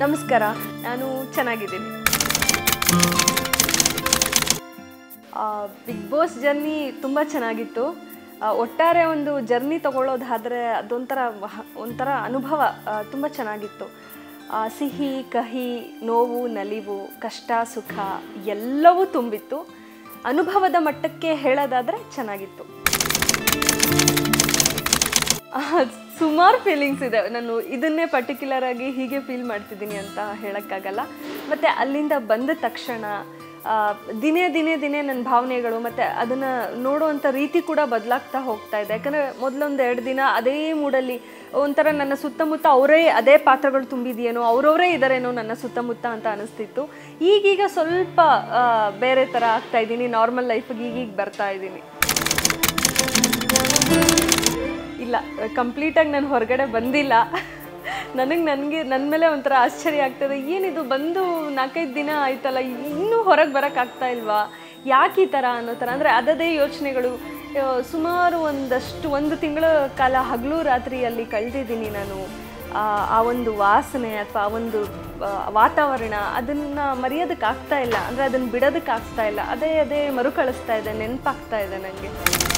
ನಮಸ್ಕಾರ ನಾನು ಚೆನ್ನಾಗಿದ್ದೀನಿ ಬಿಗ್ ಬಾಸ್ ಜರ್ನಿ ತುಂಬ ಚೆನ್ನಾಗಿತ್ತು ಆ, ಒಟ್ಟಾರೆ ಒಂದು ಜರ್ನಿ ತಗೊಳ್ಳೋದಾದರೆ ಅದೊಂಥರ ವಹ- ಒಂಥರ ಅನುಭವ ತುಂಬ ಚೆನ್ನಾಗಿತ್ತು ಆ, ಸಿಹಿ ಕಹಿ ನೋವು ನಲಿವು ಕಷ್ಟ ಸುಖ ಎಲ್ಲವೂ ತುಂಬಿತ್ತು ಅನುಭವದ ಮಟ್ಟಕ್ಕೆ ಹೇಳೋದಾದರೆ ಚೆನ್ನಾಗಿತ್ತು ಸುಮಾರು ಫೀಲಿಂಗ್ಸ್ ಇದೆ ನಾನು ಇದನ್ನೇ ಪರ್ಟಿಕ್ಯುಲರ್ ಆಗಿ ಹೀಗೆ ಫೀಲ್ ಮಾಡ್ತಿದ್ದೀನಿ ಅಂತ ಹೇಳೋಕ್ಕಾಗಲ್ಲ ಮತ್ತು ಅಲ್ಲಿಂದ ಬಂದ ತಕ್ಷಣ ಆ, ದಿನೇ ದಿನೇ ದಿನೇ ನನ್ನ ಭಾವನೆಗಳು ಮತ್ತು ಅದನ್ನು ನೋಡುವಂಥ ರೀತಿ ಕೂಡ ಬದಲಾಗ್ತಾ ಹೋಗ್ತಾ ಇದೆ ಯಾಕಂದರೆ ಮೊದಲೊಂದು ಎರಡು ದಿನ ಅದೇ ಮೂಡಲ್ಲಿ ಒಂಥರ ನನ್ನ ಸುತ್ತಮುತ್ತ ಅವರೇ ಅದೇ ಪಾತ್ರಗಳು ತುಂಬಿದೆಯೇನೋ ಅವರವರೇ ಇದ್ದಾರೇನೋ ನನ್ನ ಸುತ್ತಮುತ್ತ ಅಂತ ಅನಿಸ್ತಿತ್ತು ಈಗೀಗ ಸ್ವಲ್ಪ ಆ, ಬೇರೆ ಥರ ಆಗ್ತಾ ಇದ್ದೀನಿ ನಾರ್ಮಲ್ ಲೈಫಿಗೆ ಈಗೀಗ ಬರ್ತಾ ಇದ್ದೀನಿ ಇಲ್ಲ ಕಂಪ್ಲೀಟಾಗಿ ನಾನು ಹೊರಗಡೆ ಬಂದಿಲ್ಲ ನನಗೆ ನನಗೆ ನನ್ನ ಮೇಲೆ ಒಂಥರ ಆಶ್ಚರ್ಯ ಆಗ್ತದೆ ಏನಿದು ಬಂದು ನಾಲ್ಕೈದು ದಿನ ಆಯ್ತಲ್ಲ ಇನ್ನೂ ಹೊರಗೆ ಬರೋಕ್ಕಾಗ್ತಾ ಇಲ್ವಾ ಯಾಕೆ ಈ ಥರ ಅನ್ನೋ ಥರ ಅಂದರೆ ಅದದೇ ಯೋಚನೆಗಳು ಆ, ಸುಮಾರು ಒಂದಷ್ಟು ಒಂದು ತಿಂಗಳ ಕಾಲ ಹಗಲು ರಾತ್ರಿಯಲ್ಲಿ ಕಳೆದಿದ್ದೀನಿ ನಾನು ಆ, ಆ ಒಂದು ವಾಸನೆ ಅಥವಾ ಆ ಒಂದು ಆ, ವಾತಾವರಣ ಅದನ್ನು ಮರೆಯೋದಕ್ಕಾಗ್ತಾ ಇಲ್ಲ ಅಂದರೆ ಅದನ್ನು ಬಿಡೋದಕ್ಕಾಗ್ತಾ ಇಲ್ಲ ಅದೇ ಅದೇ ಮರುಕಳಿಸ್ತಾ ಇದೆ ನೆನಪಾಗ್ತಾ ಇದೆ ನನಗೆ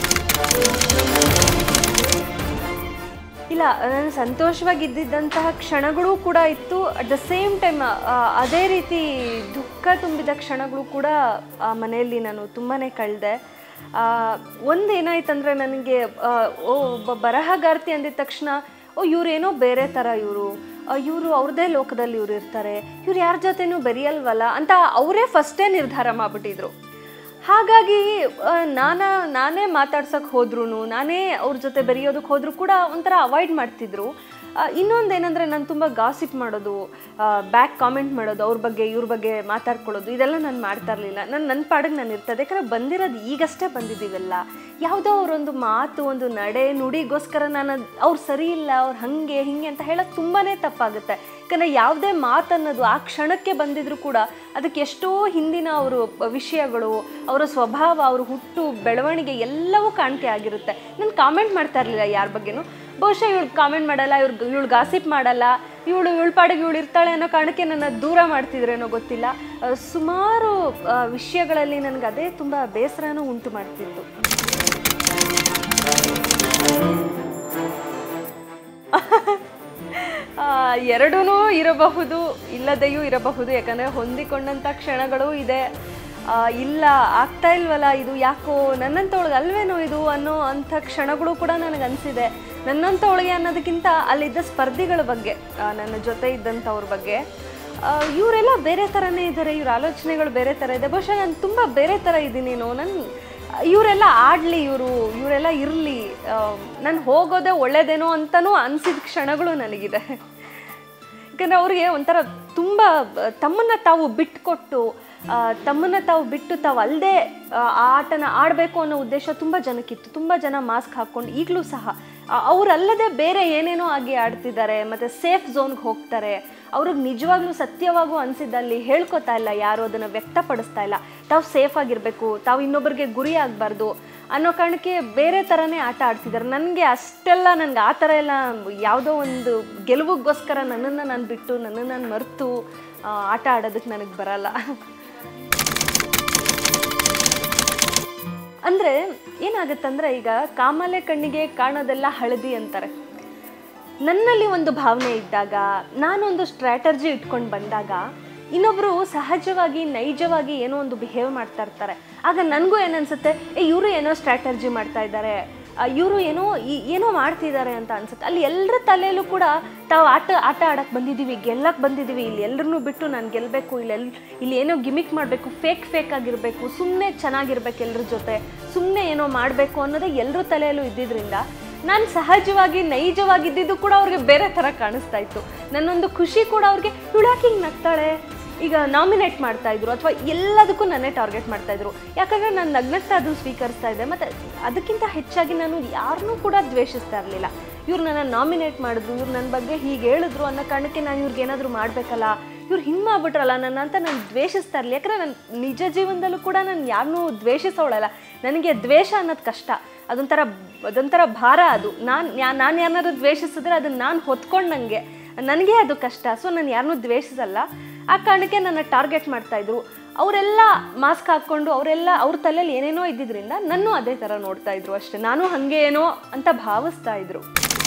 ಇಲ್ಲ ನಾನು ಸಂತೋಷವಾಗಿದ್ದಂತಹ ಕ್ಷಣಗಳು ಕೂಡ ಇತ್ತು ಅಟ್ ದ ಸೇಮ್ ಟೈಮ್ ಅದೇ ರೀತಿ ದುಃಖ ತುಂಬಿದ ಕ್ಷಣಗಳು ಕೂಡ ಆ ಮನೆಯಲ್ಲಿ ನಾನು ತುಂಬಾ ಕಳೆದೆ ಒಂದು ಏನಾಯ್ತಂದರೆ ನನಗೆ ಆ, ಓ ಒಬ್ಬ ಬರಹಗಾರ್ತಿ ಅಂದಿದ ತಕ್ಷಣ ಓ ಇವರೇನೋ ಬೇರೆ ಥರ ಇವರು ಇವರು ಅವ್ರದ್ದೇ ಲೋಕದಲ್ಲಿ ಇವ್ರು ಇರ್ತಾರೆ ಇವ್ರು ಯಾರ ಜೊತೆನೂ ಬೆರೆಯಲ್ವಲ್ಲ ಅಂತ ಅವರೇ ಫಸ್ಟೇ ನಿರ್ಧಾರ ಮಾಡಿಬಿಟ್ಟಿದ್ರು ಹಾಗಾಗಿ ಆ, ನಾನ ನಾನೇ ಮಾತಾಡ್ಸೋಕೆ ಹೋದ್ರೂ ನಾನೇ ಅವ್ರ ಜೊತೆ ಬೆರೆಯೋದಕ್ಕೆ ಹೋದರೂ ಕೂಡ ಒಂಥರ ಅವಾಯ್ಡ್ ಮಾಡ್ತಿದ್ರು ಇನ್ನೊಂದು ಏನಂದರೆ ನಾನು ತುಂಬ ಗಾಸಿಪ್ ಮಾಡೋದು ಬ್ಯಾಕ್ ಕಾಮೆಂಟ್ ಮಾಡೋದು ಅವ್ರ ಬಗ್ಗೆ ಇವ್ರ ಬಗ್ಗೆ ಮಾತಾಡ್ಕೊಳ್ಳೋದು ಇದೆಲ್ಲ ನಾನು ಮಾಡ್ತಾ ಇರಲಿಲ್ಲ ನಾನು ನನ್ನ ಪಾಡಿಗೆ ನಾನು ಇರ್ತದೆ ಯಾಕಂದರೆ ಬಂದಿರೋದು ಈಗಷ್ಟೇ ಬಂದಿದ್ದೀವಲ್ಲ ಯಾವುದೋ ಅವರೊಂದು ಮಾತು ಒಂದು ನಡೆ ನುಡಿಗೋಸ್ಕರ ನಾನು ಅದ್- ಅವ್ರು ಸರಿ ಇಲ್ಲ ಅವ್ರು ಹಾಗೆ ಹಿಂಗೆ ಅಂತ ಹೇಳೋದು ತುಂಬಾ ತಪ್ಪಾಗುತ್ತೆ ಯಾಕಂದರೆ ಯಾವುದೇ ಮಾತನ್ನೋದು ಆ ಕ್ಷಣಕ್ಕೆ ಬಂದಿದ್ರು ಕೂಡ ಅದಕ್ಕೆ ಎಷ್ಟೋ ಹಿಂದಿನ ಅವರು ವಿಷಯಗಳು ಅವರ ಸ್ವಭಾವ ಅವ್ರ ಹುಟ್ಟು ಬೆಳವಣಿಗೆ ಎಲ್ಲವೂ ಕಾಣಿಕೆ ಆಗಿರುತ್ತೆ ನಾನು ಕಾಮೆಂಟ್ ಮಾಡ್ತಾ ಇರಲಿಲ್ಲ ಯಾರ ಬಗ್ಗೆನೂ ಬಹುಶಃ ಇವಳು ಕಾಮೆಂಟ್ ಮಾಡಲ್ಲ ಇವ್ರು ಇವಳು ಗಾಸಿಪ್ ಮಾಡಲ್ಲ ಇವಳು ಇವಳ ಪಾಡಿಗೆ ಇವಳು ಇರ್ತಾಳೆ ಅನ್ನೋ ಕಾರಣಕ್ಕೆ ನನ್ನ ದೂರ ಮಾಡ್ತಿದ್ರೇನೋ ಗೊತ್ತಿಲ್ಲ ಆ, ಸುಮಾರು ಆ, ವಿಷಯಗಳಲ್ಲಿ ನನಗೆ ಅದೇ ತುಂಬ ಬೇಸರನೂ ಉಂಟು ಮಾಡ್ತಿತ್ತು ಎರಡೂ ಇರಬಹುದು ಇಲ್ಲದೆಯೂ ಇರಬಹುದು ಯಾಕಂದರೆ ಹೊಂದಿಕೊಂಡಂಥ ಕ್ಷಣಗಳು ಇದೆ ಆ, ಇಲ್ಲ ಆಗ್ತಾ ಇಲ್ವಲ್ಲ ಇದು ಯಾಕೋ ನನ್ನಂಥವಳಿಗೆ ಅಲ್ವೇನೋ ಇದು ಅನ್ನೋ ಅಂಥ ಕ್ಷಣಗಳು ಕೂಡ ನನಗೆ ಅನಿಸಿದೆ ನನ್ನಂಥವಳಿಗೆ ಅನ್ನೋದಕ್ಕಿಂತ ಅಲ್ಲಿದ್ದ ಸ್ಪರ್ಧಿಗಳ ಬಗ್ಗೆ ಆ, ನನ್ನ ಜೊತೆ ಇದ್ದಂಥವ್ರ ಬಗ್ಗೆ ಆ, ಇವರೆಲ್ಲ ಬೇರೆ ಥರನೇ ಇದ್ದಾರೆ ಇವ್ರ ಆಲೋಚನೆಗಳು ಬೇರೆ ಥರ ಇದೆ ಬಹುಶಃ ನಾನು ತುಂಬ ಬೇರೆ ಥರ ಇದ್ದೀನೇನೋ ನನ್ನ ಇವರೆಲ್ಲ ಆಡಲಿ ಇವರು ಇವರೆಲ್ಲ ಇರಲಿ ನಾನು ಹೋಗೋದೇ ಒಳ್ಳೇದೇನೋ ಅಂತಲೂ ಅನಿಸಿದ ಕ್ಷಣಗಳು ನನಗಿದೆ ಯಾಕಂದರೆ ಅವ್ರಿಗೆ ಒಂಥರ ತುಂಬ ತಮ್ಮನ್ನು ತಾವು ಬಿಟ್ಕೊಟ್ಟು ಆ, ತಮ್ಮನ್ನು ತಾವು ಬಿಟ್ಟು ತಾವು ಅಲ್ಲದೆ ಆ ಆಟನ ಆಡಬೇಕು ಅನ್ನೋ ಉದ್ದೇಶ ತುಂಬ ಜನಕ್ಕಿತ್ತು ತುಂಬ ಜನ ಮಾಸ್ಕ್ ಹಾಕ್ಕೊಂಡು ಈಗಲೂ ಸಹ ಆ, ಅವರಲ್ಲದೆ ಬೇರೆ ಏನೇನೋ ಆಗಿ ಆಡ್ತಿದ್ದಾರೆ ಮತ್ತು ಸೇಫ್ ಝೋನ್ಗೆ ಹೋಗ್ತಾರೆ ಅವ್ರಿಗೆ ನಿಜವಾಗ್ಲೂ ಸತ್ಯವಾಗೂ ಅನಿಸಿದ್ದಲ್ಲಿ ಹೇಳ್ಕೊತಾ ಇಲ್ಲ ಯಾರು ಅದನ್ನು ವ್ಯಕ್ತಪಡಿಸ್ತಾ ಇಲ್ಲ ತಾವು ಸೇಫ್ ಆಗಿರಬೇಕು ತಾವು ಇನ್ನೊಬ್ಬರಿಗೆ ಗುರಿ ಆಗಬಾರ್ದು ಅನ್ನೋ ಕಾರಣಕ್ಕೆ ಬೇರೆ ಥರನೇ ಆಟ ಆಡ್ತಿದ್ದಾರೆ ನನಗೆ ಅಷ್ಟೆಲ್ಲ ನನಗೆ ಆ ಥರ ಎಲ್ಲ ಯಾವುದೋ ಒಂದು ಗೆಲುವಿಗೋಸ್ಕರ ನನ್ನನ್ನು ನಾನು ಬಿಟ್ಟು ನನ್ನನ್ನು ನಾನು ಮರೆತು ಆ, ಆಟ ಆಡೋದಕ್ಕೆ ನನಗೆ ಬರಲ್ಲ ಅಂದರೆ ಏನಾಗುತ್ತಂದ್ರೆ ಈಗ ಕಾಮಲೆ ಕಣ್ಣಿಗೆ ಕಾಣೋದೆಲ್ಲ ಹಳದಿ ಅಂತಾರೆ ನನ್ನಲ್ಲಿ ಒಂದು ಭಾವನೆ ಇದ್ದಾಗ ನಾನೊಂದು ಸ್ಟ್ರಾಟರ್ಜಿ ಇಟ್ಕೊಂಡು ಬಂದಾಗ ಇನ್ನೊಬ್ಬರು ಸಹಜವಾಗಿ ನೈಜವಾಗಿ ಏನೋ ಒಂದು ಬಿಹೇವ್ ಮಾಡ್ತಾ ಇರ್ತಾರೆ ಆಗ ನನಗೂ ಏನನ್ಸುತ್ತೆ ಏ ಇವರು ಏನೋ ಸ್ಟ್ರಾಟರ್ಜಿ ಮಾಡ್ತಾ ಇದ್ದಾರೆ ಇವರು ಏನೋ ಈ- ಏನೋ ಮಾಡ್ತಿದ್ದಾರೆ ಅಂತ ಅನ್ಸುತ್ತೆ ಅಲ್ಲಿ ಎಲ್ಲರ ತಲೆಯಲ್ಲೂ ಕೂಡ ತಾವು ಆಟ ಆಟ ಆಡಕ್ಕೆ ಬಂದಿದ್ದೀವಿ ಗೆಲ್ಲಕ್ಕೆ ಬಂದಿದ್ದೀವಿ ಇಲ್ಲಿ ಎಲ್ಲರನ್ನೂ ಬಿಟ್ಟು ನಾನು ಗೆಲ್ಲಬೇಕು ಇಲ್ಲಿ ಎಲ್ ಇಲ್ಲಿ ಏನೋ ಗಿಮಿಕ್ ಮಾಡಬೇಕು ಫೇಕ್ ಫೇಕ್ ಆಗಿರಬೇಕು ಸುಮ್ಮನೆ ಚೆನ್ನಾಗಿರ್ಬೇಕು ಎಲ್ಲರ ಜೊತೆ ಸುಮ್ಮನೆ ಏನೋ ಮಾಡಬೇಕು ಅನ್ನೋದೇ ಎಲ್ಲರ ತಲೆಯಲ್ಲೂ ಇದ್ದಿದ್ರಿಂದ ನಾನು ಸಹಜವಾಗಿ ನೈಜವಾಗಿದ್ದಿದ್ದು ಕೂಡ ಅವ್ರಿಗೆ ಬೇರೆ ಥರ ಕಾಣಿಸ್ತಾ ಇತ್ತು ನನ್ನೊಂದು ಖುಷಿ ಕೂಡ ಅವ್ರಿಗೆ ಇವಳು ಯಾಕೆ ಹಿಂಗೆ ನಗ್ತಾಳೆ ಈಗ ನಾಮಿನೇಟ್ ಮಾಡ್ತಾ ಇದ್ರು ಅಥವಾ ಎಲ್ಲದಕ್ಕೂ ನನ್ನೇ ಟಾರ್ಗೆಟ್ ಮಾಡ್ತಾ ಇದ್ರು ಯಾಕಂದರೆ ನಾನು ನಗ್ನಗ್ತಾ ಅದನ್ನು ಸ್ವೀಕರಿಸ್ತಾ ಇದ್ದೆ ಮತ್ತು ಅದಕ್ಕಿಂತ ಹೆಚ್ಚಾಗಿ ನಾನು ಯಾರನ್ನೂ ಕೂಡ ದ್ವೇಷಿಸ್ತಾ ಇರಲಿಲ್ಲ ಇವ್ರು ನನ್ನ ನಾಮಿನೇಟ್ ಮಾಡಿದ್ರು ಇವ್ರು ನನ್ನ ಬಗ್ಗೆ ಹೀಗೆ ಹೇಳಿದ್ರು ಅನ್ನೋ ಕಾರಣಕ್ಕೆ ನಾನು ಇವ್ರಿಗೆ ಏನಾದರೂ ಮಾಡಬೇಕಲ್ಲ ಇವ್ರು ಹಿಂಗೆ ಮಾಡ್ಬಿಟ್ರಲ್ಲ ನನ್ನ ಅಂತ ನಾನು ದ್ವೇಷಿಸ್ತಾ ಇರಲಿ ಯಾಕಂದರೆ ನಾನು ನಿಜ ಜೀವನದಲ್ಲೂ ಕೂಡ ನಾನು ಯಾರನ್ನೂ ದ್ವೇಷಿಸೋಳಲ್ಲ ನನಗೆ ದ್ವೇಷ ಅನ್ನೋದು ಕಷ್ಟ ಅದೊಂಥರ ಅದೊಂಥರ ಭಾರ ಅದು ನಾನು ನಾನು ಯಾರನ್ನಾರು ದ್ವೇಷಿಸಿದ್ರೆ ಅದನ್ನು ನಾನು ಹೊತ್ಕೊಂಡಂಗೆ ನನಗೆ ಅದು ಕಷ್ಟ ಸೊ ನಾನು ಯಾರನ್ನೂ ದ್ವೇಷಿಸಲ್ಲ ಆ ಕಾರಣಕ್ಕೆ ನನ್ನ ಟಾರ್ಗೆಟ್ ಮಾಡ್ತಾಯಿದ್ರು ಅವರೆಲ್ಲ ಮಾಸ್ಕ್ ಹಾಕ್ಕೊಂಡು ಅವರೆಲ್ಲ ಅವ್ರ ತಲೆಯಲ್ಲಿ ಏನೇನೋ ಇದ್ದಿದ್ರಿಂದ ನನ್ನೂ ಅದೇ ಥರ ನೋಡ್ತಾ ಇದ್ರು ಅಷ್ಟೇ ನಾನು ಹಾಗೆ ಏನೋ ಅಂತ ಭಾವಿಸ್ತಾ ಇದ್ರು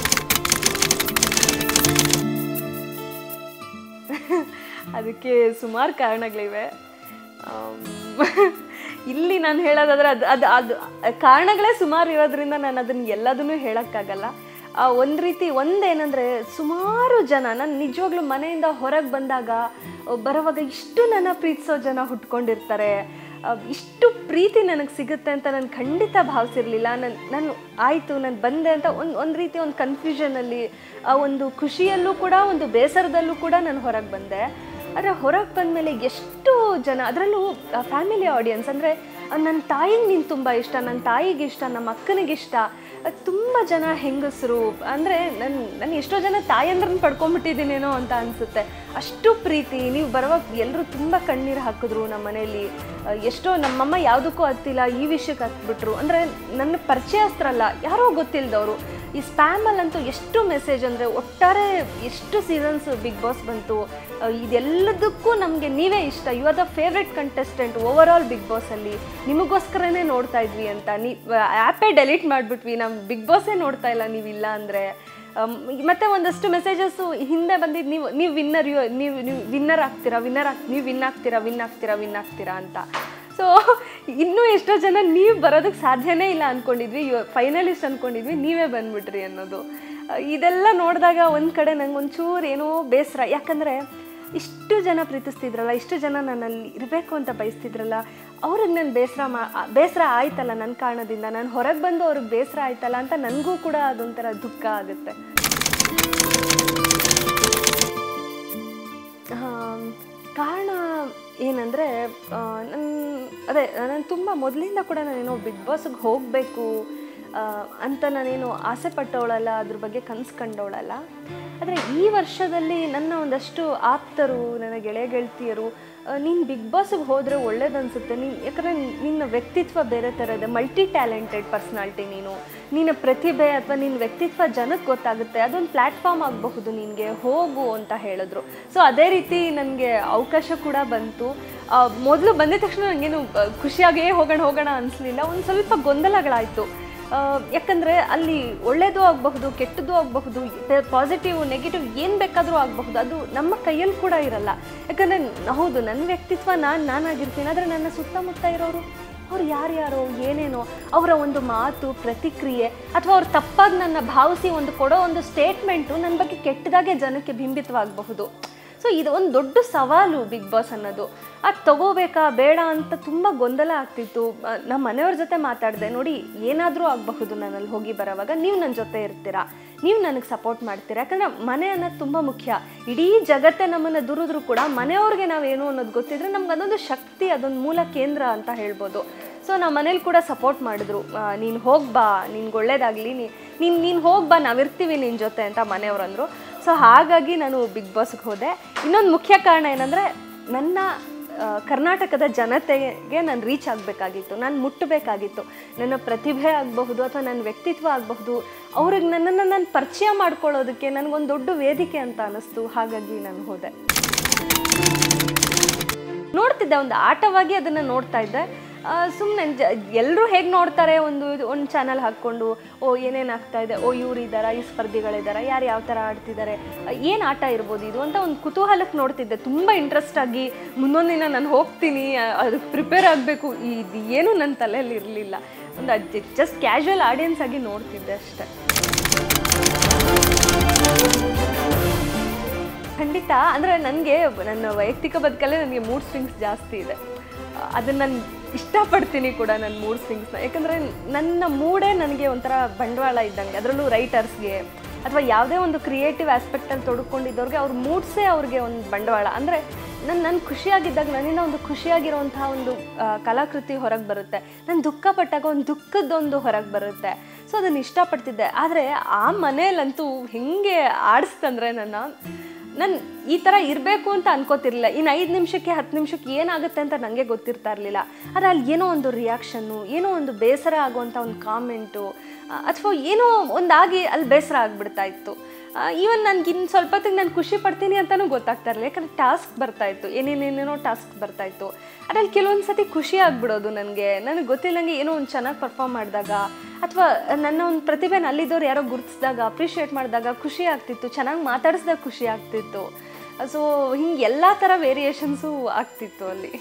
ಅದಕ್ಕೆ ಸುಮಾರು ಕಾರಣಗಳಿವೆ ಆಮ್, ಇಲ್ಲಿ ನಾನು ಹೇಳೋದಾದ್ರೆ ಅದು ಅದು ಅದು ಕಾರಣಗಳೇ ಸುಮಾರು ಇರೋದ್ರಿಂದ ನಾನು ಅದನ್ನು ಎಲ್ಲದನ್ನೂ ಹೇಳೋಕ್ಕಾಗಲ್ಲ ಒಂದು ರೀತಿ ಒಂದೇನೆಂದರೆ ಸುಮಾರು ಜನ ನಾನು ನಿಜವಾಗ್ಲೂ ಮನೆಯಿಂದ ಹೊರಗೆ ಬಂದಾಗ ಆ, ಬರೋವಾಗ ಇಷ್ಟು ನನ್ನ ಪ್ರೀತಿಸೋ ಜನ ಹುಟ್ಕೊಂಡಿರ್ತಾರೆ ಆ, ಇಷ್ಟು ಪ್ರೀತಿ ನನಗೆ ಸಿಗುತ್ತೆ ಅಂತ ನಾನು ಖಂಡಿತ ಭಾವಿಸಿರ್ಲಿಲ್ಲ ನಾನು ನಾನು ಆಯಿತು ನಾನು ಬಂದೆ ಅಂತ ಒಂದು ಒಂದು ರೀತಿ ಒಂದು ಕನ್ಫ್ಯೂಷನಲ್ಲಿ ಆ ಒಂದು ಖುಷಿಯಲ್ಲೂ ಕೂಡ ಒಂದು ಬೇಸರದಲ್ಲೂ ಕೂಡ ನಾನು ಹೊರಗೆ ಬಂದೆ ಆದರೆ ಹೊರಗೆ ಬಂದಮೇಲೆ ಎಷ್ಟು ಜನ ಅದರಲ್ಲೂ ಫ್ಯಾಮಿಲಿ ಆಡಿಯನ್ಸ್ ಅಂದರೆ ನನ್ನ ತಾಯಿಗೆ ನೀನು ತುಂಬ ಇಷ್ಟ ನನ್ನ ತಾಯಿಗೆ ಇಷ್ಟ ನಮ್ಮ ಅಕ್ಕನಿಗೆ ಇಷ್ಟ ತುಂಬ ಜನ ಹೆಂಗಸರು ಅಂದರೆ ನನ್ನ ನಾನು ಎಷ್ಟೋ ಜನ ತಾಯಂದ್ರನ್ನ ಪಡ್ಕೊಂಬಿಟ್ಟಿದ್ದೀನೇನೋ ಅಂತ ಅನಿಸುತ್ತೆ ಅಷ್ಟು ಪ್ರೀತಿ ನೀವು ಬರುವಾಗ ಎಲ್ಲರೂ ತುಂಬ ಕಣ್ಣೀರು ಹಾಕಿದ್ರು ನಮ್ಮ ಮನೆಯಲ್ಲಿ ಅಹ್, ಎಷ್ಟೋ ನಮ್ಮಮ್ಮ ಯಾವುದಕ್ಕೂ ಹತ್ತಿಲ್ಲ ಈ ವಿಷಯಕ್ಕೆ ಹತ್ಬಿಟ್ರು ಅಂದರೆ ನನ್ನ ಪರಿಚಯಸ್ಥರಲ್ಲ ಯಾರೋ ಗೊತ್ತಿಲ್ಲದವರು ಈ ಸ್ಪ್ಯಾಮಲ್ಲಂತೂ ಎಷ್ಟು ಮೆಸೇಜ್ ಅಂದರೆ ಒಟ್ಟಾರೆ ಎಷ್ಟು ಸೀಸನ್ಸ್ ಬಿಗ್ ಬಾಸ್ ಬಂತು ಅಹ್, ಇದೆಲ್ಲದಕ್ಕೂ ನಮಗೆ ನೀವೇ ಇಷ್ಟ you are the favourite contestant over all big ಬಾಸಲ್ಲಿ ನಿಮಗೋಸ್ಕರನೇ ನೋಡ್ತಾ ಇದ್ವಿ ಅಂತ ನೀ ಆ್ಯಪೇ ಡೆಲೀಟ್ ಮಾಡಿಬಿಟ್ವಿ ನಾವು ಬಿಗ್ ಬಾಸೇ ನೋಡ್ತಾ ಇಲ್ಲ ನೀವಿಲ್ಲ ಅಂದರೆ ಮತ್ತೆ ಒಂದಷ್ಟು ಮೆಸೇಜಸ್ಸು ಹಿಂದೆ ಬಂದಿದ್ದು ನೀವು ನೀವು ವಿನ್ನರ್ ಯು ನೀವು ನೀವು ವಿನ್ನರ್ ಆಗ್ತೀರಾ ವಿನ್ನರ್ ಆಗ್ ನೀವು ವಿನ್ ಆಗ್ತೀರಾ ವಿನ್ ಆಗ್ತೀರಾ ವಿನ್ ಆಗ್ತೀರಾ ಅಂತ ಸೊ ಇನ್ನೂ ಎಷ್ಟೋ ಜನ ನೀವು ಬರೋದಕ್ಕೆ ಸಾಧ್ಯನೇ ಇಲ್ಲ ಅಂದ್ಕೊಂಡಿದ್ವಿ ಇವ ಫೈನಲಿಸ್ಟ್ ಅಂದ್ಕೊಂಡಿದ್ವಿ ನೀವೇ ಬಂದ್ಬಿಟ್ರಿ ಅನ್ನೋದು ಅಹ್, ಇದೆಲ್ಲ ನೋಡಿದಾಗ ಒಂದು ಕಡೆ ನಂಗೆ ಒಂಚೂರು ಏನೋ ಬೇಸರ ಯಾಕಂದರೆ ಇಷ್ಟು ಜನ ಪ್ರೀತಿಸ್ತಿದ್ರಲ್ಲ ಇಷ್ಟು ಜನ ನನ್ನಲ್ಲಿ ಇರಬೇಕು ಅಂತ ಬಯಸ್ತಿದ್ರಲ್ಲ ಅವ್ರಿಗೆ ನಾನು ಬೇಸರ ಮಾ ಆ- ಬೇಸರ ಆಯ್ತಲ್ಲ ನನ್ನ ಕಾರಣದಿಂದ ನಾನು ಹೊರಗೆ ಬಂದು ಅವ್ರಿಗೆ ಬೇಸರ ಆಯ್ತಲ್ಲ ಅಂತ ನನಗೂ ಕೂಡ ಅದೊಂಥರ ದುಃಖ ಆಗುತ್ತೆ ಆಮ್, ಕಾರಣ ಏನಂದರೆ ನನ್ನ ಅದೇ ನಾನು ತುಂಬ ಮೊದಲಿಂದ ಕೂಡ ನಾನೇನೋ ಬಿಗ್ ಬಾಸ್ಗೆ ಹೋಗಬೇಕು ಅಂತ ನಾನೇನು ಆಸೆ ಪಟ್ಟವಳಲ್ಲ ಅದ್ರ ಬಗ್ಗೆ ಕನಸು ಕಂಡವಳಲ್ಲ ಆದರೆ ಈ ವರ್ಷದಲ್ಲಿ ನನ್ನ ಒಂದಷ್ಟು ಆಪ್ತರು ನನ್ನ ಗೆಳೆಯ ಗೆಳತಿಯರು ನೀನು ಬಿಗ್ ಬಾಸ್ಗೆ ಹೋದರೆ ಒಳ್ಳೇದನ್ಸುತ್ತೆ ನೀನು ಯಾಕಂದರೆ ನಿನ್ನ ವ್ಯಕ್ತಿತ್ವ ಬೇರೆ ಥರ ಇದೆ ಮಲ್ಟಿ ಟ್ಯಾಲೆಂಟೆಡ್ ಪರ್ಸ್ನಾಲಿಟಿ ನೀನು ನಿನ್ನ ಪ್ರತಿಭೆ ಅಥವಾ ನಿನ್ನ ವ್ಯಕ್ತಿತ್ವ ಜನಕ್ಕೆ ಗೊತ್ತಾಗುತ್ತೆ ಅದೊಂದು ಪ್ಲ್ಯಾಟ್ಫಾರ್ಮ್ ಆಗಬಹುದು ನಿನಗೆ ಹೋಗು ಅಂತ ಹೇಳಿದ್ರು ಸೊ ಅದೇ ರೀತಿ ನನಗೆ ಅವಕಾಶ ಕೂಡ ಬಂತು ಮೊದಲು ಬಂದಿದ ತಕ್ಷಣ ನನಗೇನು ಆ, ಖುಷಿಯಾಗೇ ಹೋಗೋಣ ಹೋಗೋಣ ಅನಿಸ್ಲಿಲ್ಲ ಒಂದು ಸ್ವಲ್ಪ ಗೊಂದಲಗಳಾಯಿತು ಯಾಕಂದರೆ ಅಲ್ಲಿ ಒಳ್ಳೆಯದು ಆಗಬಹುದು ಕೆಟ್ಟದ್ದು ಆಗಬಹುದು ಪಾಸಿಟಿವ್ ನೆಗೆಟಿವ್ ಏನು ಬೇಕಾದರೂ ಆಗಬಹುದು ಅದು ನಮ್ಮ ಕೈಯಲ್ಲಿ ಕೂಡ ಇರಲ್ಲ ಯಾಕಂದರೆ ಹೌದು ನನ್ನ ವ್ಯಕ್ತಿತ್ವ ನಾನು ನಾನಾಗಿರ್ತೀನಿ ಆದರೆ ನನ್ನ ಸುತ್ತಮುತ್ತ ಇರೋರು ಅವ್ರು ಯಾರ್ಯಾರೋ ಏನೇನೋ ಅವರ ಒಂದು ಮಾತು ಪ್ರತಿಕ್ರಿಯೆ ಅಥವಾ ಅವ್ರು ತಪ್ಪಾಗಿ ನನ್ನ ಭಾವಿಸಿ ಒಂದು ಕೊಡೋ ಒಂದು ಸ್ಟೇಟ್ಮೆಂಟು ನನ್ನ ಬಗ್ಗೆ ಕೆಟ್ಟದಾಗೆ ಜನಕ್ಕೆ ಬಿಂಬಿತವಾಗಬಹುದು ಸೊ ಇದು ಒಂದು ದೊಡ್ಡ ಸವಾಲು ಬಿಗ್ ಬಾಸ್ ಅನ್ನೋದು ಅದು ತಗೋಬೇಕಾ ಬೇಡ ಅಂತ ತುಂಬ ಗೊಂದಲ ಆಗ್ತಿತ್ತು ಆ, ನಮ್ಮ ಮನೆಯವ್ರ ಜೊತೆ ಮಾತಾಡಿದೆ ನೋಡಿ ಏನಾದರೂ ಆಗಬಹುದು ನಾನಲ್ಲಿ ಹೋಗಿ ಬರೋವಾಗ ನೀವು ನನ್ನ ಜೊತೆ ಇರ್ತೀರಾ ನೀವು ನನಗೆ ಸಪೋರ್ಟ್ ಮಾಡ್ತೀರಾ ಯಾಕಂದರೆ ಮನೆ ಅನ್ನೋದು ತುಂಬ ಮುಖ್ಯ ಇಡೀ ಜಗತ್ತೇ ನಮ್ಮನ್ನು ದುರಿದ್ರು ಕೂಡ ಮನೆಯವ್ರಿಗೆ ನಾವೇನು ಅನ್ನೋದು ಗೊತ್ತಿದ್ರೆ ನಮ್ಗೆ ಅದೊಂದು ಶಕ್ತಿ ಅದೊಂದು ಮೂಲ ಕೇಂದ್ರ ಅಂತ ಹೇಳ್ಬೋದು ಸೊ ನಮ್ಮ ಮನೇಲಿ ಕೂಡ ಸಪೋರ್ಟ್ ಮಾಡಿದ್ರು ನೀನು ಹೋಗ್ಬಾ ನಿನ್ಗೆ ಒಳ್ಳೇದಾಗಲಿ ನೀನು ನೀನು ಹೋಗ್ಬಾ ನಾವಿರ್ತೀವಿ ನಿನ್ನ ಜೊತೆ ಅಂತ ಮನೆಯವ್ರು ಅಂದರು ಸೊ ಹಾಗಾಗಿ ನಾನು ಬಿಗ್ ಬಾಸ್ಗೆ ಹೋದೆ ಇನ್ನೊಂದು ಮುಖ್ಯ ಕಾರಣ ಏನಂದರೆ ನನ್ನ ಆ, ಕರ್ನಾಟಕದ ಜನತೆಗೆ ನಾನು ರೀಚ್ ಆಗಬೇಕಾಗಿತ್ತು ನಾನು ಮುಟ್ಟಬೇಕಾಗಿತ್ತು ನನ್ನ ಪ್ರತಿಭೆ ಆಗಬಹುದು ಅಥವಾ ನನ್ನ ವ್ಯಕ್ತಿತ್ವ ಆಗಬಹುದು ಅವ್ರಿಗೆ ನನ್ನನ್ನು ನಾನು ಪರಿಚಯ ಮಾಡ್ಕೊಳ್ಳೋದಕ್ಕೆ ನನಗೊಂದು ದೊಡ್ಡ ವೇದಿಕೆ ಅಂತ ಅನ್ನಿಸ್ತು ಹಾಗಾಗಿ ನಾನು ಹೋದೆ ನೋಡ್ತಿದ್ದೆ ಒಂದು ಆಟವಾಗಿ ಅದನ್ನು ನೋಡ್ತಾ ಇದ್ದೆ ಸುಮ್ಮನೆ ಜ ಎಲ್ಲರೂ ಹೇಗೆ ನೋಡ್ತಾರೆ ಒಂದು ಇದು ಒಂದು ಚಾನಲ್ ಹಾಕ್ಕೊಂಡು ಓ ಏನೇನು ಆಗ್ತಾ ಇದೆ ಓ ಇವ್ರು ಇದ್ದಾರಾ ಈ ಸ್ಪರ್ಧಿಗಳಿದ್ದಾರಾ ಯಾರು ಯಾವ ಥರ ಆಡ್ತಿದ್ದಾರೆ ಏನು ಆಟ ಇರ್ಬೋದು ಇದು ಅಂತ ಒಂದು ಕುತೂಹಲಕ್ಕೆ ನೋಡ್ತಿದ್ದೆ ತುಂಬ ಇಂಟ್ರೆಸ್ಟ್ ಆಗಿ ಮುಂದೊಂದು ದಿನ ನಾನು ಹೋಗ್ತೀನಿ ಆ- ಅದಕ್ಕೆ ಪ್ರಿಪೇರ್ ಆಗಬೇಕು ಇದು ಏನೂ ನನ್ನ ತಲೆಯಲ್ಲಿ ಇರಲಿಲ್ಲ ಒಂದು ಜಸ್ಟ್ ಕ್ಯಾಶುವಲ್ ಆಡಿಯನ್ಸ್ ಆಗಿ ನೋಡ್ತಿದ್ದೆ ಅಷ್ಟೇ ಖಂಡಿತ ಅಂದರೆ ನನಗೆ ನನ್ನ ವೈಯಕ್ತಿಕ ಬದುಕಲ್ಲೇ ನನಗೆ ಮೂಡ್ ಸ್ವಿಂಗ್ಸ್ ಜಾಸ್ತಿ ಇದೆ ಅದನ್ನು ನಾನು ಇಷ್ಟಪಡ್ತೀನಿ ಕೂಡ ನನ್ನ ಮೂಡ್ ಸ್ವಿಂಗ್ಸ್ನ ಯಾಕಂದರೆ ನನ್ನ ಮೂಡೇ ನನಗೆ ಒಂಥರ ಬಂಡವಾಳ ಇದ್ದಂಗೆ ಅದರಲ್ಲೂ ರೈಟರ್ಸ್ಗೆ ಅಥವಾ ಯಾವುದೇ ಒಂದು ಕ್ರಿಯೇಟಿವ್ ಆಸ್ಪೆಕ್ಟಲ್ಲಿ ತೊಡ್ಕೊಂಡಿದ್ದವ್ರಿಗೆ ಅವ್ರ ಮೂಡ್ಸೇ ಅವ್ರಿಗೆ ಒಂದು ಬಂಡವಾಳ ಅಂದರೆ ನನ್ನ ನಾನು ಖುಷಿಯಾಗಿದ್ದಾಗ ನನ್ನಿಂದ ಒಂದು ಖುಷಿಯಾಗಿರುವಂತಹ ಒಂದು ಆ, ಕಲಾಕೃತಿ ಹೊರಗೆ ಬರುತ್ತೆ ನಾನು ದುಃಖ ಪಟ್ಟಾಗ ಒಂದು ದುಃಖದ್ದೊಂದು ಹೊರಗೆ ಬರುತ್ತೆ ಸೊ ಅದನ್ನು ಇಷ್ಟಪಡ್ತಿದ್ದೆ ಆದರೆ ಆ ಮನೇಲಂತೂ ಹೆಂಗೆ ಆಡಿಸ್ತಂದ್ರೆ ನನ್ನ ನಾನು ಈ ಥರ ಇರಬೇಕು ಅಂತ ಅನ್ಕೋತಿರ್ಲಿಲ್ಲ ಇನ್ನು ಐದು ನಿಮಿಷಕ್ಕೆ ಹತ್ತು ನಿಮಿಷಕ್ಕೆ ಏನಾಗುತ್ತೆ ಅಂತ ನನಗೆ ಗೊತ್ತಿರ್ತಾ ಇರಲಿಲ್ಲ ಆದರೆ ಅಲ್ಲಿ ಏನೋ ಒಂದು ರಿಯಾಕ್ಷನ್ನು ಏನೋ ಒಂದು ಬೇಸರ ಆಗುವಂಥ ಒಂದು ಕಾಮೆಂಟು ಅಥವಾ ಏನೋ ಒಂದಾಗಿ ಅಲ್ಲಿ ಬೇಸರ ಆಗಿಬಿಡ್ತಾ ಇತ್ತು ಈವನ್ ನನಗೆ ಇನ್ನು ಸ್ವಲ್ಪ ಹೊತ್ತಿಗೆ ನಾನು ಖುಷಿ ಪಡ್ತೀನಿ ಅಂತಲೂ ಗೊತ್ತಾಗ್ತಾ ಇರಲಿಲ್ಲ ಯಾಕಂದ್ರೆ ಟಾಸ್ಕ್ ಬರ್ತಾಯಿತ್ತು ಏನೇನೇನೇನೋ ಟಾಸ್ಕ್ ಬರ್ತಾಯಿತ್ತು ಅದ್ರಲ್ಲಿ ಕೆಲವೊಂದು ಸತಿ ಖುಷಿ ಆಗ್ಬಿಡೋದು ನನಗೆ ನನಗೆ ಗೊತ್ತಿಲ್ಲಂಗೆ ಏನೋ ಒಂದು ಚೆನ್ನಾಗಿ ಪರ್ಫಾರ್ಮ್ ಮಾಡಿದಾಗ ಅಥವಾ ನನ್ನ ಒಂದು ಪ್ರತಿಭೆನ ಅಲ್ಲಿದ್ದವ್ರು ಯಾರೋ ಗುರುತಿಸಿದಾಗ ಅಪ್ರಿಷಿಯೇಟ್ ಮಾಡಿದಾಗ ಖುಷಿ ಆಗ್ತಿತ್ತು ಚೆನ್ನಾಗಿ ಮಾತಾಡಿಸಿದಾಗ ಖುಷಿ ಆಗ್ತಿತ್ತು ಸೊ ಹಿಂಗೆ ಎಲ್ಲ ಥರ ವೇರಿಯೇಷನ್ಸು ಆಗ್ತಿತ್ತು ಅಲ್ಲಿ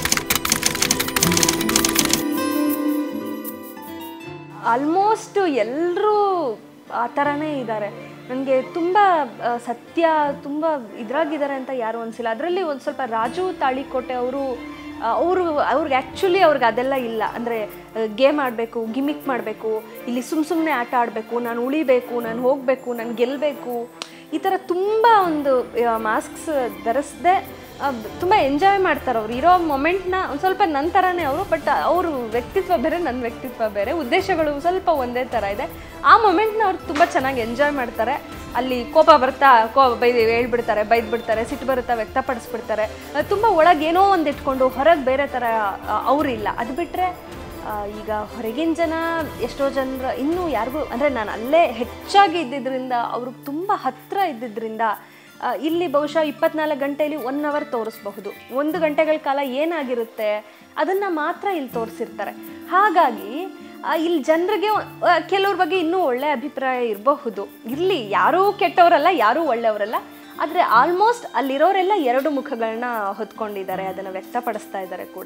ಆಲ್ಮೋಸ್ಟ್ ಎಲ್ಲರೂ ಆ ಥರನೇ ಇದ್ದಾರೆ ನನಗೆ ತುಂಬ ಆ, ಸತ್ಯ ತುಂಬ ಇದ್ರಾಗಿದ್ದಾರೆ ಅಂತ ಯಾರು ಅನಿಸಿಲ್ಲ ಅದರಲ್ಲಿ ಒಂದು ಸ್ವಲ್ಪ ರಾಜು ತಾಳಿಕೋಟೆ ಅವರು ಅವರು ಅವ್ರಿಗೆ ಆ್ಯಕ್ಚುಲಿ ಅವ್ರಿಗೆ ಅದೆಲ್ಲ ಇಲ್ಲ ಅಂದರೆ ಗೇಮ್ ಆಡಬೇಕು ಗಿಮಿಕ್ ಮಾಡಬೇಕು ಇಲ್ಲಿ ಸುಮ್ಮ ಸುಮ್ಮನೆ ಆಟ ಆಡಬೇಕು ನಾನು ಉಳಿಬೇಕು ನಾನು ಹೋಗಬೇಕು ನಾನು ಗೆಲ್ಲಬೇಕು ಈ ಥರ ತುಂಬ ಒಂದು ಮಾಸ್ಕ್ಸ್ ಧರಿಸ್ದೆ ತುಂಬ ಎಂಜಾಯ್ ಮಾಡ್ತಾರೆ ಅವ್ರು ಇರೋ ಮೊಮೆಂಟ್ನ ಒಂದು ಸ್ವಲ್ಪ ನನ್ನ ಥರನೇ ಅವರು ಬಟ್ ಅವರು ವ್ಯಕ್ತಿತ್ವ ಬೇರೆ ನನ್ನ ವ್ಯಕ್ತಿತ್ವ ಬೇರೆ ಉದ್ದೇಶಗಳು ಸ್ವಲ್ಪ ಒಂದೇ ಥರ ಇದೆ ಆ ಮೊಮೆಂಟ್ನ ಅವ್ರು ತುಂಬ ಚೆನ್ನಾಗಿ ಎಂಜಾಯ್ ಮಾಡ್ತಾರೆ ಅಲ್ಲಿ ಕೋಪ ಬರ್ತಾ ಕೋ ಬೈದು ಹೇಳ್ಬಿಡ್ತಾರೆ ಬೈದು ಬಿಡ್ತಾರೆ ಸಿಟ್ಟು ಬರುತ್ತಾ ವ್ಯಕ್ತಪಡಿಸ್ಬಿಡ್ತಾರೆ ಅಹ್, ತುಂಬ ಒಳಗೆ ಏನೋ ಒಂದು ಇಟ್ಕೊಂಡು ಹೊರಗೆ ಬೇರೆ ಥರ ಅವರಿಲ್ಲ ಅದು ಬಿಟ್ಟರೆ ಈಗ ಹೊರಗಿನ ಜನ ಎಷ್ಟೋ ಜನರ ಇನ್ನೂ ಯಾರಿಗೂ ಅಂದರೆ ನಾನು ಅಲ್ಲೇ ಹೆಚ್ಚಾಗಿ ಇದ್ದಿದ್ದರಿಂದ ಅವ್ರಿಗೆ ತುಂಬ ಹತ್ತಿರ ಇದ್ದಿದ್ದರಿಂದ ಆ, ಇಲ್ಲಿ ಬಹುಶಃ ಇಪ್ಪತ್ನಾಲ್ಕು ಗಂಟೆಯಲ್ಲಿ ಒನ್ ಅವರ್ ತೋರಿಸ್ಬಹುದು ಒಂದು ಗಂಟೆಗಳ ಕಾಲ ಏನಾಗಿರುತ್ತೆ ಅದನ್ನು ಮಾತ್ರ ಇಲ್ಲಿ ತೋರಿಸಿರ್ತಾರೆ ಹಾಗಾಗಿ ಆ, ಇಲ್ಲಿ ಜನರಿಗೆ ಕೆಲವ್ರ ಬಗ್ಗೆ ಇನ್ನೂ ಒಳ್ಳೆ ಅಭಿಪ್ರಾಯ ಇರಬಹುದು ಇಲ್ಲಿ ಯಾರೂ ಕೆಟ್ಟವರಲ್ಲ ಯಾರೂ ಒಳ್ಳೆಯವರಲ್ಲ ಆದರೆ ಆಲ್ಮೋಸ್ಟ್ ಅಲ್ಲಿರೋರೆಲ್ಲ ಎರಡು ಮುಖಗಳನ್ನ ಹೊತ್ಕೊಂಡಿದ್ದಾರೆ ಅದನ್ನು ವ್ಯಕ್ತಪಡಿಸ್ತಾ ಇದ್ದಾರೆ ಕೂಡ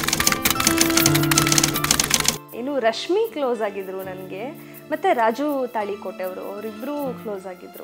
ಇನ್ನು ರಶ್ಮಿ ಕ್ಲೋಸ್ ಆಗಿದ್ರು ನನಗೆ ಮತ್ತು ರಾಜು ತಾಳಿಕೋಟೆ ಅವರು ಅವರಿಬ್ಬರು ಕ್ಲೋಸ್ ಆಗಿದ್ರು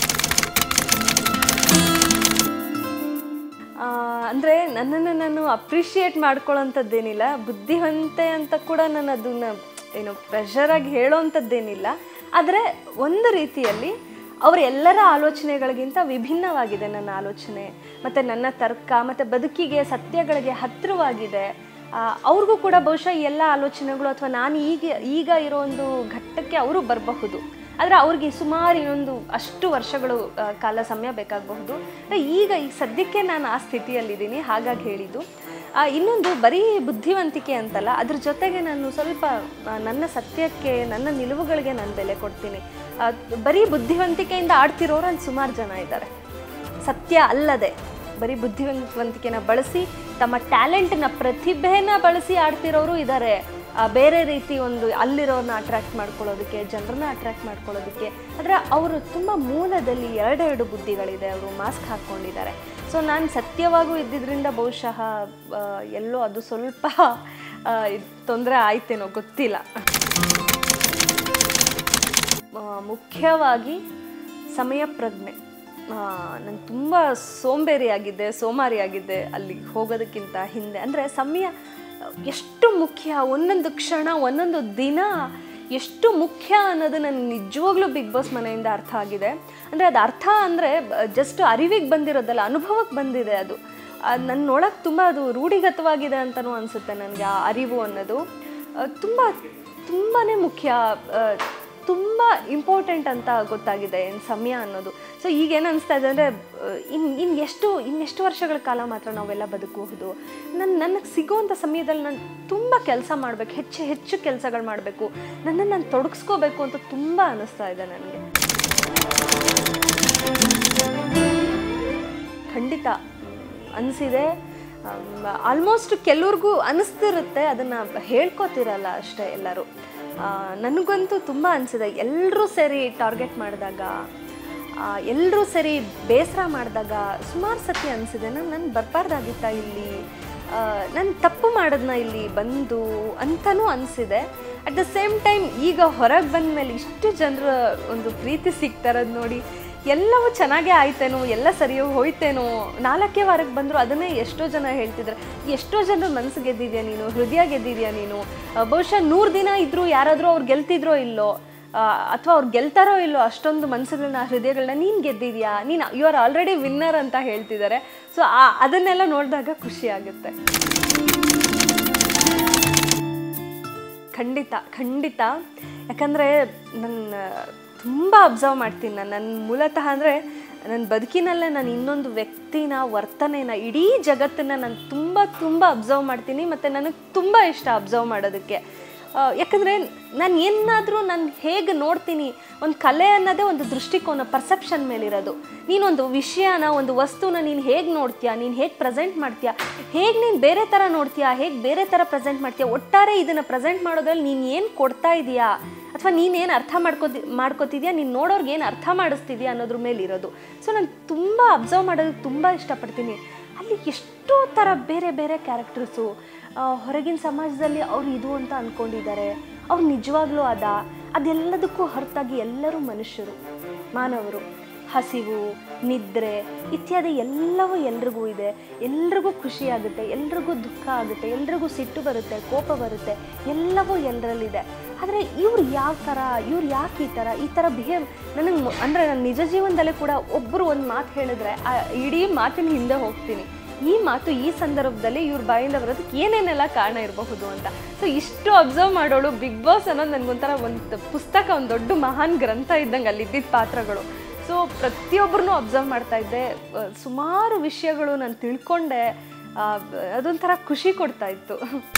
ಅಂದರೆ ನನ್ನನ್ನು ನಾನು ಅಪ್ರಿಷಿಯೇಟ್ ಮಾಡ್ಕೊಳ್ಳೋಂಥದ್ದೇನಿಲ್ಲ ಬುದ್ಧಿವಂತೆ ಅಂತ ಕೂಡ ನಾನು ಅದನ್ನು ಏನು ಪ್ರೆಷರಾಗಿ ಹೇಳೋವಂಥದ್ದೇನಿಲ್ಲ ಆದರೆ ಒಂದು ರೀತಿಯಲ್ಲಿ ಅವರ ಎಲ್ಲರ ಆಲೋಚನೆಗಳಿಗಿಂತ ವಿಭಿನ್ನವಾಗಿದೆ ನನ್ನ ಆಲೋಚನೆ ಮತ್ತು ನನ್ನ ತರ್ಕ ಮತ್ತು ಬದುಕಿಗೆ ಸತ್ಯಗಳಿಗೆ ಹತ್ತಿರವಾಗಿದೆ ಆ, ಅವ್ರಿಗೂ ಕೂಡ ಬಹುಶಃ ಈ ಎಲ್ಲ ಆಲೋಚನೆಗಳು ಅಥವಾ ನಾನು ಈಗ ಈಗ ಇರೋ ಒಂದು ಘಟ್ಟಕ್ಕೆ ಅವರು ಬರಬಹುದು ಆದರೆ ಅವ್ರಿಗೆ ಸುಮಾರು ಇನ್ನೊಂದು ಅಷ್ಟು ವರ್ಷಗಳು ಆ, ಕಾಲ ಸಮಯ ಬೇಕಾಗಬಹುದು ಈಗ ಈ ಸದ್ಯಕ್ಕೆ ನಾನು ಆ ಸ್ಥಿತಿಯಲ್ಲಿದ್ದೀನಿ ಹಾಗಾಗಿ ಹೇಳಿದ್ದು ಆ, ಇನ್ನೊಂದು ಬರೀ ಬುದ್ಧಿವಂತಿಕೆ ಅಂತಲ್ಲ ಅದ್ರ ಜೊತೆಗೆ ನಾನು ಸ್ವಲ್ಪ ಆ, ನನ್ನ ಸತ್ಯಕ್ಕೆ ನನ್ನ ನಿಲುವುಗಳಿಗೆ ನಾನು ಬೆಲೆ ಕೊಡ್ತೀನಿ ಆ, ಬರೀ ಬುದ್ಧಿವಂತಿಕೆಯಿಂದ ಆಡ್ತಿರೋರು ಅಲ್ಲಿ ಸುಮಾರು ಜನ ಇದ್ದಾರೆ ಸತ್ಯ ಅಲ್ಲದೆ ಬರೀ ಬುದ್ಧಿವಂತಿಕೆನ ಬಳಸಿ ತಮ್ಮ ಟ್ಯಾಲೆಂಟ್ನ ಪ್ರತಿಭೆನ ಬಳಸಿ ಆಡ್ತಿರೋರು ಇದ್ದಾರೆ ಆ, ಬೇರೆ ರೀತಿ ಒಂದು ಅಲ್ಲಿರೋರನ್ನ ಅಟ್ರಾಕ್ಟ್ ಮಾಡ್ಕೊಳ್ಳೋದಕ್ಕೆ ಜನರನ್ನ ಅಟ್ರಾಕ್ಟ್ ಮಾಡ್ಕೊಳ್ಳೋದಕ್ಕೆ ಆದರೆ ಅವರು ತುಂಬ ಮೂಲದಲ್ಲಿ ಎರಡೆರಡು ಬುದ್ಧಿಗಳಿದೆ ಅವರು ಮಾಸ್ಕ್ ಹಾಕ್ಕೊಂಡಿದ್ದಾರೆ ಸೊ ನಾನು ಸತ್ಯವಾಗೂ ಇದ್ದಿದ್ದರಿಂದ ಬಹುಶಃ ಆ, ಎಲ್ಲೋ ಅದು ಸ್ವಲ್ಪ ತೊಂದರೆ ಆಯ್ತೇನೋ ಗೊತ್ತಿಲ್ಲ ಆ, ಮುಖ್ಯವಾಗಿ ಸಮಯ ಪ್ರಜ್ಞೆ ನಾನು ತುಂಬ ಸೋಂಬೇರಿಯಾಗಿದ್ದೆ ಸೋಮಾರಿಯಾಗಿದ್ದೆ ಅಲ್ಲಿಗೆ ಹೋಗೋದಕ್ಕಿಂತ ಹಿಂದೆ ಅಂದರೆ ಸಮಯ ಎಷ್ಟು ಮುಖ್ಯ ಒಂದೊಂದು ಕ್ಷಣ ಒಂದೊಂದು ದಿನ ಎಷ್ಟು ಮುಖ್ಯ ಅನ್ನೋದು ನನಗೆ ನಿಜವಾಗ್ಲೂ ಬಿಗ್ ಬಾಸ್ ಮನೆಯಿಂದ ಅರ್ಥ ಆಗಿದೆ ಅಂದರೆ ಅದು ಅರ್ಥ ಅಂದರೆ ಜಸ್ಟ್ ಅರಿವಿಗೆ ಬಂದಿರೋದಲ್ಲ ಅನುಭವಕ್ಕೆ ಬಂದಿದೆ ಅದು ನನ್ನ ನೋಡೋಕೆ ತುಂಬ ಅದು ರೂಢಿಗತವಾಗಿದೆ ಅಂತಲೂ ಅನಿಸುತ್ತೆ ನನಗೆ ಆ ಅರಿವು ಅನ್ನೋದು ತುಂಬ ತುಂಬಾ ಮುಖ್ಯ ಆ, ತುಂಬ ಇಂಪಾರ್ಟೆಂಟ್ ಅಂತ ಗೊತ್ತಾಗಿದೆ ಏನು ಸಮಯ ಅನ್ನೋದು ಸೊ ಈಗ ಏನು ಅನಿಸ್ತಾ ಇದೆ ಅಂದರೆ ಇನ್ನು ಇನ್ನು ಎಷ್ಟು ಇನ್ನೆಷ್ಟು ವರ್ಷಗಳ ಕಾಲ ಮಾತ್ರ ನಾವೆಲ್ಲ ಬದುಕಬಹುದು ನನ್ನ ನನಗೆ ಸಿಗೋವಂಥ ಸಮಯದಲ್ಲಿ ನಾನು ತುಂಬ ಕೆಲಸ ಮಾಡಬೇಕು ಹೆಚ್ಚು ಹೆಚ್ಚು ಕೆಲಸಗಳು ಮಾಡಬೇಕು ನನ್ನನ್ನು ನಾನು ತೊಡಗಿಸ್ಕೋಬೇಕು ಅಂತ ತುಂಬ ಅನ್ನಿಸ್ತಾ ಇದೆ ನನಗೆ ಖಂಡಿತ ಅನಿಸಿದೆ ಆಲ್ಮೋಸ್ಟ್ ಕೆಲವ್ರಿಗೂ ಅನಿಸ್ತಿರುತ್ತೆ ಅದನ್ನು ಹೇಳ್ಕೊತಿರಲ್ಲ ಅಷ್ಟೇ ಎಲ್ಲರೂ ಆ, ನನಗಂತೂ ತುಂಬ ಅನಿಸಿದೆ ಎಲ್ಲರೂ ಸೇರಿ ಟಾರ್ಗೆಟ್ ಮಾಡಿದಾಗ ಎಲ್ಲರೂ ಸೇರಿ ಬೇಸರ ಮಾಡಿದಾಗ ಸುಮಾರು ಸತಿ ಅನಿಸಿದೆ ನಾನು ನಾನು ಬರಬಾರ್ದಾಗಿತ್ತ ಇಲ್ಲಿ ನಾನು ತಪ್ಪು ಮಾಡೋದನ್ನ ಇಲ್ಲಿ ಬಂದು ಅಂತಲೂ ಅನಿಸಿದೆ ಅಟ್ ದ ಸೇಮ್ ಟೈಮ್ ಈಗ ಹೊರಗೆ ಬಂದ ಮೇಲೆ ಇಷ್ಟು ಜನರ ಒಂದು ಪ್ರೀತಿ ಸಿಗ್ತಾರದು ನೋಡಿ ಎಲ್ಲವೂ ಚೆನ್ನಾಗೇ ಆಯ್ತೇನೋ ಎಲ್ಲ ಸರಿಯೋ ಹೋಯ್ತೇನೋ ನಾಲ್ಕೇ ವಾರಕ್ಕೆ ಬಂದರೂ ಅದನ್ನೇ ಎಷ್ಟೋ ಜನ ಹೇಳ್ತಿದ್ರು ಎಷ್ಟೋ ಜನರ ಮನಸ್ಸು ಗೆದ್ದಿದ್ಯಾ ನೀನು ಹೃದಯ ಗೆದ್ದಿದ್ಯಾ ನೀನು ಆ, ಬಹುಶಃ ನೂರು ದಿನ ಇದ್ದರೂ ಯಾರಾದರೂ ಅವ್ರು ಗೆಲ್ತಿದ್ರೋ ಇಲ್ಲೋ ಅಥವಾ ಅವ್ರು ಗೆಲ್ತಾರೋ ಇಲ್ಲೋ ಅಷ್ಟೊಂದು ಮನಸ್ಸುಗಳನ್ನ ಹೃದಯಗಳನ್ನ ನೀನು ಗೆದ್ದಿದ್ಯಾ ನೀನು ಯು ಆರ್ ಆಲ್ರೆಡಿ ವಿನ್ನರ್ ಅಂತ ಹೇಳ್ತಿದ್ದಾರೆ ಸೊ ಅದನ್ನೆಲ್ಲ ನೋಡಿದಾಗ ಖುಷಿ ಆಗುತ್ತೆ ಖಂಡಿತ ಖಂಡಿತ ಯಾಕಂದರೆ ನನ್ನ ತುಂಬ ಅಬ್ಸರ್ವ್ ಮಾಡ್ತೀನಿ ನಾನು ನನ್ನ ಮೂಲತಃ ಅಂದರೆ ನನ್ನ ಬದುಕಿನಲ್ಲೇ ನಾನು ಇನ್ನೊಂದು ವ್ಯಕ್ತಿನ ವರ್ತನೆನ ಇಡೀ ಜಗತ್ತನ್ನು ನಾನು ತುಂಬ ತುಂಬ ಅಬ್ಸರ್ವ್ ಮಾಡ್ತೀನಿ ಮತ್ತು ನನಗೆ ತುಂಬ ಇಷ್ಟ ಅಬ್ಸರ್ವ್ ಮಾಡೋದಕ್ಕೆ ಆ, ಯಾಕಂದರೆ ನಾನು ಏನಾದರೂ ನಾನು ಹೇಗೆ ನೋಡ್ತೀನಿ ಒಂದು ಕಲೆ ಅನ್ನೋದೇ ಒಂದು ದೃಷ್ಟಿಕೋನ ಪರ್ಸೆಪ್ಷನ್ ಮೇಲಿರೋದು ನೀನೊಂದು ವಿಷಯನ ಒಂದು ವಸ್ತುನ ನೀನು ಹೇಗೆ ನೋಡ್ತೀಯಾ ನೀನು ಹೇಗೆ ಪ್ರೆಸೆಂಟ್ ಮಾಡ್ತೀಯಾ ಹೇಗೆ ನೀನು ಬೇರೆ ಥರ ನೋಡ್ತೀಯಾ ಹೇಗೆ ಬೇರೆ ಥರ ಪ್ರೆಸೆಂಟ್ ಮಾಡ್ತೀಯಾ ಒಟ್ಟಾರೆ ಇದನ್ನು ಪ್ರೆಸೆಂಟ್ ಮಾಡೋದ್ರಲ್ಲಿ ನೀನು ಏನು ಕೊಡ್ತಾ ಇದೀಯಾ ಅಥವಾ ನೀನೇನು ಅರ್ಥ ಮಾಡ್ಕೋತಿ ಮಾಡ್ಕೋತಿದ್ಯಾ ನೀನು ನೋಡೋರ್ಗೆ ಏನು ಅರ್ಥ ಮಾಡಿಸ್ತಿದ್ಯಾ ಅನ್ನೋದ್ರ ಮೇಲೆ ಇರೋದು ಸೊ ನಾನು ತುಂಬ ಅಬ್ಸರ್ವ್ ಮಾಡೋದಕ್ಕೆ ತುಂಬ ಇಷ್ಟಪಡ್ತೀನಿ ಅಲ್ಲಿ ಎಷ್ಟೋ ಥರ ಬೇರೆ ಬೇರೆ ಕ್ಯಾರೆಕ್ಟರ್ಸು ಹೊರಗಿನ ಸಮಾಜದಲ್ಲಿ ಅವ್ರು ಇದು ಅಂತ ಅಂದ್ಕೊಂಡಿದ್ದಾರೆ ಅವ್ರು ನಿಜವಾಗ್ಲೂ ಅದ ಅದೆಲ್ಲದಕ್ಕೂ ಹೊರತಾಗಿ ಎಲ್ಲರೂ ಮನುಷ್ಯರು ಮಾನವರು ಹಸಿವು ನಿದ್ರೆ ಇತ್ಯಾದಿ ಎಲ್ಲವೂ ಎಲ್ರಿಗೂ ಇದೆ ಎಲ್ರಿಗೂ ಖುಷಿ ಆಗುತ್ತೆ ಎಲ್ರಿಗೂ ದುಃಖ ಆಗುತ್ತೆ ಎಲ್ರಿಗೂ ಸಿಟ್ಟು ಬರುತ್ತೆ ಕೋಪ ಬರುತ್ತೆ ಎಲ್ಲವೂ ಎಲ್ಲರಲ್ಲಿದೆ ಆದರೆ ಇವ್ರು ಯಾವ ಥರ ಇವ್ರು ಯಾಕೆ ಈ ಥರ ಈ ಥರ ಬಿಹೇವ್ ನನಗೆ ಅಂದರೆ ನನ್ನ ನಿಜ ಜೀವನದಲ್ಲೇ ಕೂಡ ಒಬ್ಬರು ಒಂದು ಮಾತು ಹೇಳಿದ್ರೆ ಆ ಇಡೀ ಮಾತಿನ ಹಿಂದೆ ಹೋಗ್ತೀನಿ ಈ ಮಾತು ಈ ಸಂದರ್ಭದಲ್ಲಿ ಇವ್ರ ಬಾಯಿಂದ ಬರೋದಕ್ಕೆ ಏನೇನೆಲ್ಲ ಕಾರಣ ಇರಬಹುದು ಅಂತ ಸೊ ಇಷ್ಟು ಅಬ್ಸರ್ವ್ ಮಾಡೋಳು ಬಿಗ್ ಬಾಸ್ ಅನ್ನೋದು ನನಗೊಂಥರ ಒಂದು ಪುಸ್ತಕ ಒಂದು ದೊಡ್ಡ ಮಹಾನ್ ಗ್ರಂಥ ಇದ್ದಂಗೆ ಅಲ್ಲಿದ್ದಿದ್ದ ಪಾತ್ರಗಳು ಸೊ ಪ್ರತಿಯೊಬ್ಬರನ್ನೂ ಅಬ್ಸರ್ವ್ ಮಾಡ್ತಾ ಇದ್ದೆ ಆ, ಸುಮಾರು ವಿಷಯಗಳು ನಾನು ತಿಳ್ಕೊಂಡೆ ಆ, ಅದೊಂಥರ ಖುಷಿ ಕೊಡ್ತಾ ಇತ್ತು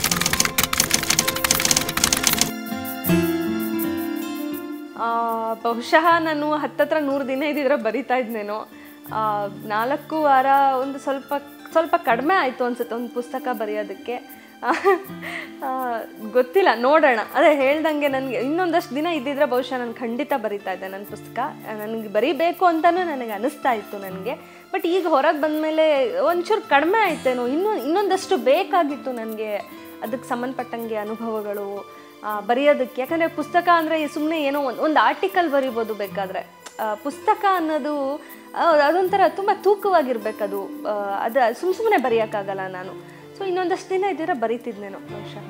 ಆ, ಬಹುಶಃ ನಾನು ಹತ್ತತ್ರ ನೂರು ದಿನ ಇದ್ದಿದ್ರೆ ಬರಿತಾ ಇದ್ನೇನೋ ಆ, ನಾಲ್ಕು ವಾರ ಒಂದು ಸ್ವಲ್ಪ ಸ್ವಲ್ಪ ಕಡಿಮೆ ಆಯಿತು ಅನ್ಸುತ್ತೆ ಒಂದು ಪುಸ್ತಕ ಬರೆಯೋದಕ್ಕೆ ಆ, ಗೊತ್ತಿಲ್ಲ ನೋಡೋಣ ಅದೇ ಹೇಳ್ದಂಗೆ ನನಗೆ ಇನ್ನೊಂದಷ್ಟು ದಿನ ಇದ್ದಿದ್ರೆ ಬಹುಶಃ ನಾನು ಖಂಡಿತ ಬರಿತಾ ಇದ್ದೆ ನನ್ನ ಪುಸ್ತಕ ನನಗೆ ಬರಿಬೇಕು ಅಂತಲೂ ನನಗೆ ಅನಿಸ್ತಾ ಇತ್ತು ನನಗೆ ಬಟ್ ಈಗ ಹೊರಗೆ ಬಂದಮೇಲೆ ಒಂಚೂರು ಕಡಿಮೆ ಆಯ್ತೇನೋ ಇನ್ನೂ ಇನ್ನೊಂದಷ್ಟು ಬೇಕಾಗಿತ್ತು ನನಗೆ ಅದಕ್ಕೆ ಸಂಬಂಧಪಟ್ಟಂಗೆ ಅನುಭವಗಳು ಆ, ಬರೆಯೋದಕ್ಕೆ ಯಾಕಂದರೆ ಪುಸ್ತಕ ಅಂದರೆ ಸುಮ್ಮನೆ ಏನೋ ಒಂದು ಒಂದು ಆರ್ಟಿಕಲ್ ಬರಿಬೋದು ಬೇಕಾದರೆ ಪುಸ್ತಕ ಅನ್ನೋದು ಆ, ಅದೊಂಥರ ತುಂಬ ತೂಕವಾಗಿರ್ಬೇಕದು ಆ, ಅದು ಸುಮ್ಮ ಸುಮ್ಮನೆ ಬರೆಯೋಕ್ಕಾಗಲ್ಲ ನಾನು ಸೊ ಇನ್ನೊಂದಷ್ಟು ದಿನ ಇದ್ದಿದ್ರೆ ಬರೀತಿದ್ನೇನೋ ಬಹುಶಃ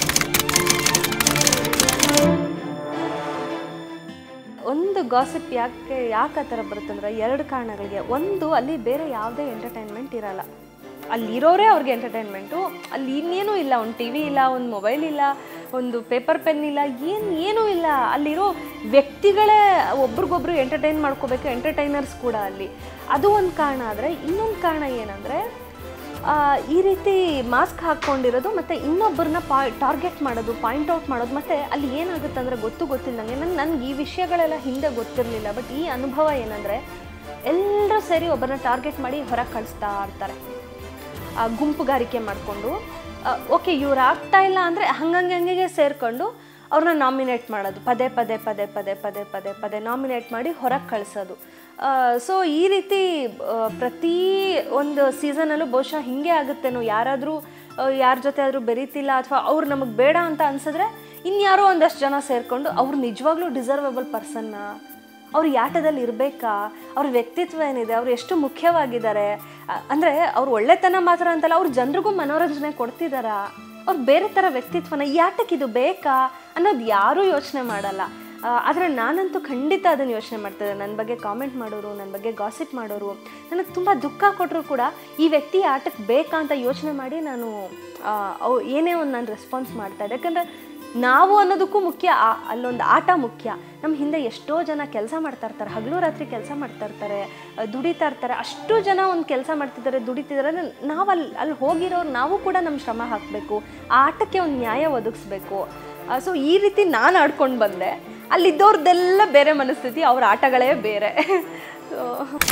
ಒಂದು ಗಾಸಿಪ್ ಯಾಕೆ ಯಾಕೆ ಆ ಥರ ಬರುತ್ತಂದ್ರೆ ಎರಡು ಕಾರಣಗಳಿಗೆ ಒಂದು ಅಲ್ಲಿ ಬೇರೆ ಯಾವುದೇ ಎಂಟರ್ಟೈನ್ಮೆಂಟ್ ಇರಲ್ಲ ಅಲ್ಲಿರೋರೇ ಅವ್ರಿಗೆ ಎಂಟರ್ಟೈನ್ಮೆಂಟು ಅಲ್ಲಿ ಇನ್ನೇನೂ ಇಲ್ಲ ಒಂದು ಟಿ ವಿ ಇಲ್ಲ ಒಂದು ಮೊಬೈಲ್ ಇಲ್ಲ ಒಂದು ಪೇಪರ್ ಪೆನ್ ಇಲ್ಲ ಏನು ಏನೂ ಇಲ್ಲ ಅಲ್ಲಿರೋ ವ್ಯಕ್ತಿಗಳೇ ಒಬ್ರಿಗೊಬ್ರು ಎಂಟರ್ಟೈನ್ ಮಾಡ್ಕೋಬೇಕು ಎಂಟರ್ಟೈನರ್ಸ್ ಕೂಡ ಅಲ್ಲಿ ಅದು ಒಂದು ಕಾರಣ ಆದರೆ ಇನ್ನೊಂದು ಕಾರಣ ಏನಂದರೆ ಆ, ಈ ರೀತಿ ಮಾಸ್ಕ್ ಹಾಕ್ಕೊಂಡಿರೋದು ಮತ್ತು ಇನ್ನೊಬ್ಬರನ್ನ ಪಾ ಟಾರ್ಗೆಟ್ ಮಾಡೋದು ಪಾಯಿಂಟ್ ಔಟ್ ಮಾಡೋದು ಮತ್ತು ಅಲ್ಲಿ ಏನಾಗುತ್ತೆ ಅಂದರೆ ಗೊತ್ತು ಗೊತ್ತಿಲ್ಲದಂಗೆ ನನ್ಗೆ ನನಗೆ ಈ ವಿಷಯಗಳೆಲ್ಲ ಹಿಂದೆ ಗೊತ್ತಿರಲಿಲ್ಲ ಬಟ್ ಈ ಅನುಭವ ಏನಂದರೆ ಎಲ್ಲರೂ ಸೇರಿ ಒಬ್ಬರನ್ನ ಟಾರ್ಗೆಟ್ ಮಾಡಿ ಹೊರಗೆ ಕಳಿಸ್ತಾ ಇರ್ತಾರೆ ಆ, ಗುಂಪುಗಾರಿಕೆ ಮಾಡಿಕೊಂಡು ಓಕೆ ಇವ್ರು ಆಗ್ತಾ ಇಲ್ಲ ಅಂದರೆ ಹಂಗಂಗೆ ಹಂಗೆ ಸೇರಿಕೊಂಡು ಅವ್ರನ್ನ ನಾಮಿನೇಟ್ ಮಾಡೋದು ಪದೇ ಪದೇ ಪದೇ ಪದೇ ಪದೇ ಪದೇ ಪದೇ ನಾಮಿನೇಟ್ ಮಾಡಿ ಹೊರಗೆ ಕಳಿಸೋದು ಸೊ ಈ ರೀತಿ ಆ, ಪ್ರತಿ ಒಂದು ಸೀಸನಲ್ಲೂ ಬಹುಶಃ ಹಿಂಗೆ ಆಗುತ್ತೇನೋ ಯಾರಾದರೂ ಯಾರ ಜೊತೆ ಆದರೂ ಬೆರೀತಿಲ್ಲ ಅಥವಾ ಅವ್ರು ನಮಗೆ ಬೇಡ ಅಂತ ಅನ್ಸಿದ್ರೆ ಇನ್ಯಾರೋ ಒಂದಷ್ಟು ಜನ ಸೇರಿಕೊಂಡು ಅವ್ರು ನಿಜವಾಗ್ಲೂ ಡಿಸರ್ವೇಬಲ್ ಪರ್ಸನ್ನ ಅವ್ರು ಈ ಆಟದಲ್ಲಿ ಇರಬೇಕಾ ಅವ್ರ ವ್ಯಕ್ತಿತ್ವ ಏನಿದೆ ಅವ್ರು ಎಷ್ಟು ಮುಖ್ಯವಾಗಿದ್ದಾರೆ ಅ- ಅಂದ್ರೆ ಅವ್ರು ಒಳ್ಳೆತನ ಮಾತ್ರ ಅಂತಲ್ಲ ಅವ್ರು ಜನರಿಗೂ ಮನೋರಂಜನೆ ಕೊಡ್ತಿದಾರಾ ಅವ್ರು ಬೇರೆ ಥರ ವ್ಯಕ್ತಿತ್ವನ ಈ ಆಟಕ್ಕೆ ಇದು ಬೇಕಾ ಅನ್ನೋದು ಯಾರೂ ಯೋಚನೆ ಮಾಡಲ್ಲ ಆ, ಆದರೆ ನಾನಂತೂ ಖಂಡಿತ ಅದನ್ನು ಯೋಚನೆ ಮಾಡ್ತಿದ್ದೆ ನನ್ನ ಬಗ್ಗೆ ಕಾಮೆಂಟ್ ಮಾಡೋರು ನನ್ನ ಬಗ್ಗೆ ಗಾಸಿಪ್ ಮಾಡೋರು ನನಗೆ ತುಂಬ ದುಃಖ ಕೊಟ್ಟರು ಕೂಡ ಈ ವ್ಯಕ್ತಿ ಈ ಆಟಕ್ಕೆ ಬೇಕಾ ಅಂತ ಯೋಚನೆ ಮಾಡಿ ನಾನು ಆ, ಅವು ಏನೇ ಒಂದು ನಾನು ರೆಸ್ಪಾನ್ಸ್ ಮಾಡ್ತಾ ಇದ್ದೆ ಯಾಕಂದರೆ ನಾವು ಅನ್ನೋದಕ್ಕೂ ಮುಖ್ಯ ಆ- ಅಲ್ಲೊಂದು ಆಟ ಮುಖ್ಯ ನಮ್ಮ ಹಿಂದೆ ಎಷ್ಟೋ ಜನ ಕೆಲಸ ಮಾಡ್ತಾ ಇರ್ತಾರೆ ಹಗಲು ರಾತ್ರಿ ಕೆಲಸ ಮಾಡ್ತಾ ಇರ್ತಾರೆ ಅಹ್, ದುಡಿತಾ ಇರ್ತಾರೆ ಅಷ್ಟು ಜನ ಒಂದು ಕೆಲಸ ಮಾಡ್ತಿದ್ದಾರೆ ದುಡಿತಿದ್ದಾರೆ ನಾವು ಅಲ್ಲಿ ಅಲ್ಲಿ ಹೋಗಿರೋರು ನಾವು ಕೂಡ ನಮ್ಮ ಶ್ರಮ ಹಾಕಬೇಕು ಆ ಆಟಕ್ಕೆ ಒಂದು ನ್ಯಾಯ ಒದಗಿಸ್ಬೇಕು ಸೊ ಈ ರೀತಿ ನಾನು ಆಡ್ಕೊಂಡು ಬಂದೆ ಅಲ್ಲಿದ್ದವ್ರದ್ದೆಲ್ಲ ಬೇರೆ ಮನಸ್ಥಿತಿ ಅವ್ರ ಆಟಗಳೇ ಬೇರೆ ಸೊ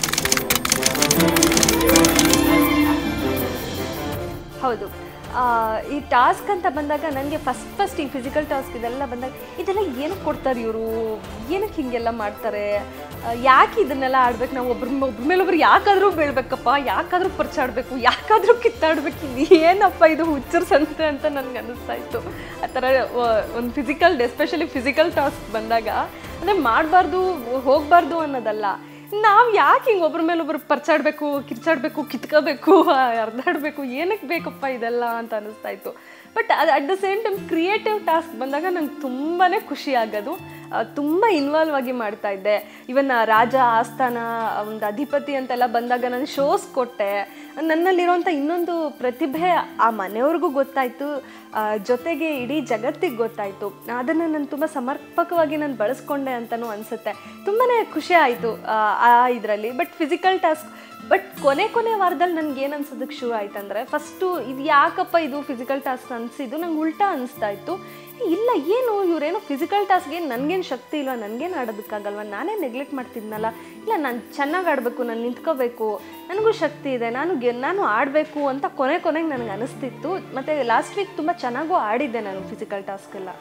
ಹೌದು ಆ, ಈ ಟಾಸ್ಕ್ ಅಂತ ಬಂದಾಗ ನನಗೆ ಫಸ್ಟ್ ಫಸ್ಟ್ ಈ ಫಿಸಿಕಲ್ ಟಾಸ್ಕ್ ಇದೆಲ್ಲ ಬಂದಾಗ ಇದೆಲ್ಲ ಏನಕ್ಕೆ ಕೊಡ್ತಾರೆ ಇವರು ಏನಕ್ಕೆ ಹೀಗೆಲ್ಲ ಮಾಡ್ತಾರೆ ಆ, ಯಾಕೆ ಇದನ್ನೆಲ್ಲ ಆಡ್ಬೇಕು ನಾವು ಒಬ್ರ ಮ- ಒಬ್ರ ಮೇಲೊಬ್ರು ಯಾಕಾದರೂ ಬೀಳ್ಬೇಕಪ್ಪ ಯಾಕಾದರೂ ಪರ್ಚಾಡಬೇಕು ಯಾಕಾದರೂ ಕಿತ್ತಾಡ್ಬೇಕು ಇದು ಏನಪ್ಪ ಇದು ಹುಚ್ಚರ ಸಂತೆ ಅಂತ ನನಗೆ ಅನ್ನಿಸ್ತಾ ಇತ್ತು ಆ ಥರ ಒಂದು ಫಿಸಿಕಲ್ ಎಸ್ಪೆಷಲಿ ಫಿಸಿಕಲ್ ಟಾಸ್ಕ್ ಬಂದಾಗ ಅಂದರೆ ಮಾಡಬಾರ್ದು ಹೋಗಬಾರ್ದು ಅನ್ನೋದಲ್ಲ ನಾವು ಯಾಕೆ ಹಿಂಗೆ ಒಬ್ರ ಮೇಲೆ ಒಬ್ರು ಪರ್ಚಾಡಬೇಕು ಕಿರ್ಚಾಡಬೇಕು ಕಿತ್ಕೋಬೇಕು ಹರಿದಾಡಬೇಕು ಏನಕ್ಕೆ ಬೇಕಪ್ಪ ಇದೆಲ್ಲ ಅಂತ ಅನಿಸ್ತಾ ಇತ್ತು ಬಟ್ ಅದು at the same time creative task ಬಂದಾಗ ನಂಗೆ ತುಂಬಾ ಖುಷಿ ಆಗೋದು ತುಂಬ ಇನ್ವಾಲ್ವ್ ಆಗಿ ಮಾಡ್ತಾ ಇದ್ದೆ ಇವನ್ ರಾಜ ಆಸ್ಥಾನ ಒಂದು ಅಧಿಪತಿ ಅಂತೆಲ್ಲ ಬಂದಾಗ ನಾನು ಶೋಸ್ ಕೊಟ್ಟೆ ನನ್ನಲ್ಲಿರುವಂಥ ಇನ್ನೊಂದು ಪ್ರತಿಭೆ ಆ ಮನೆಯವ್ರಿಗೂ ಗೊತ್ತಾಯಿತು ಜೊತೆಗೆ ಇಡೀ ಜಗತ್ತಿಗೆ ಗೊತ್ತಾಯಿತು ಅದನ್ನು ನಾನು ತುಂಬ ಸಮರ್ಪಕವಾಗಿ ನಾನು ಬಳಸ್ಕೊಂಡೆ ಅಂತಲೂ ಅನಿಸುತ್ತೆ ತುಂಬಾ ಖುಷಿ ಆಯಿತು ಆ ಇದರಲ್ಲಿ ಬಟ್ ಫಿಸಿಕಲ್ ಟಾಸ್ಕ್ ಬಟ್ ಕೊನೆ ಕೊನೆ ವಾರದಲ್ಲಿ ನನಗೆ ಏನು ಅನ್ಸೋದಕ್ಕೆ ಶುರು ಆಯ್ತಂದ್ರೆ ಫಸ್ಟು ಇದು ಯಾಕಪ್ಪ ಇದು ಫಿಸಿಕಲ್ ಟಾಸ್ಕ್ ಅನಿಸಿದ್ದು ನಂಗೆ ಉಲ್ಟಾ ಅನಿಸ್ತಾ ಇತ್ತು ಇಲ್ಲ ಏನು ಇವರೇನೋ ಫಿಸಿಕಲ್ ಟಾಸ್ಕ್ಗೆ ನನಗೇನು ಶಕ್ತಿ ಇಲ್ಲ ನನಗೇನು ಆಡೋದಕ್ಕಾಗಲ್ವ ನಾನೇ ನೆಗ್ಲೆಕ್ಟ್ ಮಾಡ್ತಿದ್ನಲ್ಲ ಇಲ್ಲ ನಾನು ಚೆನ್ನಾಗಿ ಆಡಬೇಕು ನಾನು ನಿಂತ್ಕೋಬೇಕು ನನಗೂ ಶಕ್ತಿ ಇದೆ ನಾನು ಗೆ ನಾನು ಆಡಬೇಕು ಅಂತ ಕೊನೆ ಕೊನೆಗೆ ನನಗೆ ಅನಿಸ್ತಿತ್ತು ಮತ್ತು ಲಾಸ್ಟ್ ವೀಕ್ ತುಂಬ ಚೆನ್ನಾಗೂ ಆಡಿದ್ದೆ ನಾನು ಫಿಸಿಕಲ್ ಟಾಸ್ಕ್ ಎಲ್ಲ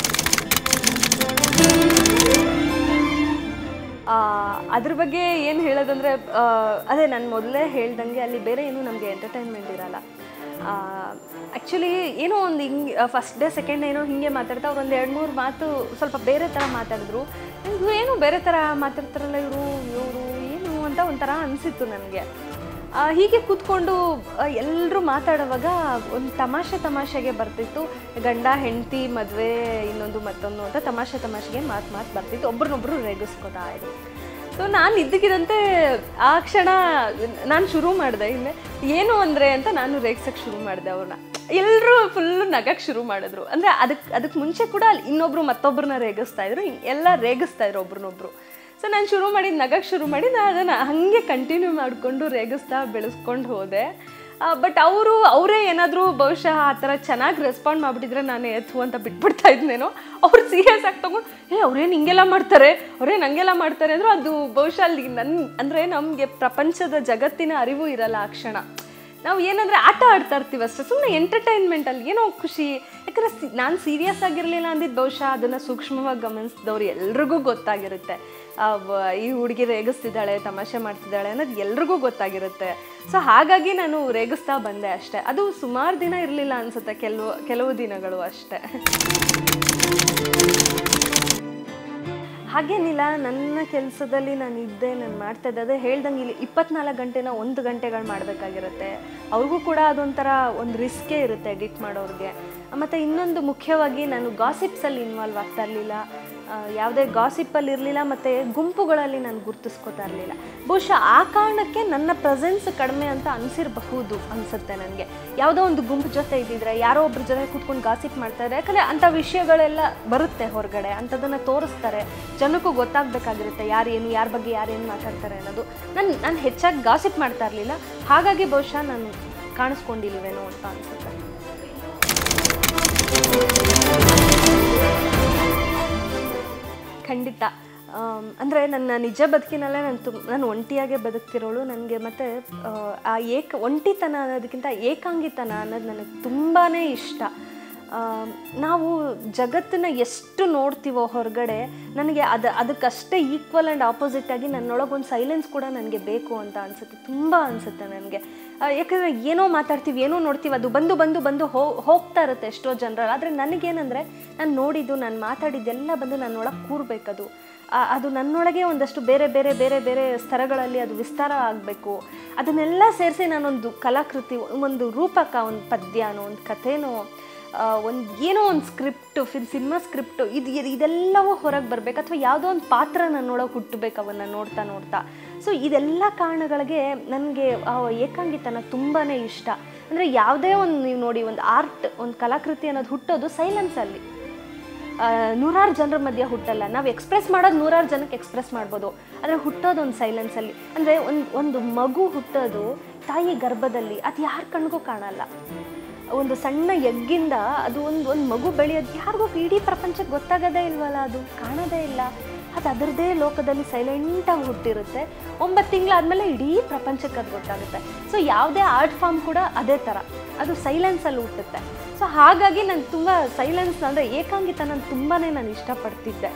ಆ, ಅದ್ರ ಬಗ್ಗೆ ಏನು ಹೇಳೋದಂದರೆ ಅದೇ ನಾನು ಮೊದಲೇ ಹೇಳ್ದಂಗೆ ಅಲ್ಲಿ ಬೇರೆ ಏನು ನಮಗೆ ಎಂಟರ್ಟೈನ್ಮೆಂಟ್ ಇರಲ್ಲ ಆ್ಯಕ್ಚುಲಿ ಏನೋ ಒಂದು ಹಿಂಗೆ ಫಸ್ಟ್ ಡೇ ಸೆಕೆಂಡ್ ಏನೋ ಹಿಂಗೆ ಮಾತಾಡ್ತಾ ಅವ್ರು ಒಂದು ಎರಡು ಮೂರು ಮಾತು ಸ್ವಲ್ಪ ಬೇರೆ ಥರ ಮಾತಾಡಿದ್ರು ಇವ್ರು ಏನು ಬೇರೆ ಥರ ಮಾತಾಡ್ತಾರಲ್ಲ ಇವರು ಇವರು ಏನು ಅಂತ ಒಂಥರ ಅನಿಸಿತ್ತು ನನಗೆ ಹೀಗೆ ಕೂತ್ಕೊಂಡು ಎಲ್ಲರೂ ಮಾತಾಡುವಾಗ ಒಂದು ತಮಾಷೆ ತಮಾಷೆಗೆ ಬರ್ತಿತ್ತು ಗಂಡ ಹೆಂಡತಿ ಮದುವೆ ಇನ್ನೊಂದು ಮತ್ತೊಂದು ಅಂತ ತಮಾಷೆ ತಮಾಷೆಗೆ ಮಾತು ಮಾತು ಬರ್ತಿತ್ತು ಒಬ್ರನ್ನೊಬ್ರು ರೇಗಿಸ್ಕೋತಾ ಇದ್ರು ಸೊ ನಾನು ಇದ್ದಕ್ಕಿದಂತೆ ಆ ಕ್ಷಣ ನಾನು ಶುರು ಮಾಡಿದೆ ಇಲ್ಲೇ ಏನು ಅಂದರೆ ಅಂತ ನಾನು ರೇಗ್ಸಕ್ಕೆ ಶುರು ಮಾಡಿದೆ ಅವ್ರನ್ನ ಎಲ್ಲರೂ ಫುಲ್ಲು ನಗಕ್ಕೆ ಶುರು ಮಾಡಿದ್ರು ಅಂದರೆ ಅದಕ್ಕೆ ಅದಕ್ಕೆ ಮುಂಚೆ ಕೂಡ ಅಲ್ಲಿ ಇನ್ನೊಬ್ರು ಮತ್ತೊಬ್ಬರನ್ನ ರೇಗಿಸ್ತಾ ಇದ್ರು ಇನ್- ಎಲ್ಲ ರೇಗಿಸ್ತಾ ಇದ್ರು ಒಬ್ರನ್ನೊಬ್ರು ಸೊ ನಾನು ಶುರು ಮಾಡಿದ ನಗಕ್ಕೆ ಶುರು ಮಾಡಿ ನಾನು ಅದನ್ನು ಹಾಗೆ ಕಂಟಿನ್ಯೂ ಮಾಡಿಕೊಂಡು ರೇಗಿಸ್ತಾ ಬೆಳೆಸ್ಕೊಂಡು ಹೋದೆ ಬಟ್ ಅವರು ಅವರೇ ಏನಾದರೂ ಬಹುಶಃ ಆ ಥರ ಚೆನ್ನಾಗಿ ರೆಸ್ಪಾಂಡ್ ಮಾಡಿಬಿಟ್ಟಿದ್ರೆ ನಾನು ಎತ್ತು ಅಂತ ಬಿಟ್ಬಿಡ್ತಾ ಇದ್ನೇನೋ ಅವ್ರು ಸೀರಿಯಸ್ ಆಗಿ ತೊಗೊಂಡು ಏ ಅವ್ರೇನು ಹಿಂಗೆಲ್ಲ ಮಾಡ್ತಾರೆ ಅವ್ರೇನು ಹಂಗೆಲ್ಲ ಮಾಡ್ತಾರೆ ಅಂದರೂ ಅದು ಬಹುಶಃ ಅಲ್ಲಿ ನನ್ನ ಅಂದರೆ ನಮಗೆ ಪ್ರಪಂಚದ ಜಗತ್ತಿನ ಅರಿವು ಇರಲ್ಲ ಆ ಕ್ಷಣ ನಾವು ಏನಂದರೆ ಆಟ ಆಡ್ತಾ ಇರ್ತೀವಿ ಅಷ್ಟೇ ಸುಮ್ಮನೆ ಎಂಟರ್ಟೈನ್ಮೆಂಟಲ್ಲಿ ಏನೋ ಖುಷಿ ಯಾಕಂದರೆ ಸಿ ನಾನು ಸೀರಿಯಸ್ ಆಗಿರಲಿಲ್ಲ ಅಂದಿದ್ದು ಬಹುಶಃ ಅದನ್ನು ಸೂಕ್ಷ್ಮವಾಗಿ ಗಮನಿಸಿದವ್ರು ಎಲ್ರಿಗೂ ಗೊತ್ತಾಗಿರುತ್ತೆ ಆ, ವ- ಈ ಹುಡುಗಿ ರೇಗಿಸ್ತಿದ್ದಾಳೆ ತಮಾಷೆ ಮಾಡ್ತಿದ್ದಾಳೆ ಅನ್ನೋದು ಎಲ್ರಿಗೂ ಗೊತ್ತಾಗಿರುತ್ತೆ ಸೊ ಹಾಗಾಗಿ ನಾನು ರೇಗಿಸ್ತಾ ಬಂದೆ ಅಷ್ಟೇ ಅದು ಸುಮಾರು ದಿನ ಇರಲಿಲ್ಲ ಅನಿಸುತ್ತೆ ಕೆಲವು ಕೆಲವು ದಿನಗಳು ಅಷ್ಟೇ ಹಾಗೇನಿಲ್ಲ ನನ್ನ ಕೆಲಸದಲ್ಲಿ ನಾನು ಇದ್ದೆ ನಾನು ಮಾಡ್ತಾ ಇದ್ದೆ ಅದೇ ಹೇಳ್ದಂಗೆ ಇಲ್ಲಿ ಇಪ್ಪತ್ನಾಲ್ಕು ಗಂಟೆನ ಒಂದು ಗಂಟೆಗಳು ಮಾಡಬೇಕಾಗಿರುತ್ತೆ ಅವ್ರಿಗೂ ಕೂಡ ಅದೊಂಥರ ಒಂದು ರಿಸ್ಕೇ ಇರುತ್ತೆ ಎಡಿಟ್ ಮಾಡೋರಿಗೆ ಮತ್ತು ಇನ್ನೊಂದು ಮುಖ್ಯವಾಗಿ ನಾನು ಗಾಸಿಪ್ಸಲ್ಲಿ ಇನ್ವಾಲ್ವ್ ಆಗ್ತಾ ಇರಲಿಲ್ಲ ಯಾವುದೇ ಗಾಸಿಪ್ಪಲ್ಲಿ ಇರಲಿಲ್ಲ ಮತ್ತು ಗುಂಪುಗಳಲ್ಲಿ ನಾನು ಗುರ್ತಿಸ್ಕೊತಾ ಇರಲಿಲ್ಲ ಬಹುಶಃ ಆ ಕಾರಣಕ್ಕೆ ನನ್ನ ಪ್ರೆಸೆನ್ಸ್ ಕಡಿಮೆ ಅಂತ ಅನಿಸಿರಬಹುದು ಅನಿಸುತ್ತೆ ನನಗೆ ಯಾವುದೋ ಒಂದು ಗುಂಪು ಜೊತೆ ಇದ್ದಿದ್ರೆ ಯಾರೋ ಒಬ್ರ ಜೊತೆ ಕೂತ್ಕೊಂಡು ಗಾಸಿಪ್ ಮಾಡ್ತಾರೆ ಯಾಕಂದರೆ ಅಂಥ ವಿಷಯಗಳೆಲ್ಲ ಬರುತ್ತೆ ಹೊರಗಡೆ ಅಂಥದ್ದನ್ನು ತೋರಿಸ್ತಾರೆ ಜನಕ್ಕೂ ಗೊತ್ತಾಗಬೇಕಾಗಿರುತ್ತೆ ಯಾರು ಏನು ಯಾರ ಬಗ್ಗೆ ಯಾರೇನು ಮಾತಾಡ್ತಾರೆ ಅನ್ನೋದು ನಾನು ನಾನು ಹೆಚ್ಚಾಗಿ ಗಾಸಿಪ್ ಮಾಡ್ತಾ ಇರಲಿಲ್ಲ ಹಾಗಾಗಿ ಬಹುಶಃ ನಾನು ಕಾಣಿಸ್ಕೊಂಡಿಲ್ವೇನೋ ಅಂತ ಅನಿಸುತ್ತೆ ಖಂಡಿತ ಅಂದರೆ ನನ್ನ ನಿಜ ಬದುಕಿನಲ್ಲೇ ನಾನು ತುಂಬ ನಾನು ಒಂಟಿಯಾಗೆ ಬದುಕ್ತಿರೋಳು ನನಗೆ ಮತ್ತು ಆ ಏಕ ಒಂಟಿತನ ಅನ್ನೋದಕ್ಕಿಂತ ಏಕಾಂಗಿತನ ಅನ್ನೋದು ನನಗೆ ತುಂಬಾ ಇಷ್ಟ ಆಮ್, ನಾವು ಜಗತ್ತನ್ನ ಎಷ್ಟು ನೋಡ್ತೀವೋ ಹೊರಗಡೆ ನನಗೆ ಅದು ಅದಕ್ಕಷ್ಟೇ ಈಕ್ವಲ್ ಆ್ಯಂಡ್ ಆಪೋಸಿಟ್ ಆಗಿ ನನ್ನೊಳಗೆ ಒಂದು ಸೈಲೆನ್ಸ್ ಕೂಡ ನನಗೆ ಬೇಕು ಅಂತ ಅನಿಸುತ್ತೆ ತುಂಬ ಅನಿಸುತ್ತೆ ನನಗೆ ಯಾಕಂದರೆ ಏನೋ ಮಾತಾಡ್ತೀವಿ ಏನೋ ನೋಡ್ತೀವಿ ಅದು ಬಂದು ಬಂದು ಬಂದು ಹೋ ಹೋಗ್ತಾ ಇರುತ್ತೆ ಎಷ್ಟೋ ಜನರ ಆದರೆ ನನಗೇನಂದರೆ ನಾನು ನೋಡಿದ್ದು ನಾನು ಮಾತಾಡಿದ್ದೆಲ್ಲ ಬಂದು ನನ್ನೊಳಗೆ ಕೂರಬೇಕದು ಆ- ಅದು ನನ್ನೊಳಗೆ ಒಂದಷ್ಟು ಬೇರೆ ಬೇರೆ ಬೇರೆ ಬೇರೆ ಸ್ತರಗಳಲ್ಲಿ ಅದು ವಿಸ್ತಾರ ಆಗಬೇಕು ಅದನ್ನೆಲ್ಲ ಸೇರಿಸಿ ನಾನೊಂದು ಕಲಾಕೃತಿ ಒಂದು ರೂಪಕ ಒಂದು ಪದ್ಯನೋ ಒಂದು ಕಥೆನೋ ಒಂದು ಏನೋ ಒಂದು ಸ್ಕ್ರಿಪ್ಟು ಫಿಲ್ ಸಿನಿಮಾ ಸ್ಕ್ರಿಪ್ಟು ಇದು ಇದು- ಇದೆಲ್ಲವೂ ಹೊರಗೆ ಬರಬೇಕು ಅಥವಾ ಯಾವುದೋ ಒಂದು ಪಾತ್ರ ನನ್ನೊಳಗೆ ಹುಟ್ಟಬೇಕು ಅವನ್ನ ನೋಡ್ತಾ ನೋಡ್ತಾ ಸೊ ಇದೆಲ್ಲ ಕಾರಣಗಳಿಗೆ ನನಗೆ ಆ ಏಕಾಂಗಿತನ ತುಂಬಾ ಇಷ್ಟ ಅಂದರೆ ಯಾವುದೇ ಒಂದು ನೀವು ನೋಡಿ ಒಂದು ಆರ್ಟ್ ಒಂದು ಕಲಾಕೃತಿ ಅನ್ನೋದು ಹುಟ್ಟೋದು ಸೈಲೆನ್ಸಲ್ಲಿ ನೂರಾರು ಜನರ ಮಧ್ಯೆ ಹುಟ್ಟಲ್ಲ ನಾವು ಎಕ್ಸ್ಪ್ರೆಸ್ ಮಾಡೋದು ನೂರಾರು ಜನಕ್ಕೆ ಎಕ್ಸ್ಪ್ರೆಸ್ ಮಾಡ್ಬೋದು ಆದರೆ ಹುಟ್ಟೋದು ಒಂದು ಸೈಲೆನ್ಸಲ್ಲಿ ಅಂದರೆ ಒಂದು ಒಂದು ಮಗು ಹುಟ್ಟೋದು ತಾಯಿ ಗರ್ಭದಲ್ಲಿ ಅದು ಯಾರ ಕಣ್ಗೂ ಕಾಣಲ್ಲ ಒಂದು ಸಣ್ಣ ಎಗ್ಗಿಂದ ಅದು ಒಂದು ಒಂದು ಮಗು ಬೆಳೆಯೋದು ಯಾರಿಗೂ ಇಡೀ ಪ್ರಪಂಚಕ್ಕೆ ಗೊತ್ತಾಗೋದೇ ಇಲ್ವಲ್ಲ ಅದು ಕಾಣೋದೇ ಇಲ್ಲ ಅದು ಅದರದೇ ಲೋಕದಲ್ಲಿ ಸೈಲೆಂಟಾಗಿ ಹುಟ್ಟಿರುತ್ತೆ ಒಂಬತ್ತು ತಿಂಗಳಾದಮೇಲೆ ಇಡೀ ಪ್ರಪಂಚಕ್ಕೆ ಅದು ಗೊತ್ತಾಗುತ್ತೆ ಸೊ ಯಾವುದೇ ಆರ್ಟ್ ಫಾರ್ಮ್ ಕೂಡ ಅದೇ ಥರ ಅದು ಸೈಲೆನ್ಸಲ್ಲಿ ಹುಟ್ಟುತ್ತೆ ಸೊ ಹಾಗಾಗಿ ನಾನು ತುಂಬ ಸೈಲೆನ್ಸ್ ಅಂದರೆ ಏಕಾಂಗಿತ ನಾನು ತುಂಬಾ ನಾನು ಇಷ್ಟಪಡ್ತಿದ್ದೆ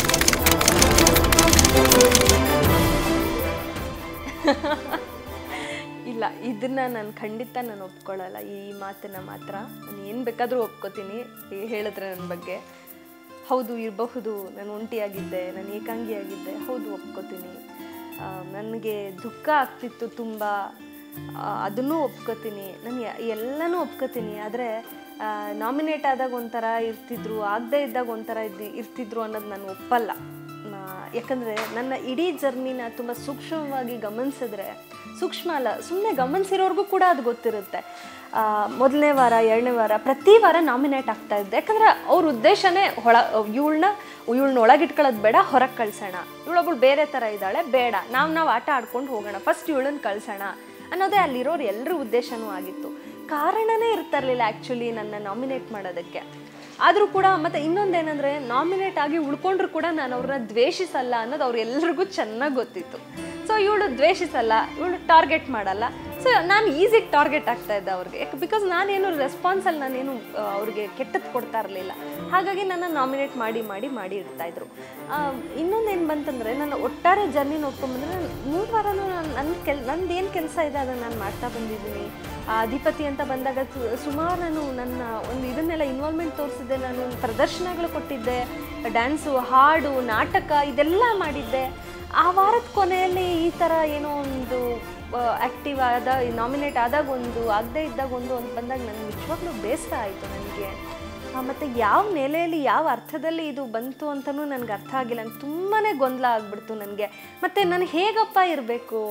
ಇಲ್ಲ ಇದನ್ನ ನಾನು ಖಂಡಿತ ನಾನು ಒಪ್ಕೊಳ್ಳಲ್ಲ ಈ ಮಾತನ್ನ ಮಾತ್ರ ನಾನು ಏನು ಬೇಕಾದರೂ ಒಪ್ಕೋತೀನಿ ಈ ಹೇಳಿದ್ರೆ ನನ್ನ ಬಗ್ಗೆ ಹೌದು ಇರಬಹುದು ನಾನು ಒಂಟಿಯಾಗಿದ್ದೆ ನಾನು ಏಕಾಂಗಿಯಾಗಿದ್ದೆ ಹೌದು ಒಪ್ಕೋತೀನಿ ಆ, ನನಗೆ ದುಃಖ ಆಗ್ತಿತ್ತು ತುಂಬ ಆ, ಅದನ್ನೂ ಒಪ್ಕೋತೀನಿ ನಾನು ಎ- ಎಲ್ಲನೂ ಒಪ್ಕೋತೀನಿ ಆದರೆ ನಾಮಿನೇಟ್ ಆದಾಗ ಒಂಥರ ಇರ್ತಿದ್ರು ಆಗದೇ ಇದ್ದಾಗ ಒಂಥರ ಇದ್ದು ಇರ್ತಿದ್ರು ಅನ್ನೋದು ನಾನು ಒಪ್ಪಲ್ಲ ನಾ- ಯಾಕಂದರೆ ನನ್ನ ಇಡೀ ಜರ್ನಿನ ತುಂಬ ಸೂಕ್ಷ್ಮವಾಗಿ ಗಮನಿಸಿದ್ರೆ ಸೂಕ್ಷ್ಮ ಅಲ್ಲ ಸುಮ್ಮನೆ ಗಮನಿಸಿರೋರ್ಗೂ ಕೂಡ ಅದು ಗೊತ್ತಿರುತ್ತೆ ಮೊದಲನೇ ವಾರ ಎರಡನೇ ವಾರ ಪ್ರತಿ ವಾರ ನಾಮಿನೇಟ್ ಆಗ್ತಾ ಇದ್ದೆ ಯಾಕಂದರೆ ಅವ್ರ ಉದ್ದೇಶನೇ ಹೊಳ ಇವಳನ್ನ ಇವಳನ್ನ ಒಳಗಿಟ್ಕೊಳ್ಳೋದು ಬೇಡ ಹೊರಗೆ ಕಳ್ಸೋಣ ಇವಳೊಬ್ಳು ಬೇರೆ ಥರ ಇದ್ದಾಳೆ ಬೇಡ ನಾವು ನಾವು ಆಟ ಆಡ್ಕೊಂಡು ಹೋಗೋಣ ಫಸ್ಟ್ ಇವಳನ್ನ ಕಳ್ಸೋಣ ಅನ್ನೋದೇ ಅಲ್ಲಿರೋರು ಎಲ್ಲರ ಉದ್ದೇಶನೂ ಆಗಿತ್ತು ಕಾರಣನೇ ಇರ್ತಿರ್ಲಿಲ್ಲ ಆ್ಯಕ್ಚುಲಿ ನನ್ನ ನಾಮಿನೇಟ್ ಮಾಡೋದಕ್ಕೆ ಆದರೂ ಕೂಡ ಮತ್ತು ಇನ್ನೊಂದೇನೆಂದರೆ ನಾಮಿನೇಟ್ ಆಗಿ ಉಳ್ಕೊಂಡ್ರು ಕೂಡ ನಾನು ಅವ್ರನ್ನ ದ್ವೇಷಿಸಲ್ಲ ಅನ್ನೋದು ಅವ್ರೆಲ್ರಿಗೂ ಚೆನ್ನಾಗಿ ಗೊತ್ತಿತ್ತು ಸೊ ಇವಳು ದ್ವೇಷಿಸಲ್ಲ ಇವಳು ಟಾರ್ಗೆಟ್ ಮಾಡಲ್ಲ ಸೊ ನಾನು ಈಸಿಗೆ ಟಾರ್ಗೆಟ್ ಆಗ್ತಾ ಇದ್ದೆ ಅವ್ರಿಗೆ ಯಾಕೆ ಬಿಕಾಸ್ ನಾನೇನು ರೆಸ್ಪಾನ್ಸಲ್ಲಿ ನಾನೇನು ಆ, ಅವ್ರಿಗೆ ಕೆಟ್ಟದ್ದು ಕೊಡ್ತಾ ಇರಲಿಲ್ಲ ಹಾಗಾಗಿ ನನ್ನ ನಾಮಿನೇಟ್ ಮಾಡಿ ಮಾಡಿ ಮಾಡಿ ಇಡ್ತಾಯಿದ್ರು ಇನ್ನೊಂದೇನು ಬಂತಂದರೆ ನನ್ನ ಒಟ್ಟಾರೆ ಜರ್ನಿ ನೋಡ್ಕೊಂಬಂದ್ರೆ ನಾನು ಮೂರು ವಾರನೂ ನಾನು ನನ್ನ ಕೆಲ್ ನಂದು ಏನು ಕೆಲಸ ಇದೆ ಅದನ್ನು ನಾನು ಮಾಡ್ತಾ ಬಂದಿದ್ದೀನಿ ಆ ಅಧಿಪತಿ ಅಂತ ಬಂದಾಗ ಸು- ಸುಮಾರು ನಾನು ನನ್ನ ಒಂದು ಇದನ್ನೆಲ್ಲ ಇನ್ವಾಲ್ವ್ಮೆಂಟ್ ತೋರಿಸಿದ್ದೆ ನಾನು ಪ್ರದರ್ಶನಗಳು ಕೊಟ್ಟಿದ್ದೆ ಡ್ಯಾನ್ಸು ಹಾಡು ನಾಟಕ ಇದೆಲ್ಲ ಮಾಡಿದ್ದೆ ಆ ವಾರದ ಕೊನೆಯಲ್ಲಿ ಈ ಥರ ಏನೋ ಒಂದು ಆ್ಯಕ್ಟಿವ್ ಆದ ನಾಮಿನೇಟ್ ಆದಾಗ ಒಂದು ಆಗದೇ ಇದ್ದಾಗ ಒಂದು ಅಂತ ಬಂದಾಗ ನನಗೆ ನಿಜವಾಗ್ಲೂ ಬೇಸರ ಆಯಿತು ನನಗೆ ಮತ್ತು ಯಾವ ನೆಲೆಯಲ್ಲಿ ಯಾವ ಅರ್ಥದಲ್ಲಿ ಇದು ಬಂತು ಅಂತಲೂ ನನಗೆ ಅರ್ಥ ಆಗಿಲ್ಲ ನಂಗೆ ತುಂಬಾ ಗೊಂದಲ ಆಗ್ಬಿಡ್ತು ನನಗೆ ಮತ್ತು ನಾನು ಹೇಗಪ್ಪ ಇರಬೇಕು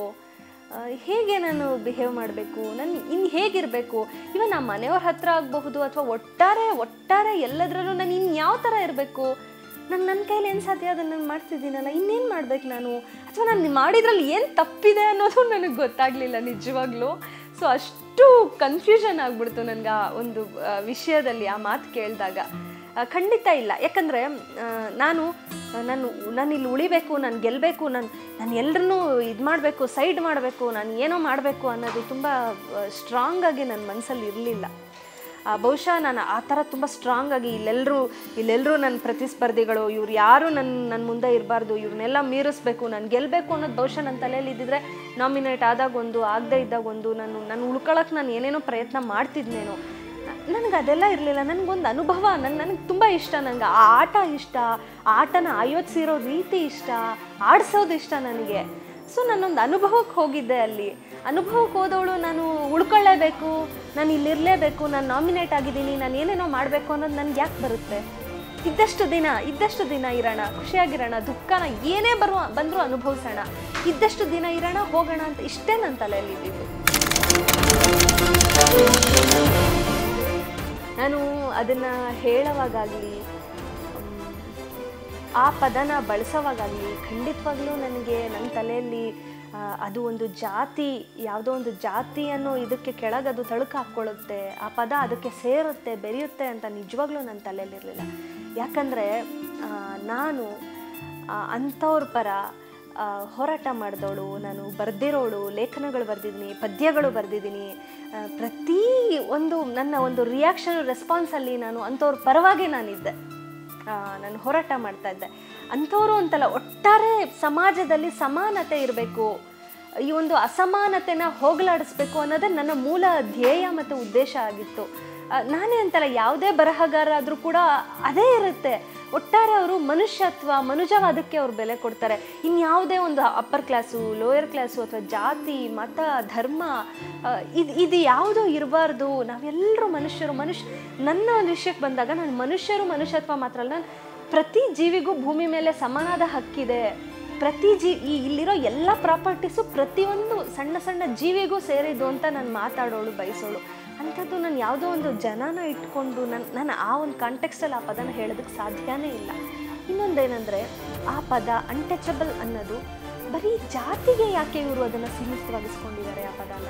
ಹೇಗೆ ನಾನು ಬಿಹೇವ್ ಮಾಡಬೇಕು ನಾನು ಇನ್ನು ಹೇಗಿರಬೇಕು ಇವನ್ ನಮ್ಮ ಮನೆಯವ್ರ ಹತ್ರ ಆಗಬಹುದು ಅಥವಾ ಒಟ್ಟಾರೆ ಒಟ್ಟಾರೆ ಎಲ್ಲದರಲ್ಲೂ ನಾನು ಇನ್ನು ಯಾವ ಥರ ಇರಬೇಕು ನಾನು ನನ್ನ ಕೈಲಿ ಏನು ಸಾಧ್ಯ ಅದನ್ನು ನಾನು ಮಾಡ್ತಿದ್ದೀನಲ್ಲ ಇನ್ನೇನು ಮಾಡ್ಬೇಕು ನಾನು ಅಥವಾ ನಾನು ಮಾಡಿದ್ರಲ್ಲಿ ಏನು ತಪ್ಪಿದೆ ಅನ್ನೋದು ನನಗೆ ಗೊತ್ತಾಗಲಿಲ್ಲ ನಿಜವಾಗ್ಲೂ ಸೊ ಅಷ್ಟು ಕನ್ಫ್ಯೂಷನ್ ಆಗ್ಬಿಡ್ತು ನನಗೆ ಆ ಒಂದು ಆ, ವಿಷಯದಲ್ಲಿ ಆ ಮಾತು ಕೇಳಿದಾಗ ಆ, ಖಂಡಿತ ಇಲ್ಲ ಯಾಕಂದರೆ ನಾನು ನಾನು ನಾನು ಇಲ್ಲಿ ಉಳಿಬೇಕು ನಾನು ಗೆಲ್ಲಬೇಕು ನಾನು ನಾನು ಎಲ್ಲರನ್ನೂ ಇದು ಮಾಡಬೇಕು ಸೈಡ್ ಮಾಡಬೇಕು ನಾನು ಏನೋ ಮಾಡಬೇಕು ಅನ್ನೋದು ತುಂಬ ಸ್ಟ್ರಾಂಗ್ ಆಗಿ ನನ್ನ ಮನಸ್ಸಲ್ಲಿ ಇರಲಿಲ್ಲ ಬಹುಶಃ ನಾನು ಆ ಥರ ತುಂಬ ಸ್ಟ್ರಾಂಗ್ ಆಗಿ ಇಲ್ಲೆಲ್ಲರೂ ಇಲ್ಲೆಲ್ಲರೂ ನನ್ನ ಪ್ರತಿಸ್ಪರ್ಧಿಗಳು ಇವ್ರು ಯಾರು ನನ್ನ ನನ್ನ ಮುಂದೆ ಇರಬಾರ್ದು ಇವ್ರನ್ನೆಲ್ಲ ಮೀರಿಸ್ಬೇಕು ನಾನು ಗೆಲ್ಲಬೇಕು ಅನ್ನೋದು ಬಹುಶಃ ನನ್ನ ತಲೆಯಲ್ಲಿ ಇದ್ದಿದ್ರೆ ನಾಮಿನೇಟ್ ಆದಾಗ ಒಂದು ಆಗದೆ ಇದ್ದಾಗ ಒಂದು ನಾನು ನಾನು ಉಳ್ಕೊಳಕ್ಕೆ ನಾನು ಏನೇನೋ ಪ್ರಯತ್ನ ಮಾಡ್ತಿದ್ನೇನೋ ನನಗೆ ಅದೆಲ್ಲ ಇರಲಿಲ್ಲ ನನಗೊಂದು ಅನುಭವ ನನ್ ನನಗೆ ತುಂಬ ಇಷ್ಟ ನನಗೆ ಆ ಆಟ ಇಷ್ಟ ಆ ಆಟನ ಆಯೋಜಿಸಿರೋ ರೀತಿ ಇಷ್ಟ ಆಡಿಸೋದು ಇಷ್ಟ ನನಗೆ ಸೊ ನಾನೊಂದು ಅನುಭವಕ್ಕೆ ಹೋಗಿದ್ದೆ ಅಲ್ಲಿ ಅನುಭವಕ್ಕೆ ಹೋದವಳು ನಾನು ಉಳ್ಕೊಳ್ಳೇಬೇಕು ನಾನು ಇಲ್ಲಿರಲೇಬೇಕು ನಾನು ನಾಮಿನೇಟ್ ಆಗಿದ್ದೀನಿ ನಾನು ಏನೇನೋ ಮಾಡಬೇಕು ಅನ್ನೋದು ನನಗೆ ಯಾಕೆ ಬರುತ್ತೆ ಇದ್ದಷ್ಟು ದಿನ ಇದ್ದಷ್ಟು ದಿನ ಇರೋಣ ಖುಷಿಯಾಗಿರೋಣ ದುಃಖನ ಏನೇ ಬರುವ ಬಂದರೂ ಅನುಭವಿಸೋಣ ಇದ್ದಷ್ಟು ದಿನ ಇರೋಣ ಹೋಗೋಣ ಅಂತ ಇಷ್ಟೇ ನನ್ನ ತಲೆಯಲ್ಲಿ ಇದ್ದಿದ್ದು ನಾನು ಅದನ್ನು ಹೇಳೋವಾಗಲಿ ಆ ಪದನ ಬಳಸೋವಾಗಲಿ ಖಂಡಿತವಾಗ್ಲೂ ನನಗೆ ನನ್ನ ತಲೆಯಲ್ಲಿ ಆ, ಅದು ಒಂದು ಜಾತಿ ಯಾವುದೋ ಒಂದು ಜಾತಿ ಅನ್ನೋ ಇದಕ್ಕೆ ಕೆಳಗೆ ಅದು ತಳುಕು ಹಾಕ್ಕೊಳ್ಳುತ್ತೆ ಆ ಪದ ಅದಕ್ಕೆ ಸೇರುತ್ತೆ ಬೆರೆಯುತ್ತೆ ಅಂತ ನಿಜವಾಗ್ಲೂ ನನ್ನ ತಲೆಯಲ್ಲಿರಲಿಲ್ಲ ಯಾಕಂದರೆ ನಾನು ಆ, ಅಂಥವ್ರ ಪರ ಆ, ಹೋರಾಟ ಮಾಡಿದವಳು ನಾನು ಬರೆದಿರೋಳು ಲೇಖನಗಳು ಬರೆದಿದ್ದೀನಿ ಪದ್ಯಗಳು ಬರೆದಿದ್ದೀನಿ ಪ್ರತಿ ಒಂದು ನನ್ನ ಒಂದು ರಿಯಾಕ್ಷನ್ ರೆಸ್ಪಾನ್ಸಲ್ಲಿ ನಾನು ಅಂಥವ್ರ ಪರವಾಗೇ ನಾನಿದ್ದೆ ಆ, ನಾನು ಹೋರಾಟ ಮಾಡ್ತಾ ಇದ್ದೆ ಅಂಥವರು ಅಂತಲ್ಲ ಒಟ್ಟಾರೆ ಸಮಾಜದಲ್ಲಿ ಸಮಾನತೆ ಇರಬೇಕು ಈ ಒಂದು ಅಸಮಾನತೆನ ಹೋಗಲಾಡಿಸ್ಬೇಕು ಅನ್ನೋದೇ ನನ್ನ ಮೂಲ ಧ್ಯೇಯ ಮತ್ತು ಉದ್ದೇಶ ಆಗಿತ್ತು ಆ, ನಾನೇ ಅಂತಲ್ಲ ಯಾವುದೇ ಬರಹಗಾರ ಆದರೂ ಕೂಡ ಅದೇ ಇರುತ್ತೆ ಒಟ್ಟಾರೆ ಅವರು ಮನುಷ್ಯತ್ವ ಮನುಜವಾದಕ್ಕೆ ಅವ್ರು ಬೆಲೆ ಕೊಡ್ತಾರೆ ಇನ್ಯಾವುದೇ ಒಂದು ಅಪ್ಪರ್ ಕ್ಲಾಸು ಲೋಯರ್ ಕ್ಲಾಸು ಅಥವಾ ಜಾತಿ ಮತ ಧರ್ಮ ಆ, ಇದು ಇದು ಯಾವುದೂ ಇರಬಾರ್ದು ನಾವೆಲ್ಲರೂ ಮನುಷ್ಯರು ಮನುಷ್ಯ ನನ್ನ ಒಂದು ವಿಷಯಕ್ಕೆ ಬಂದಾಗ ನಾನು ಮನುಷ್ಯರು ಮನುಷ್ಯತ್ವ ಮಾತ್ರ ಅಲ್ಲ ನಾನು ಪ್ರತಿ ಜೀವಿಗೂ ಭೂಮಿ ಮೇಲೆ ಸಮಾನದ ಹಕ್ಕಿದೆ ಪ್ರತಿ ಜೀ ಈ ಇಲ್ಲಿರೋ ಎಲ್ಲ ಪ್ರಾಪರ್ಟೀಸು ಪ್ರತಿಯೊಂದು ಸಣ್ಣ ಸಣ್ಣ ಜೀವಿಗೂ ಸೇರಿದ್ದು ಅಂತ ನಾನು ಮಾತಾಡೋಳು ಬಯಸೋಳು ಅಂಥದ್ದು ನಾನು ಯಾವುದೋ ಒಂದು ಜನನ ಇಟ್ಕೊಂಡು ನನ್ನ ನಾನು ಆ ಒಂದು ಕಾಂಟೆಕ್ಸ್ಟಲ್ಲಿ ಆ ಪದನ ಹೇಳೋದಕ್ಕೆ ಸಾಧ್ಯನೇ ಇಲ್ಲ ಇನ್ನೊಂದೇನೆಂದರೆ ಆ ಪದ ಅನ್ಟಚಬಲ್ ಅನ್ನೋದು ಬರೀ ಜಾತಿಗೆ ಯಾಕೆ ಇವರು ಅದನ್ನು ಸೀಮಿತವಾಗಿಸ್ಕೊಂಡಿದ್ದಾರೆ ಆ ಪದನ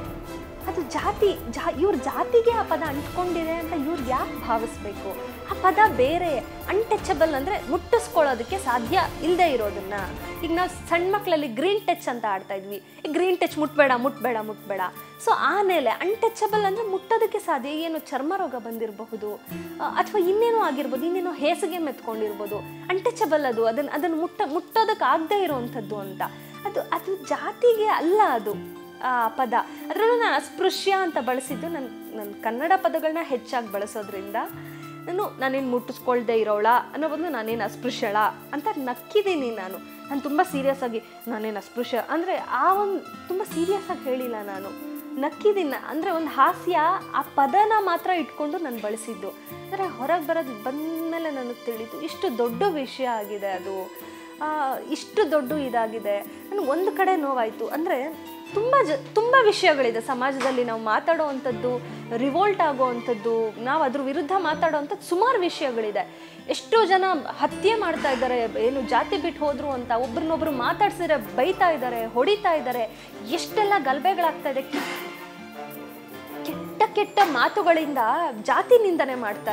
ಅದು ಜಾತಿ ಜಾ ಇವ್ರ ಜಾತಿಗೆ ಆ ಪದ ಅಂಟ್ಕೊಂಡಿದೆ ಅಂತ ಇವ್ರು ಯಾಕೆ ಭಾವಿಸ್ಬೇಕು ಆ ಪದ ಬೇರೆ ಅನ್ಟಚಬಲ್ ಅಂದರೆ ಮುಟ್ಟಿಸ್ಕೊಳ್ಳೋದಕ್ಕೆ ಸಾಧ್ಯ ಇಲ್ಲದೆ ಇರೋದನ್ನ ಈಗ ನಾವು ಸಣ್ಣ ಮಕ್ಕಳಲ್ಲಿ ಗ್ರೀನ್ ಟಚ್ ಅಂತ ಆಡ್ತಾ ಇದ್ವಿ ಈ ಗ್ರೀನ್ ಟಚ್ ಮುಟ್ಬೇಡ ಮುಟ್ಬೇಡ ಮುಟ್ಬೇಡ ಸೊ ಆಮೇಲೆ ಅನ್ಟಚಬಲ್ ಅಂದರೆ ಮುಟ್ಟೋದಕ್ಕೆ ಸಾಧ್ಯ ಏನು ಚರ್ಮ ರೋಗ ಬಂದಿರಬಹುದು ಅಥವಾ ಇನ್ನೇನೋ ಆಗಿರ್ಬೋದು ಇನ್ನೇನೋ ಹೇಸಿಗೆ ಮೆತ್ಕೊಂಡಿರ್ಬೋದು ಅನ್ಟಚಬಲ್ ಅದು ಅದನ್ನು ಅದನ್ನು ಮುಟ್ಟ ಮುಟ್ಟೋದಕ್ಕೆ ಆಗದೆ ಇರೋವಂಥದ್ದು ಅಂತ ಅದು ಅದು ಜಾತಿಗೆ ಅಲ್ಲ ಅದು ಆ ಪದ ಅದರಲ್ಲೂ ನಾನು ಅಸ್ಪೃಶ್ಯ ಅಂತ ಬಳಸಿದ್ದು ನನ್ನ ನನ್ನ ಕನ್ನಡ ಪದಗಳನ್ನ ಹೆಚ್ಚಾಗಿ ಬಳಸೋದ್ರಿಂದ ನಾನು ನಾನೇನು ಮುಟ್ಟಿಸ್ಕೊಳ್ದೆ ಇರೋಳ ಅನ್ನೋ ಬದಲು ನಾನೇನು ಅಸ್ಪೃಶ್ಯಳ ಅಂತ ನಕ್ಕಿದ್ದೀನಿ ನಾನು ನಾನು ತುಂಬ ಸೀರಿಯಸ್ ಆಗಿ ನಾನೇನು ಅಸ್ಪೃಶ್ಯ ಅಂದರೆ ಆ ಒಂದು ತುಂಬ ಸೀರಿಯಸ್ ಆಗಿ ಹೇಳಿಲ್ಲ ನಾನು ನಕ್ಕಿದ್ದೀನಿ ಅಂದರೆ ಒಂದು ಹಾಸ್ಯ ಆ ಪದನ ಮಾತ್ರ ಇಟ್ಕೊಂಡು ನಾನು ಬಳಸಿದ್ದು ಅಂದರೆ ಹೊರಗೆ ಬರೋದು ಬಂದಮೇಲೆ ನನಗೆ ತಿಳಿತು ಇಷ್ಟು ದೊಡ್ಡ ವಿಷಯ ಆಗಿದೆ ಅದು ಆ, ಇಷ್ಟು ದೊಡ್ಡ ಇದಾಗಿದೆ ನನಗೆ ಒಂದು ಕಡೆ ನೋವಾಯಿತು ಅಂದರೆ ತುಂಬ ಜ ತುಂಬ ವಿಷಯಗಳಿದೆ ಸಮಾಜದಲ್ಲಿ ನಾವು ಮಾತಾಡೋ ಅಂಥದ್ದು ರಿವೋಲ್ಟ್ ಆಗೋ ಅಂಥದ್ದು ನಾವು ಅದ್ರ ವಿರುದ್ಧ ಮಾತಾಡೋ ಅಂಥದ್ದು ಸುಮಾರು ವಿಷಯಗಳಿದೆ ಎಷ್ಟೋ ಜನ ಹತ್ಯೆ ಮಾಡ್ತಾ ಇದ್ದಾರೆ ಏನು ಜಾತಿ ಬಿಟ್ಟು ಹೋದ್ರು ಅಂತ ಒಬ್ರನ್ನೊಬ್ರು ಮಾತಾಡ್ಸಿದ್ರೆ ಬೈತಾ ಇದ್ದಾರೆ ಹೊಡಿತಾ ಇದ್ದಾರೆ ಎಷ್ಟೆಲ್ಲ ಗಲಭೆಗಳಾಗ್ತಾ ಇದೆ ಕೆಟ್ಟ ಕೆಟ್ಟ ಮಾತುಗಳಿಂದ ಜಾತಿ ನಿಂದನೆ ಮಾಡ್ತಾರೆ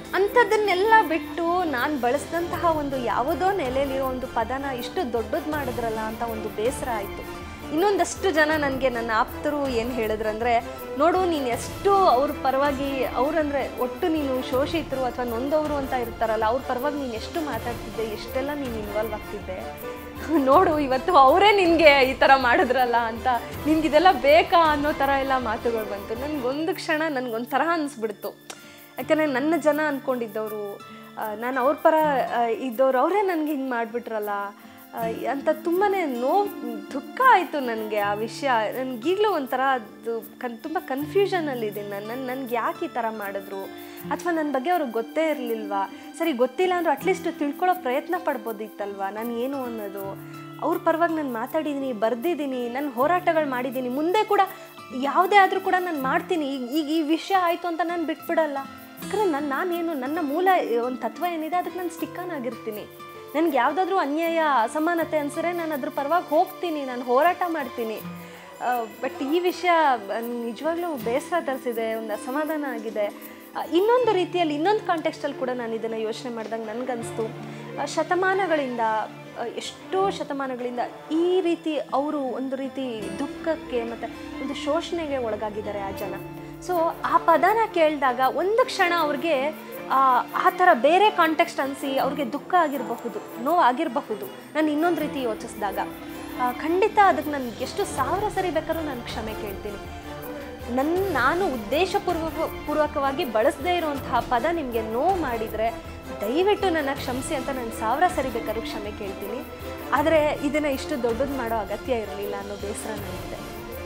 ಅಂಥದ್ದನ್ನೆಲ್ಲ ಬಿಟ್ಟು ನಾನು ಬಳಸಿದಂತಹ ಒಂದು ಯಾವುದೋ ನೆಲೆಯಲ್ಲಿರೋ ಒಂದು ಪದನ ಇಷ್ಟು ದೊಡ್ಡದು ಮಾಡಿದ್ರಲ್ಲ ಅಂತ ಒಂದು ಬೇಸರ ಆಯಿತು ಇನ್ನೊಂದಷ್ಟು ಜನ ನನಗೆ ನನ್ನ ಆಪ್ತರು ಏನು ಹೇಳಿದ್ರಂದ್ರೆ ನೋಡು ನೀನು ಎಷ್ಟು ಅವ್ರ ಪರವಾಗಿ ಅವ್ರಂದ್ರೆ ಒಟ್ಟು ನೀನು ಶೋಷಿತರು ಅಥವಾ ನೊಂದವರು ಅಂತ ಇರ್ತಾರಲ್ಲ ಅವ್ರ ಪರವಾಗಿ ನೀನು ಎಷ್ಟು ಮಾತಾಡ್ತಿದ್ದೆ ಎಷ್ಟೆಲ್ಲ ನೀನು ಇನ್ವಾಲ್ವ್ ಆಗ್ತಿದ್ದೆ ನೋಡು ಇವತ್ತು ಅವರೇ ನಿನಗೆ ಈ ಥರ ಮಾಡಿದ್ರಲ್ಲ ಅಂತ ನಿನ್ಗಿದೆಲ್ಲ ಬೇಕಾ ಅನ್ನೋ ಥರ ಎಲ್ಲ ಮಾತುಗಳು ಬಂತು ನನಗೊಂದು ಕ್ಷಣ ನನಗೊಂದು ತರಹ ಅನಿಸ್ಬಿಡ್ತು ಯಾಕಂದರೆ ನನ್ನ ಜನ ಅಂದ್ಕೊಂಡಿದ್ದವರು ನಾನು ಅವ್ರ ಪರ ಆ, ಇದ್ದವ್ರು ಅವರೇ ನನಗೆ ಹಿಂಗೆ ಮಾಡಿಬಿಟ್ರಲ್ಲ ಅಂತ ತುಂಬಾ ನೋವು ದುಃಖ ಆಯಿತು ನನಗೆ ಆ ವಿಷಯ ನನಗೀಗಲೂ ಒಂಥರ ಅದು ಕನ್ ತುಂಬ ಕನ್ಫ್ಯೂಷನಲ್ಲಿದ್ದೀನಿ ನಾನು ನನ್ನ ನನಗೆ ಯಾಕೆ ಈ ಥರ ಮಾಡಿದ್ರು ಅಥವಾ ನನ್ನ ಬಗ್ಗೆ ಅವ್ರಿಗೆ ಗೊತ್ತೇ ಇರಲಿಲ್ವಾ ಸರಿ ಗೊತ್ತಿಲ್ಲ ಅಂದರೂ ಅಟ್ಲೀಸ್ಟ್ ತಿಳ್ಕೊಳ್ಳೋ ಪ್ರಯತ್ನ ಪಡ್ಬೋದಿತ್ತಲ್ವಾ ನಾನು ಏನು ಅನ್ನೋದು ಅವ್ರ ಪರವಾಗಿ ನಾನು ಮಾತಾಡಿದ್ದೀನಿ ಬರೆದಿದ್ದೀನಿ ನಾನು ಹೋರಾಟಗಳು ಮಾಡಿದ್ದೀನಿ ಮುಂದೆ ಕೂಡ ಯಾವುದೇ ಆದರೂ ಕೂಡ ನಾನು ಮಾಡ್ತೀನಿ ಈಗ ಈಗ ಈ ವಿಷಯ ಆಯಿತು ಅಂತ ನಾನು ಬಿಟ್ಬಿಡಲ್ಲ ಯಾಕಂದರೆ ನನ್ನ ನಾನೇನು ನನ್ನ ಮೂಲ ಒಂದು ತತ್ವ ಏನಿದೆ ಅದಕ್ಕೆ ನಾನು ಸ್ಟಿಕ್ಕನ್ ಆಗಿರ್ತೀನಿ ನನಗೆ ಯಾವುದಾದ್ರೂ ಅನ್ಯಾಯ ಅಸಮಾನತೆ ಅನ್ಸರೆ ನಾನು ಅದ್ರ ಪರವಾಗಿ ಹೋಗ್ತೀನಿ ನಾನು ಹೋರಾಟ ಮಾಡ್ತೀನಿ ಬಟ್ ಈ ವಿಷಯ ನಿಜವಾಗ್ಲೂ ಬೇಸರ ತರಿಸಿದೆ ಒಂದು ಅಸಮಾಧಾನ ಆಗಿದೆ ಆ, ಇನ್ನೊಂದು ರೀತಿಯಲ್ಲಿ ಇನ್ನೊಂದು ಕಾಂಟೆಕ್ಸ್ಟಲ್ಲಿ ಕೂಡ ನಾನು ಇದನ್ನು ಯೋಚನೆ ಮಾಡಿದಾಗ ನನಗನ್ನಿಸ್ತು ಆ, ಶತಮಾನಗಳಿಂದ ಆ, ಎಷ್ಟೋ ಶತಮಾನಗಳಿಂದ ಈ ರೀತಿ ಅವರು ಒಂದು ರೀತಿ ದುಃಖಕ್ಕೆ ಮತ್ತು ಒಂದು ಶೋಷಣೆಗೆ ಒಳಗಾಗಿದ್ದಾರೆ ಆ ಜನ ಸೊ ಆ ಪದನ ಕೇಳಿದಾಗ ಒಂದು ಕ್ಷಣ ಅವ್ರಿಗೆ ಆ ಆ ಥರ ಬೇರೆ ಕಾಂಟೆಕ್ಸ್ಟ್ ಅನಿಸಿ ಅವ್ರಿಗೆ ದುಃಖ ಆಗಿರಬಹುದು ನೋವು ಆಗಿರಬಹುದು ನಾನು ಇನ್ನೊಂದು ರೀತಿ ಯೋಚಿಸಿದಾಗ ಆ, ಖಂಡಿತ ಅದಕ್ಕೆ ನಾನು ಎಷ್ಟು ಸಾವಿರ ಸರಿ ಬೇಕಾದ್ರೂ ನಾನು ಕ್ಷಮೆ ಕೇಳ್ತೀನಿ ನನ್ನ ನಾನು ಉದ್ದೇಶಪೂರ್ವಕ ಪೂರ್ವಕವಾಗಿ ಬಳಸದೇ ಇರುವಂತಹ ಪದ ನಿಮಗೆ ನೋವು ಮಾಡಿದರೆ ದಯವಿಟ್ಟು ನನ್ನ ಕ್ಷಮಿಸಿ ಅಂತ ನಾನು ಸಾವಿರ ಸರಿ ಬೇಕಾದ್ರೂ ಕ್ಷಮೆ ಕೇಳ್ತೀನಿ ಆದರೆ ಇದನ್ನು ಇಷ್ಟು ದೊಡ್ಡದು ಮಾಡೋ ಅಗತ್ಯ ಇರಲಿಲ್ಲ ಅನ್ನೋ ಬೇಸರ ನನಗಿದೆ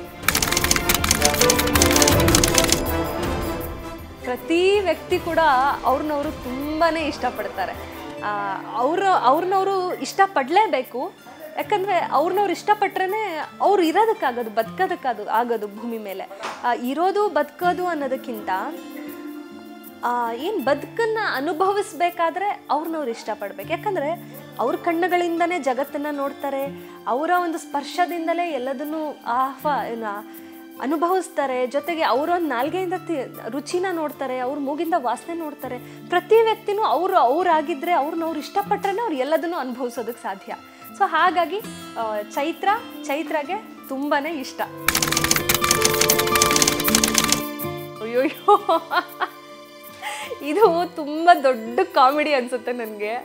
ಪ್ರತಿ ವ್ಯಕ್ತಿ ಕೂಡ ಅವ್ರನ್ನವರು ತುಂಬಾ ಇಷ್ಟಪಡ್ತಾರೆ ಅವರು ಅವ್ರನ್ನವರು ಇಷ್ಟಪಡಲೇಬೇಕು ಯಾಕಂದರೆ ಅವ್ರನ್ನವ್ರು ಇಷ್ಟಪಟ್ರೇ ಅವ್ರು ಇರೋದಕ್ಕಾಗೋದು ಬದುಕೋದಕ್ಕಾಗೋದು ಆಗೋದು ಭೂಮಿ ಮೇಲೆ ಆ, ಇರೋದು ಬದುಕೋದು ಅನ್ನೋದಕ್ಕಿಂತ ಏನು ಬದುಕನ್ನು ಅನುಭವಿಸ್ಬೇಕಾದ್ರೆ ಅವ್ರನ್ನವ್ರು ಇಷ್ಟಪಡ್ಬೇಕು ಯಾಕಂದರೆ ಅವ್ರ ಕಣ್ಣುಗಳಿಂದನೇ ಜಗತ್ತನ್ನು ನೋಡ್ತಾರೆ ಅವರ ಒಂದು ಸ್ಪರ್ಶದಿಂದಲೇ ಎಲ್ಲದನ್ನು ಆಹ್ವ ಏನು ಅನುಭವಿಸ್ತಾರೆ ಜೊತೆಗೆ ಅವರೊಂದು ನಾಲ್ಗೆಯಿಂದ ತಿ ರುಚಿನ ನೋಡ್ತಾರೆ ಅವ್ರ ಮೂಗಿಂದ ವಾಸನೆ ನೋಡ್ತಾರೆ ಪ್ರತಿ ವ್ಯಕ್ತಿನೂ ಅವರು ಅವರಾಗಿದ್ದರೆ ಅವ್ರನ್ನ ಅವ್ರು ಇಷ್ಟಪಟ್ರೆ ಅವ್ರು ಎಲ್ಲದನ್ನು ಅನುಭವಿಸೋದಕ್ಕೆ ಸಾಧ್ಯ ಸೊ ಹಾಗಾಗಿ ಆ, ಚೈತ್ರ ಚೈತ್ರಗೆ ತುಂಬಾ ಇಷ್ಟ ಅಯ್ಯೋಯ್ಯೋ ಇದು ತುಂಬ ದೊಡ್ಡ ಕಾಮಿಡಿ ಅನ್ಸುತ್ತೆ ನನಗೆ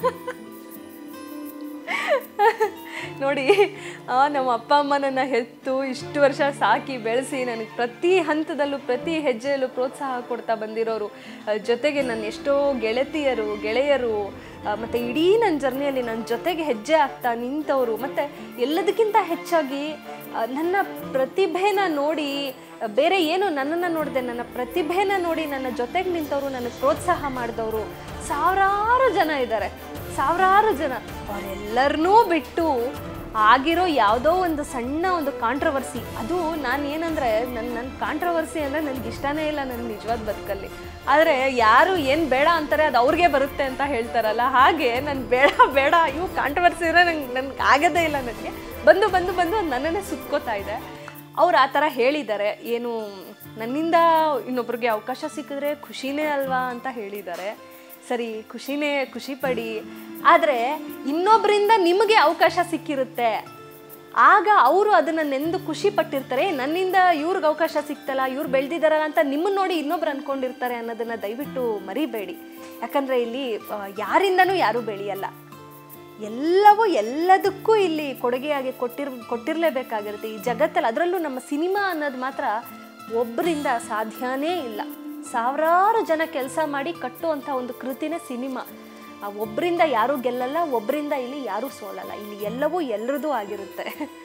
ನೋಡಿ ಆ, ನಮ್ಮ ಅಪ್ಪ ಅಮ್ಮ ನನ್ನ ಹೆತ್ತು ಇಷ್ಟು ವರ್ಷ ಸಾಕಿ ಬೆಳೆಸಿ ನನಗೆ ಪ್ರತಿ ಹಂತದಲ್ಲೂ ಪ್ರತಿ ಹೆಜ್ಜೆಯಲ್ಲೂ ಪ್ರೋತ್ಸಾಹ ಕೊಡ್ತಾ ಬಂದಿರೋರು ಆ, ಜೊತೆಗೆ ನನ್ನ ಎಷ್ಟೋ ಗೆಳತಿಯರು ಗೆಳೆಯರು ಆ, ಮತ್ತು ಇಡೀ ನನ್ನ ಜರ್ನಿಯಲ್ಲಿ ನನ್ನ ಜೊತೆಗೆ ಹೆಜ್ಜೆ ಆಗ್ತಾ ನಿಂತವರು ಮತ್ತು ಎಲ್ಲದಕ್ಕಿಂತ ಹೆಚ್ಚಾಗಿ ಆ, ನನ್ನ ಪ್ರತಿಭೆನ ನೋಡಿ ಆ, ಬೇರೆ ಏನು ನನ್ನನ್ನು ನೋಡಿದೆ ನನ್ನ ಪ್ರತಿಭೆನ ನೋಡಿ ನನ್ನ ಜೊತೆಗೆ ನಿಂತವರು ನನಗೆ ಪ್ರೋತ್ಸಾಹ ಮಾಡಿದವರು ಸಾವಿರಾರು ಜನ ಇದ್ದಾರೆ ಸಾವಿರಾರು ಜನ ಅವರೆಲ್ಲರನ್ನೂ ಬಿಟ್ಟು ಆಗಿರೋ ಯಾವುದೋ ಒಂದು ಸಣ್ಣ ಒಂದು ಕಾಂಟ್ರವರ್ಸಿ ಅದು ನಾನು ಏನಂದರೆ ನನ್ನ ನನ್ನ ಕಾಂಟ್ರವರ್ಸಿ ಅಂದರೆ ನನಗೆ ಇಷ್ಟನೇ ಇಲ್ಲ ನನ್ನ ನಿಜವಾದ ಬದುಕಲ್ಲಿ ಆದರೆ ಯಾರು ಏನು ಬೇಡ ಅಂತಾರೆ ಅದು ಅವ್ರಿಗೆ ಬರುತ್ತೆ ಅಂತ ಹೇಳ್ತಾರಲ್ಲ ಹಾಗೆ ನಾನು ಬೇಡ ಬೇಡ ಇವು ಕಾಂಟ್ರವರ್ಸಿ ಇರೋ ನಂಗೆ ನನಗೆ ಆಗೋದೇ ಇಲ್ಲ ನನಗೆ ಬಂದು ಬಂದು ಬಂದು ಅದು ನನ್ನನ್ನೇ ಸುತ್ಕೋತಾ ಇದೆ ಅವ್ರು ಆ ಥರ ಹೇಳಿದ್ದಾರೆ ಏನು ನನ್ನಿಂದ ಇನ್ನೊಬ್ರಿಗೆ ಅವಕಾಶ ಸಿಕ್ಕಿದ್ರೆ ಖುಷಿನೇ ಅಲ್ವಾ ಅಂತ ಹೇಳಿದ್ದಾರೆ ಸರಿ ಖುಷಿನೇ ಖುಷಿ ಪಡಿ ಆದರೆ ಇನ್ನೊಬ್ಬರಿಂದ ನಿಮಗೆ ಅವಕಾಶ ಸಿಕ್ಕಿರುತ್ತೆ ಆಗ ಅವರು ಅದನ್ನು ನೆಂದು ಖುಷಿ ಪಟ್ಟಿರ್ತಾರೆ "ಏ, ನನ್ನಿಂದ ಇವ್ರಿಗೆ ಅವಕಾಶ ಸಿಕ್ತಲ್ಲ ಇವ್ರು ಬೆಳೆದಿದ್ದಾರಲ್ಲ ಅಂತ ನಿಮ್ಮನ್ನ ನೋಡಿ ಇನ್ನೊಬ್ರು ಅನ್ಕೊಂಡಿರ್ತಾರೆ ಅನ್ನೋದನ್ನು ದಯವಿಟ್ಟು ಮರಿಬೇಡಿ ಯಾಕಂದರೆ ಇಲ್ಲಿ ಆ, ಯಾರಿಂದನೂ ಯಾರೂ ಬೆಳೆಯಲ್ಲ ಎಲ್ಲವೂ ಎಲ್ಲದಕ್ಕೂ ಇಲ್ಲಿ ಕೊಡುಗೆಯಾಗಿ ಕೊಟ್ಟಿರ್ ಕೊಟ್ಟಿರಲೇಬೇಕಾಗಿರುತ್ತೆ ಈ ಜಗತ್ತಲ್ಲಿ ಅದರಲ್ಲೂ ನಮ್ಮ ಸಿನಿಮಾ ಅನ್ನೋದು ಮಾತ್ರ ಒಬ್ಬರಿಂದ ಸಾಧ್ಯನೇ ಇಲ್ಲ ಸಾವಿರಾರು ಜನ ಕೆಲಸ ಮಾಡಿ ಕಟ್ಟುವಂಥ ಒಂದು ಕೃತಿನೇ ಸಿನಿಮಾ ಆ ಒಬ್ಬರಿಂದ ಯಾರೂ ಗೆಲ್ಲಲ್ಲ ಒಬ್ಬರಿಂದ ಇಲ್ಲಿ ಯಾರೂ ಸೋಲಲ್ಲ ಇಲ್ಲಿ ಎಲ್ಲವೂ ಎಲ್ಲರದೂ ಆಗಿರುತ್ತೆ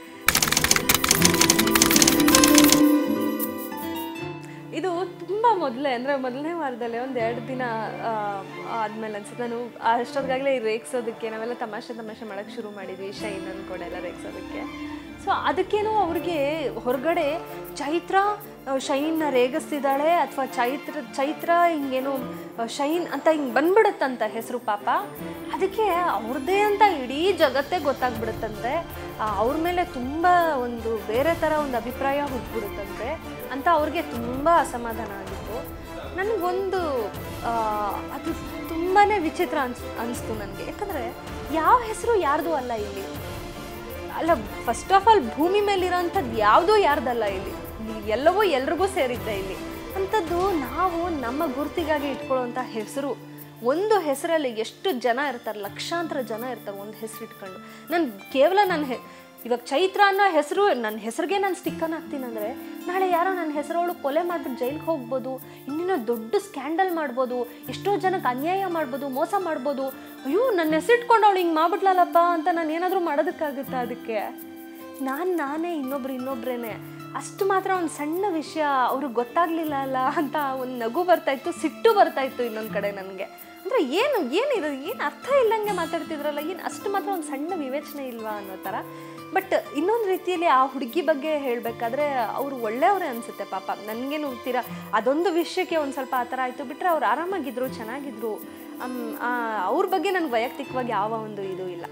ಇದು ತುಂಬ ಮೊದಲೇ ಅಂದರೆ ಮೊದಲನೇ ವಾರದಲ್ಲೇ ಒಂದು ಎರಡು ದಿನ ಆ, ಆದ್ಮೇಲೆ ಅನ್ಸುತ್ತೆ ನಾನು ಅಷ್ಟೊತ್ತಿಗಾಗಲೇ ರೇಗ್ಸೋದಕ್ಕೆ ನಾವೆಲ್ಲ ತಮಾಷೆ ತಮಾಷೆ ಮಾಡೋಕ್ಕೆ ಶುರು ಮಾಡಿದ್ವಿ ಶೈನ್ ಅಂದ್ಕೊಂಡೆಲ್ಲ ರೇಗ್ಸೋದಕ್ಕೆ ಸೊ ಅದಕ್ಕೇನೋ ಅವ್ರಿಗೆ ಹೊರಗಡೆ ಚೈತ್ರ ಆ, ಶೈನ್ನ ರೇಗಿಸ್ತಿದ್ದಾಳೆ ಅಥವಾ ಚೈತ್ರ ಚೈತ್ರ ಹಿಂಗೇನು ಆ, ಶೈನ್ ಅಂತ ಹಿಂಗೆ ಬಂದ್ಬಿಡುತ್ತಂತ ಹೆಸರು ಪಾಪ ಅದಕ್ಕೆ ಅವ್ರದ್ದೇ ಅಂತ ಇಡೀ ಜಗತ್ತೇ ಗೊತ್ತಾಗ್ಬಿಡುತ್ತಂತೆ ಆ, ಅವ್ರ ಮೇಲೆ ತುಂಬ ಒಂದು ಬೇರೆ ಥರ ಒಂದು ಅಭಿಪ್ರಾಯ ಹುಟ್ಬಿಡುತ್ತಂತೆ ಅಂತ ಅವ್ರಿಗೆ ತುಂಬ ಅಸಮಾಧಾನ ಆಗಿತ್ತು ನನಗೊಂದು ಆ, ಅದು ತುಂಬಾ ವಿಚಿತ್ರ ಅನ್ಸ್ ಅನಿಸ್ತು ನನಗೆ ಯಾಕಂದರೆ ಯಾವ ಹೆಸರು ಯಾರ್ದು ಅಲ್ಲ ಇಲ್ಲಿ ಅಲ್ಲ ಫಸ್ಟ್ ಆಫ್ ಆಲ್ ಭೂಮಿ ಮೇಲಿರೋಂಥದ್ದು ಯಾವುದೂ ಯಾರ್ದಲ್ಲ ಇಲ್ಲಿ ಇಲ್ಲಿ ಎಲ್ಲವೂ ಎಲ್ರಿಗೂ ಸೇರಿದ್ದೆ ಇಲ್ಲಿ ಅಂಥದ್ದು ನಾವು ನಮ್ಮ ಗುರ್ತಿಗಾಗಿ ಇಟ್ಕೊಳ್ಳೋಂಥ ಹೆಸರು ಒಂದು ಹೆಸರಲ್ಲಿ ಎಷ್ಟು ಜನ ಇರ್ತಾರೆ ಲಕ್ಷಾಂತರ ಜನ ಇರ್ತಾರೆ ಒಂದು ಹೆಸರು ಇಟ್ಕೊಂಡು ನಾನು ಕೇವಲ ನನ್ನ ಹೆ ಇವಾಗ ಚೈತ್ರ ಅನ್ನೋ ಹೆಸರು ನನ್ನ ಹೆಸರಿಗೆ ನಾನು ಸ್ಟಿಕ್ಕನ್ ಹಾಕ್ತೀನಿ ಅಂದರೆ ನಾಳೆ ಯಾರೋ ನನ್ನ ಹೆಸರವಳು ಕೊಲೆ ಮಾಡಿಬಿಟ್ಟು ಜೈಲಿಗೆ ಹೋಗ್ಬೋದು ಇನ್ನೇನೋ ದೊಡ್ಡ ಸ್ಕ್ಯಾಂಡಲ್ ಮಾಡ್ಬೋದು ಎಷ್ಟೋ ಜನಕ್ಕೆ ಅನ್ಯಾಯ ಮಾಡ್ಬೋದು ಮೋಸ ಮಾಡ್ಬೋದು ಅಯ್ಯೋ ನನ್ನ ಹೆಸರಿಟ್ಕೊಂಡು ಅವಳು ಹಿಂಗೆ ಮಾಡ್ಬಿಟ್ಲಲ್ಲಪ್ಪ ಅಂತ ನಾನು ಏನಾದರೂ ಮಾಡೋದಕ್ಕಾಗುತ್ತಾ ಅದಕ್ಕೆ ನಾನು ನಾನೇ ಇನ್ನೊಬ್ರು ಇನ್ನೊಬ್ರೇನೆ ಅಷ್ಟು ಮಾತ್ರ ಒಂದು ಸಣ್ಣ ವಿಷಯ ಅವ್ರಿಗೆ ಗೊತ್ತಾಗ್ಲಿಲ್ಲ ಅಲ್ಲ ಅಂತ ಒಂದು ನಗು ಬರ್ತಾಯಿತ್ತು ಸಿಟ್ಟು ಬರ್ತಾಯಿತ್ತು ಇನ್ನೊಂದು ಕಡೆ ನನಗೆ ಅಂದರೆ ಏನು ಏನಿದು ಏನು ಅರ್ಥ ಇಲ್ಲಂಗೆ ಮಾತಾಡ್ತಿದ್ರಲ್ಲ ಏನು ಅಷ್ಟು ಮಾತ್ರ ಒಂದು ಸಣ್ಣ ವಿವೇಚನೆ ಇಲ್ವಾ ಅನ್ನೋ ಥರ ಬಟ್ ಇನ್ನೊಂದು ರೀತಿಯಲ್ಲಿ ಆ ಹುಡುಗಿ ಬಗ್ಗೆ ಹೇಳಬೇಕಾದ್ರೆ ಅವರು ಒಳ್ಳೆಯವರೇ ಅನಿಸುತ್ತೆ ಪಾಪ ನನಗೇನು ತೀರಾ ಅದೊಂದು ವಿಷಯಕ್ಕೆ ಒಂದು ಸ್ವಲ್ಪ ಆ ಥರ ಆಯಿತು ಬಿಟ್ಟರೆ ಅವ್ರು ಆರಾಮಾಗಿದ್ರು ಚೆನ್ನಾಗಿದ್ರು ಅಮ್, ಆ, ಅವ್ರ ಬಗ್ಗೆ ನನಗೆ ವೈಯಕ್ತಿಕವಾಗಿ ಯಾವ ಒಂದು ಇದು ಇಲ್ಲ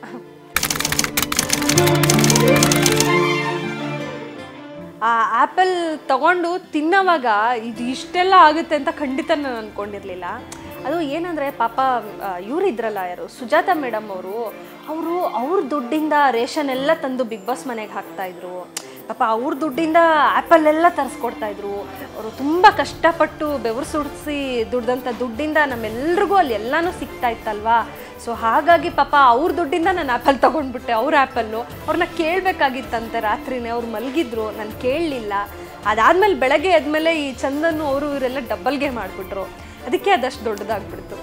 ಆ ಆ್ಯಪಲ್ ತಗೊಂಡು ತಿನ್ನೋವಾಗ ಇದು ಇಷ್ಟೆಲ್ಲ ಆಗುತ್ತೆ ಅಂತ ಖಂಡಿತ ನಾನು ಅಂದ್ಕೊಂಡಿರಲಿಲ್ಲ ಅದು ಏನಂದರೆ ಪಾಪ ಇವ್ರು ಇದ್ರಲ್ಲ ಯಾರು ಸುಜಾತ ಮೇಡಮ್ ಅವರು ಅವರು ಅವ್ರ ದುಡ್ಡಿಂದ ರೇಷನ್ ಎಲ್ಲ ತಂದು ಬಿಗ್ ಬಾಸ್ ಮನೆಗೆ ಹಾಕ್ತಾಯಿದ್ರು ಪಾಪ ಅವ್ರ ದುಡ್ಡಿಂದ ಆ್ಯಪಲ್ ಎಲ್ಲ ತರಿಸ್ಕೊಡ್ತಾಯಿದ್ರು ಅವರು ತುಂಬ ಕಷ್ಟಪಟ್ಟು ಬೆವರು ಸುಡಿಸಿ ದುಡ್ದಂಥ ದುಡ್ಡಿಂದ ನಮ್ಮೆಲ್ರಿಗೂ ಅಲ್ಲಿ ಎಲ್ಲನೂ ಸಿಗ್ತಾ ಇತ್ತಲ್ವಾ ಸೊ ಹಾಗಾಗಿ ಪಾಪ ಅವ್ರ ದುಡ್ಡಿಂದ ನಾನು ಆ್ಯಪಲ್ ತೊಗೊಂಡ್ಬಿಟ್ಟೆ ಅವ್ರ ಆ್ಯಪಲ್ಲು ಅವ್ರನ್ನ ಕೇಳಬೇಕಾಗಿತ್ತಂತೆ ರಾತ್ರಿನೇ ಅವ್ರು ಮಲಗಿದ್ರು ನಾನು ಕೇಳಲಿಲ್ಲ ಅದಾದಮೇಲೆ ಬೆಳಗ್ಗೆ ಎದ್ಮೇಲೆ ಈ ಚಂದನ್ನು ಅವರು ಇವರೆಲ್ಲ ಡಬ್ಬಲ್ಗೆ ಮಾಡಿಬಿಟ್ರು ಅದಕ್ಕೆ ಅದಷ್ಟು ದೊಡ್ಡದಾಗ್ಬಿಡ್ತು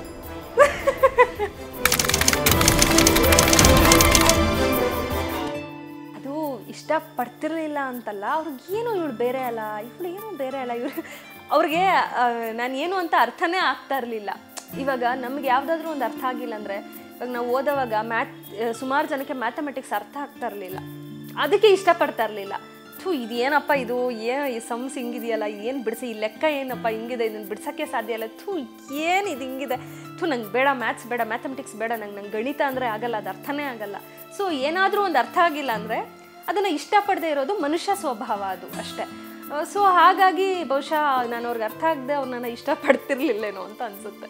ಅದು ಇಷ್ಟಪಡ್ತಿರ್ಲಿಲ್ಲ ಅಂತಲ್ಲ ಅವ್ರಿಗೇನು ಇವಳು ಬೇರೆ ಅಲ್ಲ ಇವಳು ಏನೋ ಬೇರೆ ಅಲ್ಲ ಇವ್ರು ಅವ್ರಿಗೆ ನಾನು ಏನು ಅಂತ ಅರ್ಥನೇ ಆಗ್ತಾ ಇರಲಿಲ್ಲ ಇವಾಗ ನಮ್ಗೆ ಯಾವುದಾದ್ರೂ ಒಂದು ಅರ್ಥ ಆಗಿಲ್ಲ ಅಂದರೆ ಇವಾಗ ನಾವು ಓದೋವಾಗ ಮ್ಯಾಥ್ ಸುಮಾರು ಜನಕ್ಕೆ ಮ್ಯಾಥಮೆಟಿಕ್ಸ್ ಅರ್ಥ ಆಗ್ತಾ ಇರಲಿಲ್ಲ ಅದಕ್ಕೆ ಇಷ್ಟಪಡ್ತಾ ಇರಲಿಲ್ಲ ಥೂ ಇದು ಏನಪ್ಪ ಇದು ಏನು ಈ ಸಮ್ಸ್ ಹಿಂಗಿದೆಯಲ್ಲ ಏನು ಬಿಡಿಸಿ ಈ ಲೆಕ್ಕ ಏನಪ್ಪ ಹಿಂಗಿದೆ ಇದನ್ನು ಬಿಡ್ಸೋಕ್ಕೆ ಸಾಧ್ಯ ಇಲ್ಲ ಥೂ ಏನು ಇದು ಹಿಂಗಿದೆ ಥೂ ನಂಗೆ ಬೇಡ ಮ್ಯಾಥ್ಸ್ ಬೇಡ ಮ್ಯಾಥಮೆಟಿಕ್ಸ್ ಬೇಡ ನಂಗೆ ನಂಗೆ ಗಣಿತ ಅಂದರೆ ಆಗಲ್ಲ ಅದು ಅರ್ಥನೇ ಆಗಲ್ಲ ಸೊ ಏನಾದರೂ ಒಂದು ಅರ್ಥ ಆಗಿಲ್ಲ ಅಂದರೆ ಅದನ್ನು ಇಷ್ಟಪಡದೆ ಇರೋದು ಮನುಷ್ಯ ಸ್ವಭಾವ ಅದು ಅಷ್ಟೇ ಸೊ ಹಾಗಾಗಿ ಬಹುಶಃ ನಾನು ಅವ್ರಿಗೆ ಅರ್ಥ ಆಗದೆ ಅವ್ರನ್ನ ಇಷ್ಟಪಡ್ತಿರ್ಲಿಲ್ಲೇನೋ ಅಂತ ಅನಿಸುತ್ತೆ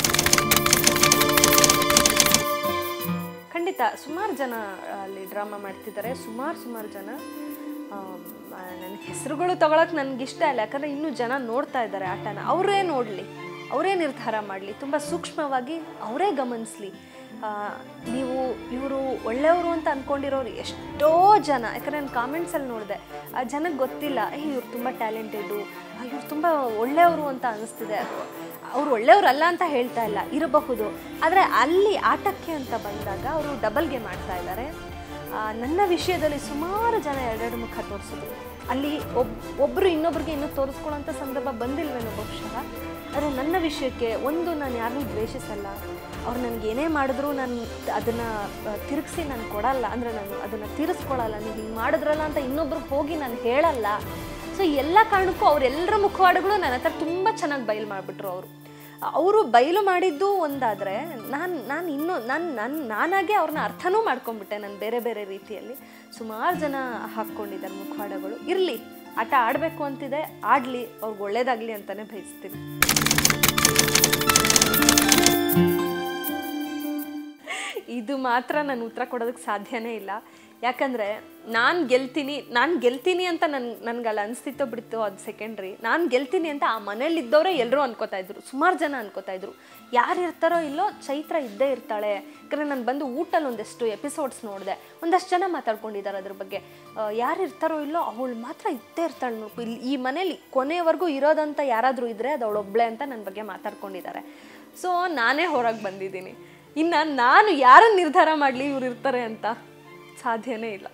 ಖಂಡಿತ ಸುಮಾರು ಜನ ಅಲ್ಲಿ ಡ್ರಾಮಾ ಮಾಡ್ತಿದ್ದಾರೆ ಸುಮಾರು ಸುಮಾರು ಜನ ನನ್ನ ಹೆಸರುಗಳು ತಗೊಳಕ್ಕೆ ನನಗೆ ಇಷ್ಟ ಇಲ್ಲ ಯಾಕಂದರೆ ಇನ್ನೂ ಜನ ನೋಡ್ತಾ ಇದ್ದಾರೆ ಆಟನ ಅವರೇ ನೋಡಲಿ ಅವರೇ ನಿರ್ಧಾರ ಮಾಡಲಿ ತುಂಬ ಸೂಕ್ಷ್ಮವಾಗಿ ಅವರೇ ಗಮನಿಸಲಿ ನೀವು ಇವರು ಒಳ್ಳೆಯವರು ಅಂತ ಅಂದ್ಕೊಂಡಿರೋರು ಎಷ್ಟೋ ಜನ ಯಾಕಂದರೆ ನಾನು ಕಾಮೆಂಟ್ಸಲ್ಲಿ ನೋಡಿದೆ ಆ ಜನಕ್ಕೆ ಗೊತ್ತಿಲ್ಲ ಏ ಇವ್ರು ತುಂಬ ಟ್ಯಾಲೆಂಟೆಡು ಇವ್ರು ತುಂಬ ಒಳ್ಳೆಯವರು ಅಂತ ಅನ್ನಿಸ್ತಿದೆ ಅವ್ರು ಒಳ್ಳೆಯವರಲ್ಲ ಅಂತ ಹೇಳ್ತಾ ಇಲ್ಲ ಇರಬಹುದು ಆದರೆ ಅಲ್ಲಿ ಆಟಕ್ಕೆ ಅಂತ ಬಂದಾಗ ಅವರು ಡಬಲ್ ಗೇಮ್ ಆಡ್ತಾ ಇದ್ದಾರೆ ಆ, ನನ್ನ ವಿಷಯದಲ್ಲಿ ಸುಮಾರು ಜನ ಎರಡೆರಡು ಮುಖ ತೋರಿಸಿದ್ರು ಅಲ್ಲಿ ಒಬ್ ಒಬ್ಬರು ಇನ್ನೊಬ್ರಿಗೆ ಇನ್ನೂ ತೋರಿಸ್ಕೊಳ್ಳೋಂಥ ಸಂದರ್ಭ ಬಂದಿಲ್ವೇನೋ ಬಹುಶಃ ಆದರೆ ನನ್ನ ವಿಷಯಕ್ಕೆ ಒಂದು ನಾನು ಯಾರನ್ನೂ ದ್ವೇಷಿಸಲ್ಲ ಅವ್ರು ನನಗೆ ಏನೇ ಮಾಡಿದ್ರು ನಾನು ಅದನ್ನು ತಿರುಗಿಸಿ ನಾನು ಕೊಡಲ್ಲ ಅಂದರೆ ನಾನು ಅದನ್ನು ತೀರಿಸ್ಕೊಳಲ್ಲ ನೀವು ಹಿಂಗೆ ಮಾಡಿದ್ರಲ್ಲ ಅಂತ ಇನ್ನೊಬ್ರಿಗೆ ಹೋಗಿ ನಾನು ಹೇಳಲ್ಲ ಸೊ ಎಲ್ಲ ಕಾರಣಕ್ಕೂ ಅವರೆಲ್ಲರ ಮುಖವಾಡಗಳು ನನ್ನ ಹತ್ರ ತುಂಬ ಚೆನ್ನಾಗಿ ಬಯಲು ಮಾಡಿಬಿಟ್ರು ಅವರು ಅವರು ಬಯಲು ಮಾಡಿದ್ದು ಒಂದಾದರೆ ನಾನು ನಾನು ಇನ್ನೂ ನಾನು ನಾನು ನಾನಾಗೆ ಅವ್ರನ್ನ ಅರ್ಥನೂ ಮಾಡ್ಕೊಂಡ್ಬಿಟ್ಟೆ ನಾನು ಬೇರೆ ಬೇರೆ ರೀತಿಯಲ್ಲಿ ಸುಮಾರು ಜನ ಹಾಕ್ಕೊಂಡಿದ್ದಾರೆ ಮುಖವಾಡಗಳು ಇರಲಿ ಆಟ ಆಡಬೇಕು ಅಂತಿದೆ ಆಡಲಿ ಅವ್ರಿಗೆ ಒಳ್ಳೇದಾಗಲಿ ಅಂತಲೇ ಬಯಸ್ತೀನಿ ಇದು ಮಾತ್ರ ನಾನು ಉತ್ತರ ಕೊಡೋದಕ್ಕೆ ಸಾಧ್ಯನೇ ಇಲ್ಲ ಯಾಕಂದರೆ ನಾನು ಗೆಲ್ತೀನಿ ನಾನು ಗೆಲ್ತೀನಿ ಅಂತ ನನ್ ನನಗಲ್ಲಿ ಅನಿಸ್ತಿತ್ತೋ ಬಿಡ್ತೋ ಅದು ಸೆಕೆಂಡ್ರಿ ನಾನು ಗೆಲ್ತೀನಿ ಅಂತ ಆ ಮನೇಲಿದ್ದವರೇ ಎಲ್ಲರೂ ಅನ್ಕೋತಾ ಇದ್ರು ಸುಮಾರು ಜನ ಅನ್ಕೋತಾ ಇದ್ರು ಯಾರು ಇರ್ತಾರೋ ಇಲ್ಲೋ ಚೈತ್ರ ಇದ್ದೇ ಇರ್ತಾಳೆ ಯಾಕಂದರೆ ನಾನು ಬಂದು ಊಟಲ್ಲಿ ಒಂದಷ್ಟು ಎಪಿಸೋಡ್ಸ್ ನೋಡಿದೆ ಒಂದಷ್ಟು ಜನ ಮಾತಾಡ್ಕೊಂಡಿದ್ದಾರೆ ಅದ್ರ ಬಗ್ಗೆ ಯಾರು ಇರ್ತಾರೋ ಇಲ್ಲೋ ಅವಳು ಮಾತ್ರ ಇದ್ದೇ ಇರ್ತಾಳೆ ನೋಡ್ಕೊ ಇಲ್ಲಿ ಈ ಮನೇಲಿ ಕೊನೆಯವರೆಗೂ ಇರೋದಂತ ಯಾರಾದರೂ ಇದ್ದರೆ ಅದು ಅವಳೊಬ್ಳೆ ಅಂತ ನನ್ನ ಬಗ್ಗೆ ಮಾತಾಡ್ಕೊಂಡಿದ್ದಾರೆ ಸೊ ನಾನೇ ಹೊರಗೆ ಬಂದಿದ್ದೀನಿ ಇನ್ನು ನಾನು ಯಾರನ್ನು ನಿರ್ಧಾರ ಮಾಡಲಿ ಇವ್ರು ಇರ್ತಾರೆ ಅಂತ ಸಾಧ್ಯನೇ ಇಲ್ಲ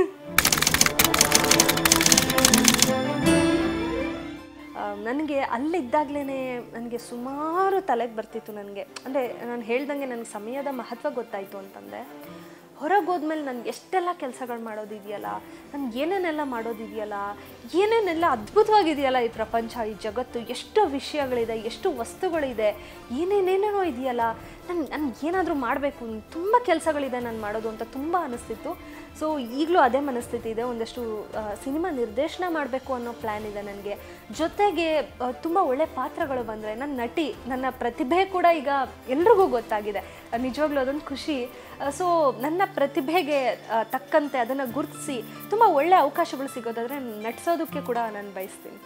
ನನಗೆ ಅಲ್ಲಿದ್ದಾಗಲೇ ನನಗೆ ಸುಮಾರು ತಲೆಗೆ ಬರ್ತಿತ್ತು ನನಗೆ ಅಂದರೆ ನಾನು ಹೇಳ್ದಂಗೆ ನನಗೆ ಸಮಯದ ಮಹತ್ವ ಗೊತ್ತಾಯಿತು ಅಂತಂದರೆ ಹೊರಗೆ ಹೋದ್ಮೇಲೆ ನನಗೆ ಎಷ್ಟೆಲ್ಲ ಕೆಲಸಗಳು ಮಾಡೋದಿದೆಯಲ್ಲ ನನಗೆ ಏನೇನೆಲ್ಲ ಮಾಡೋದಿದೆಯಲ್ಲ ಏನೇನೆಲ್ಲ ಅದ್ಭುತವಾಗಿದೆಯಲ್ಲ ಈ ಪ್ರಪಂಚ ಈ ಜಗತ್ತು ಎಷ್ಟು ವಿಷಯಗಳಿದೆ ಎಷ್ಟು ವಸ್ತುಗಳಿದೆ ಏನೇನೇನೇನೋ ಇದೆಯಲ್ಲ ನಾನು ನನಗೆ ಏನಾದರೂ ಮಾಡಬೇಕು ತುಂಬ ಕೆಲಸಗಳಿದೆ ನಾನು ಮಾಡೋದು ಅಂತ ತುಂಬ ಅನಿಸ್ತಿತ್ತು ಸೊ ಈಗಲೂ ಅದೇ ಮನಸ್ಥಿತಿ ಇದೆ ಒಂದಷ್ಟು ಆ, ಸಿನಿಮಾ ನಿರ್ದೇಶನ ಮಾಡಬೇಕು ಅನ್ನೋ ಪ್ಲ್ಯಾನ್ ಇದೆ ನನಗೆ ಜೊತೆಗೆ ಆ, ತುಂಬ ಒಳ್ಳೆ ಪಾತ್ರಗಳು ಬಂದರೆ ನನ್ನ ನಟಿ ನನ್ನ ಪ್ರತಿಭೆ ಕೂಡ ಈಗ ಎಲ್ರಿಗೂ ಗೊತ್ತಾಗಿದೆ ಆ, ನಿಜವಾಗ್ಲೂ ಅದೊಂದು ಖುಷಿ ಸೊ ನನ್ನ ಪ್ರತಿಭೆಗೆ ಆ, ತಕ್ಕಂತೆ ಅದನ್ನು ಗುರುತಿಸಿ ತುಂಬ ಒಳ್ಳೆ ಅವಕಾಶಗಳು ಸಿಗೋದಾದರೆ ನಟಿಸೋದಕ್ಕೆ ಕೂಡ ನಾನು ಬಯಸ್ತೀನಿ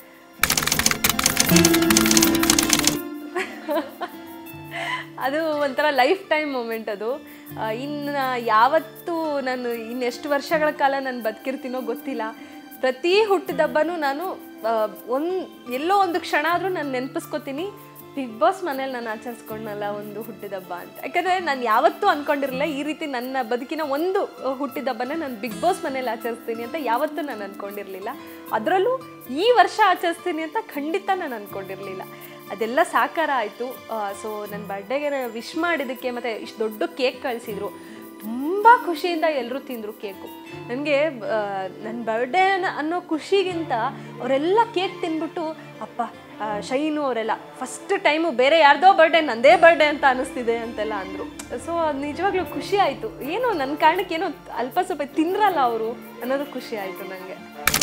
ಅದು ಒಂಥರ ಲೈಫ್ ಟೈಮ್ ಮೂಮೆಂಟ್ ಅದು ಆ, ಇನ್ನು ಯಾವತ್ತು ನಾನು ಇನ್ನೆಷ್ಟು ವರ್ಷಗಳ ಕಾಲ ನಾನು ಬದುಕಿರ್ತೀನೋ ಗೊತ್ತಿಲ್ಲ ಪ್ರತಿ ಹುಟ್ಟಿದಬ್ಬನೂ ನಾನು ಒಂದು ಎಲ್ಲೋ ಒಂದು ಕ್ಷಣ ಆದರೂ ನಾನು ನೆನಪಿಸ್ಕೋತೀನಿ ಬಿಗ್ ಬಾಸ್ ಮನೇಲಿ ನಾನು ಆಚರಿಸ್ಕೊಂಡಲ್ಲ ಒಂದು ಹುಟ್ಟಿದಬ್ಬ ಅಂತ ಯಾಕಂದರೆ ನಾನು ಯಾವತ್ತೂ ಅಂದ್ಕೊಂಡಿರಲಿಲ್ಲ ಈ ರೀತಿ ನನ್ನ ಬದುಕಿನ ಒಂದು ಹುಟ್ಟಿದಬ್ಬನ ನಾನು ಬಿಗ್ ಬಾಸ್ ಮನೇಲಿ ಆಚರಿಸ್ತೀನಿ ಅಂತ ಯಾವತ್ತೂ ನಾನು ಅಂದ್ಕೊಂಡಿರಲಿಲ್ಲ ಅದರಲ್ಲೂ ಈ ವರ್ಷ ಆಚರಿಸ್ತೀನಿ ಅಂತ ಖಂಡಿತ ನಾನು ಅಂದ್ಕೊಂಡಿರಲಿಲ್ಲ ಅದೆಲ್ಲ ಸಾಕಾರ ಆಯಿತು ಸೊ ನನ್ನ ಬರ್ಡೇಗೆ ವಿಶ್ ಮಾಡಿದ್ದಕ್ಕೆ ಮತ್ತು ಇಷ್ಟು ದೊಡ್ಡ ಕೇಕ್ ಕಳಿಸಿದ್ರು ತುಂಬ ಖುಷಿಯಿಂದ ಎಲ್ಲರೂ ತಿಂದರು ಕೇಕು ನನಗೆ ನನ್ನ ಬರ್ಡೇ ಅನ್ನೋ ಖುಷಿಗಿಂತ ಅವರೆಲ್ಲ ಕೇಕ್ ತಿಂದ್ಬಿಟ್ಟು ಅಪ್ಪ ಆ, ಶೈನು ಅವರೆಲ್ಲ ಫಸ್ಟ್ ಟೈಮು ಬೇರೆ ಯಾರ್ದೋ ಬರ್ಡೇ ನಂದೇ ಬರ್ಡೇ ಅಂತ ಅನ್ನಿಸ್ತಿದೆ ಅಂತೆಲ್ಲ ಅಂದರು ಸೊ ಅದು ನಿಜವಾಗ್ಲೂ ಖುಷಿ ಆಯಿತು ಏನೋ ನನ್ನ ಕಾರಣಕ್ಕೆ ಏನೋ ಅಲ್ಪ ಸ್ವಲ್ಪ ತಿಂದ್ರಲ್ಲ ಅವರು ಅನ್ನೋದು ಖುಷಿ ಆಯಿತು ನನಗೆ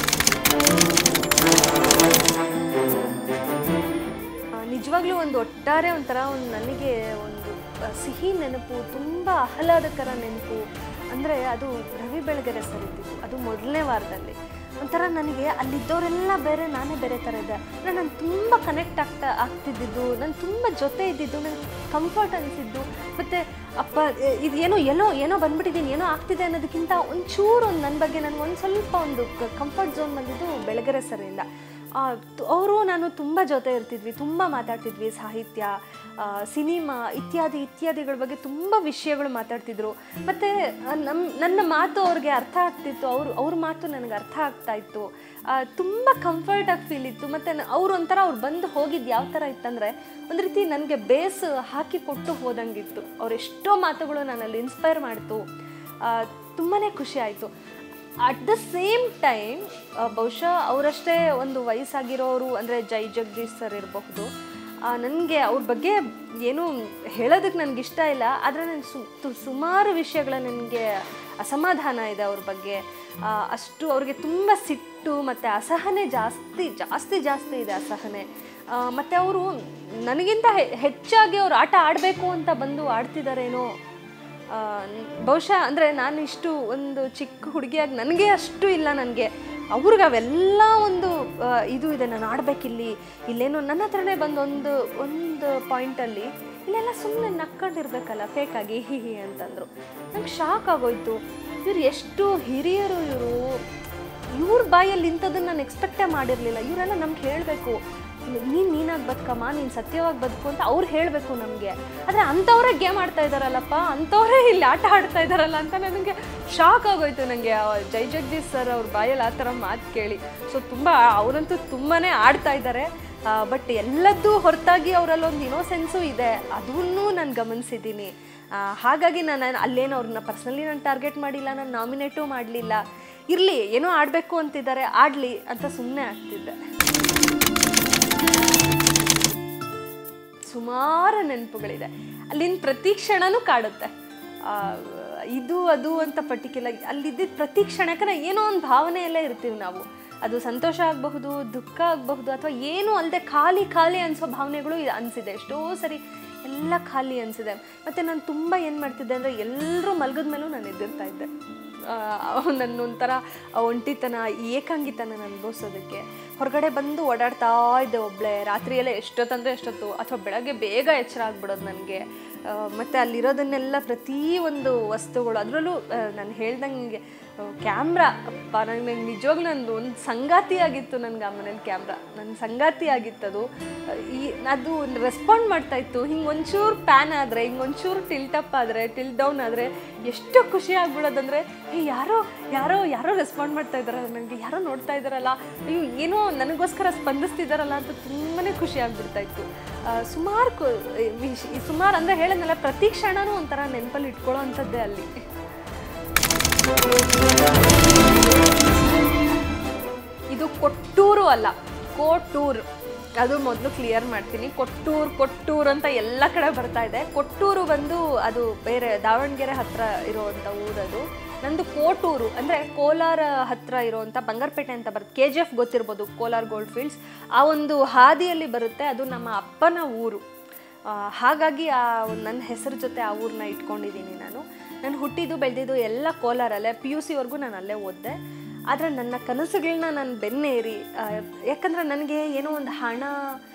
ಆ, ನಿಜವಾಗ್ಲೂ ಒಂದು ಒಟ್ಟಾರೆ ಒಂಥರ ಒಂದು ನನಗೆ ಒಂದು ಆ, ಸಿಹಿ ನೆನಪು ತುಂಬ ಆಹ್ಲಾದಕರ ನೆನಪು ಅಂದರೆ ಅದು ರವಿ ಬೆಳಗೆರೆ ಸರ್ ಇದ್ದಿದ್ದು ಅದು ಮೊದಲನೇ ವಾರದಲ್ಲಿ ಒಂಥರ ನನಗೆ ಅಲ್ಲಿದ್ದವರೆಲ್ಲ ಬೇರೆ ನಾನೇ ಬೇರೆ ಥರ ಇದ್ದೆ ಅಂದರೆ ನಾನು ತುಂಬ ಕನೆಕ್ಟ್ ಆಗ್ತಾ ಆಗ್ತಿದ್ದಿದ್ದು ನಾನು ತುಂಬ ಜೊತೆ ಇದ್ದಿದ್ದು ನನಗೆ ಕಂಫರ್ಟ್ ಅನಿಸಿದ್ದು ಮತ್ತು ಅಪ್ಪ ಎ- ಇದು ಏನೋ ಏನೋ ಏನೋ ಬಂದ್ಬಿಟ್ಟಿದ್ದೀನಿ ಏನೋ ಆಗ್ತಿದೆ ಅನ್ನೋದಕ್ಕಿಂತ ಒಂಚೂರು ಒಂದು ನನ್ನ ಬಗ್ಗೆ ನನಗೆ ಒಂದು ಸ್ವಲ್ಪ ಒಂದು ಕಂಫರ್ಟ್ ಝೋನ್ ಬಂದಿದ್ದು ಬೆಳಗೆರೆ ಸರಿಂದ ಅವರು ನಾನು ತುಂಬ ಜೊತೆ ಇರ್ತಿದ್ವಿ ತುಂಬ ಮಾತಾಡ್ತಿದ್ವಿ ಸಾಹಿತ್ಯ ಆ, ಸಿನಿಮಾ ಇತ್ಯಾದಿ ಇತ್ಯಾದಿಗಳ ಬಗ್ಗೆ ತುಂಬ ವಿಷಯಗಳು ಮಾತಾಡ್ತಿದ್ರು ಮತ್ತು ನಮ್ಮ ನನ್ನ ಮಾತು ಅವ್ರಿಗೆ ಅರ್ಥ ಆಗ್ತಿತ್ತು ಅವರು ಅವ್ರ ಮಾತು ನನಗೆ ಅರ್ಥ ಆಗ್ತಾ ಇತ್ತು ತುಂಬ ಕಂಫರ್ಟಾಗಿ ಫೀಲ್ ಇತ್ತು ಮತ್ತು ಅವ್ರು ಒಂಥರ ಅವ್ರು ಬಂದು ಹೋಗಿದ್ದು ಯಾವ ಥರ ಇತ್ತಂದರೆ ಒಂದು ರೀತಿ ನನಗೆ ಬೇಸ್ ಹಾಕಿ ಕೊಟ್ಟು ಹೋದಂಗಿತ್ತು ಅವ್ರು ಎಷ್ಟೋ ಮಾತುಗಳು ನನ್ನಲ್ಲಿ ಇನ್ಸ್ಪೈರ್ ಮಾಡ್ತು ತುಂಬಾ ಖುಷಿ ಆಯಿತು ಅಟ್ ದ ಸೇಮ್ ಟೈಮ್ ಬಹುಶಃ ಅವರಷ್ಟೇ ಒಂದು ವಯಸ್ಸಾಗಿರೋರು ಅಂದರೆ ಜೈ ಜಗದೀಶ್ ಸರ್ ಇರಬಹುದು ನನಗೆ ಅವ್ರ ಬಗ್ಗೆ ಏನು ಹೇಳೋದಕ್ಕೆ ನನಗೆ ಇಷ್ಟ ಇಲ್ಲ ಆದರೆ ನನಗೆ ಸು ತು- ಸುಮಾರು ವಿಷಯಗಳ ನನಗೆ ಅಸಮಾಧಾನ ಇದೆ ಅವ್ರ ಬಗ್ಗೆ ಆ, ಅಷ್ಟು ಅವ್ರಿಗೆ ತುಂಬ ಸಿಟ್ಟು ಮತ್ತು ಅಸಹನೆ ಜಾಸ್ತಿ ಜಾಸ್ತಿ ಜಾಸ್ತಿ ಇದೆ ಅಸಹನೆ ಮತ್ತು ಅವರು ನನಗಿಂತ ಹೆ- ಹೆಚ್ಚಾಗಿ ಅವ್ರು ಆಟ ಆಡಬೇಕು ಅಂತ ಬಂದು ಆಡ್ತಿದ್ದಾರೇನೋ ಆ, ನ್- ಬಹುಶಃ ಅಂದರೆ ನಾನು ಇಷ್ಟು ಒಂದು ಚಿಕ್ಕ ಹುಡುಗಿಯಾಗಿ ನನಗೆ ಅಷ್ಟು ಇಲ್ಲ ನನಗೆ ಅವ್ರಿಗೆ ಅವೆಲ್ಲ ಒಂದು ಆ, ಇದು ಇದೆ ನಾನು ಆಡಬೇಕಿಲ್ಲಿ ಇಲ್ಲೇನೋ ನನ್ನ ಹತ್ರನೇ ಬಂದು ಒಂದು ಒಂದು ಪಾಯಿಂಟಲ್ಲಿ ಇಲ್ಲೆಲ್ಲ ಸುಮ್ಮನೆ ನಕ್ಕೊಂಡಿರ್ಬೇಕಲ್ಲ ಫೇಕಾಗಿ ಹಿ ಹಿ ಅಂತಂದರು ನಂಗೆ ಶಾಕ್ ಆಗೋಯ್ತು ಇವ್ರು ಎಷ್ಟು ಹಿರಿಯರು ಇವರು ಇವ್ರ ಬಾಯಲ್ಲಿ ಇಂಥದ್ದನ್ನು ನಾನು ಎಕ್ಸ್ಪೆಕ್ಟೇ ಮಾಡಿರಲಿಲ್ಲ ಇವರೆಲ್ಲ ನಮ್ಗೆ ಹೇಳಬೇಕು ನೀನು ನೀನಾಗಿ ಬದುಕಮ್ಮ ನೀನು ಸತ್ಯವಾಗಿ ಬದುಕು ಅಂತ ಅವ್ರು ಹೇಳಬೇಕು ನಮಗೆ ಆದರೆ ಅಂಥವ್ರೇ ಗೇಮ್ ಆಡ್ತಾ ಇದ್ದಾರಲ್ಲಪ್ಪ ಅಂಥವ್ರೇ ಇಲ್ಲಿ ಆಟ ಆಡ್ತಾ ಇದ್ದಾರಲ್ಲ ಅಂತ ನನಗೆ ಶಾಕ್ ಆಗೋಯ್ತು ನನಗೆ ಜೈ ಜಗದೀಶ್ ಸರ್ ಅವ್ರ ಬಾಯಲ್ಲಿ ಆ ಥರ ಮಾತು ಕೇಳಿ ಸೊ ತುಂಬ ಅವರಂತೂ ತುಂಬಾ ಆಡ್ತಾ ಇದ್ದಾರೆ ಬಟ್ ಎಲ್ಲದೂ ಹೊರತಾಗಿ ಅವರಲ್ಲಿ ಒಂದು ಇನೋಸೆನ್ಸು ಇದೆ ಅದನ್ನೂ ನಾನು ಗಮನಿಸಿದ್ದೀನಿ ಆ, ಹಾಗಾಗಿ ನಾನು ಅಲ್ಲೇನೋ ಅವ್ರನ್ನ ಪರ್ಸ್ನಲಿ ನಾನು ಟಾರ್ಗೆಟ್ ಮಾಡಿಲ್ಲ ನಾನು ನಾಮಿನೇಟು ಮಾಡಲಿಲ್ಲ ಇರಲಿ ಏನೋ ಆಡಬೇಕು ಅಂತಿದ್ದಾರೆ ಆಡಲಿ ಅಂತ ಸುಮ್ಮನೆ ಆಗ್ತಿದ್ದೆ ಸುಮಾರು ನೆನಪುಗಳಿದೆ ಅಲ್ಲಿನ ಪ್ರತಿ ಕ್ಷಣನೂ ಕಾಡುತ್ತೆ ಆ, ಇದು ಅದು ಅಂತ ಪರ್ಟಿಕ್ಯುಲರ್ ಅಲ್ಲಿದ್ದಿದ್ದ ಪ್ರತಿ ಕ್ಷಣಕ್ಕೆ ಏನೋ ಒಂದು ಭಾವನೆಯಲ್ಲೇ ಇರ್ತೀವಿ ನಾವು ಅದು ಸಂತೋಷ ಆಗಬಹುದು ದುಃಖ ಆಗಬಹುದು ಅಥವಾ ಏನೂ ಅಲ್ಲದೆ ಖಾಲಿ ಖಾಲಿ ಅನಿಸೋ ಭಾವನೆಗಳು ಇ- ಅನ್ಸಿದೆ ಎಷ್ಟೋ ಸರಿ ಎಲ್ಲ ಖಾಲಿ ಅನಿಸಿದೆ ಮತ್ತು ನಾನು ತುಂಬ ಏನು ಮಾಡ್ತಿದ್ದೆ ಅಂದರೆ ಎಲ್ಲರೂ ಮಲಗಿದ ಮೇಲೂ ನಾನು ಎದ್ದಿರ್ತಾ ಇದ್ದೆ ನನ್ನ ಒಂಥರ ಆ ಒಂಟಿತನ ಈ ಏಕಾಂಗಿತನ ಅನುಭವಿಸೋದಕ್ಕೆ ಹೊರಗಡೆ ಬಂದು ಓಡಾಡ್ತಾ ಇದ್ದೆ ಒಬ್ಬಳೆ ರಾತ್ರಿಯೆಲ್ಲ ಎಷ್ಟೊತ್ತಂದರೆ ಎಷ್ಟೊತ್ತು ಅಥವಾ ಬೆಳಗ್ಗೆ ಬೇಗ ಎಚ್ಚರ ಆಗ್ಬಿಡೋದು ನನಗೆ ಮತ್ತು ಅಲ್ಲಿರೋದನ್ನೆಲ್ಲ ಪ್ರತಿ ಒಂದು ವಸ್ತುಗಳು ಅದರಲ್ಲೂ ನಾನು ಹೇಳ್ದಂಗೆ ಕ್ಯಾಮ್ರಾ ಅಪ್ಪ ನನಗೆ ನಂಗೆ ನಿಜವಾಗ್ಲೂ ನಂದು ಒಂದು ಸಂಗಾತಿ ಆಗಿತ್ತು ನನಗೆ ಆ ಮನೇಲಿ ಕ್ಯಾಮ್ರಾ ನನ್ನ ಸಂಗಾತಿ ಆಗಿತ್ತದು ಈ ಅದು ರೆಸ್ಪಾಂಡ್ ಮಾಡ್ತಾ ಇತ್ತು ಹಿಂಗೆ ಒಂಚೂರು ಪ್ಯಾನ್ ಆದರೆ ಹಿಂಗೆ ಒಂಚೂರು ಟಿಲ್ಟಪ್ ಆದರೆ ಟಿಲ್ ಡೌನ್ ಆದರೆ ಎಷ್ಟು ಖುಷಿ ಆಗ್ಬಿಡೋದಂದರೆ ಏ ಯಾರೋ ಯಾರೋ ಯಾರೋ ರೆಸ್ಪಾಂಡ್ ಮಾಡ್ತಾ ಇದ್ದಾರಲ್ಲ ನನಗೆ ಯಾರೋ ನೋಡ್ತಾ ಇದ್ದಾರಲ್ಲ ಅಯ್ಯೋ ಏನೋ ನನಗೋಸ್ಕರ ಸ್ಪಂದಿಸ್ತಿದ್ದಾರಲ್ಲ ಅಂತ ತುಂಬಾ ಖುಷಿ ಆಗ್ಬಿಡ್ತಾ ಇತ್ತು ಸುಮಾರು ಕು ಸುಮಾರು ಅಂದರೆ ಹೇಳಿದ್ನಲ್ಲ ಪ್ರತಿ ಕ್ಷಣನೂ ಒಂಥರ ನೆನಪಲ್ಲಿ ಇಟ್ಕೊಳ್ಳೋ ಅಂಥದ್ದೇ ಅಲ್ಲಿ ಇದು ಕೊಟ್ಟೂರು ಅಲ್ಲ ಕೋಟೂರು ಅದು ಮೊದಲು ಕ್ಲಿಯರ್ ಮಾಡ್ತೀನಿ ಕೊಟ್ಟೂರು ಕೊಟ್ಟೂರು ಅಂತ ಎಲ್ಲ ಕಡೆ ಬರ್ತಾ ಇದೆ ಕೊಟ್ಟೂರು ಬಂದು ಅದು ಬೇರೆ ದಾವಣಗೆರೆ ಹತ್ರ ಇರುವಂಥ ಊರದು ನಂದು ಕೋಟೂರು ಅಂದರೆ ಕೋಲಾರ ಹತ್ರ ಇರುವಂಥ ಬಂಗಾರಪೇಟೆ ಅಂತ ಬರುತ್ತೆ ಕೆ ಜಿ ಎಫ್ ಗೊತ್ತಿರ್ಬೋದು ಕೋಲಾರ ಗೋಲ್ಡ್ ಫೀಲ್ಡ್ಸ್ ಆ ಒಂದು ಹಾದಿಯಲ್ಲಿ ಬರುತ್ತೆ ಅದು ನಮ್ಮ ಅಪ್ಪನ ಊರು ಆ, ಹಾಗಾಗಿ ಆ ಒಂದ್ ನನ್ನ ಹೆಸರು ಜೊತೆ ಆ ಊರನ್ನ ಇಟ್ಕೊಂಡಿದ್ದೀನಿ ನಾನು ನಾನು ಹುಟ್ಟಿದ್ದು ಬೆಳೆದಿದ್ದು ಎಲ್ಲ ಕೋಲಾರಲ್ಲೇ ಪಿ ಯು ಸಿವರೆಗೂ ನಾನು ಅಲ್ಲೇ ಓದಿದೆ ಆದರೆ ನನ್ನ ಕನಸುಗಳನ್ನ ನಾನು ಬೆನ್ನೇರಿ ಆ, ಯಾಕಂದ್ರೆ ನನಗೆ ಏನೋ ಒಂದು ಹಣ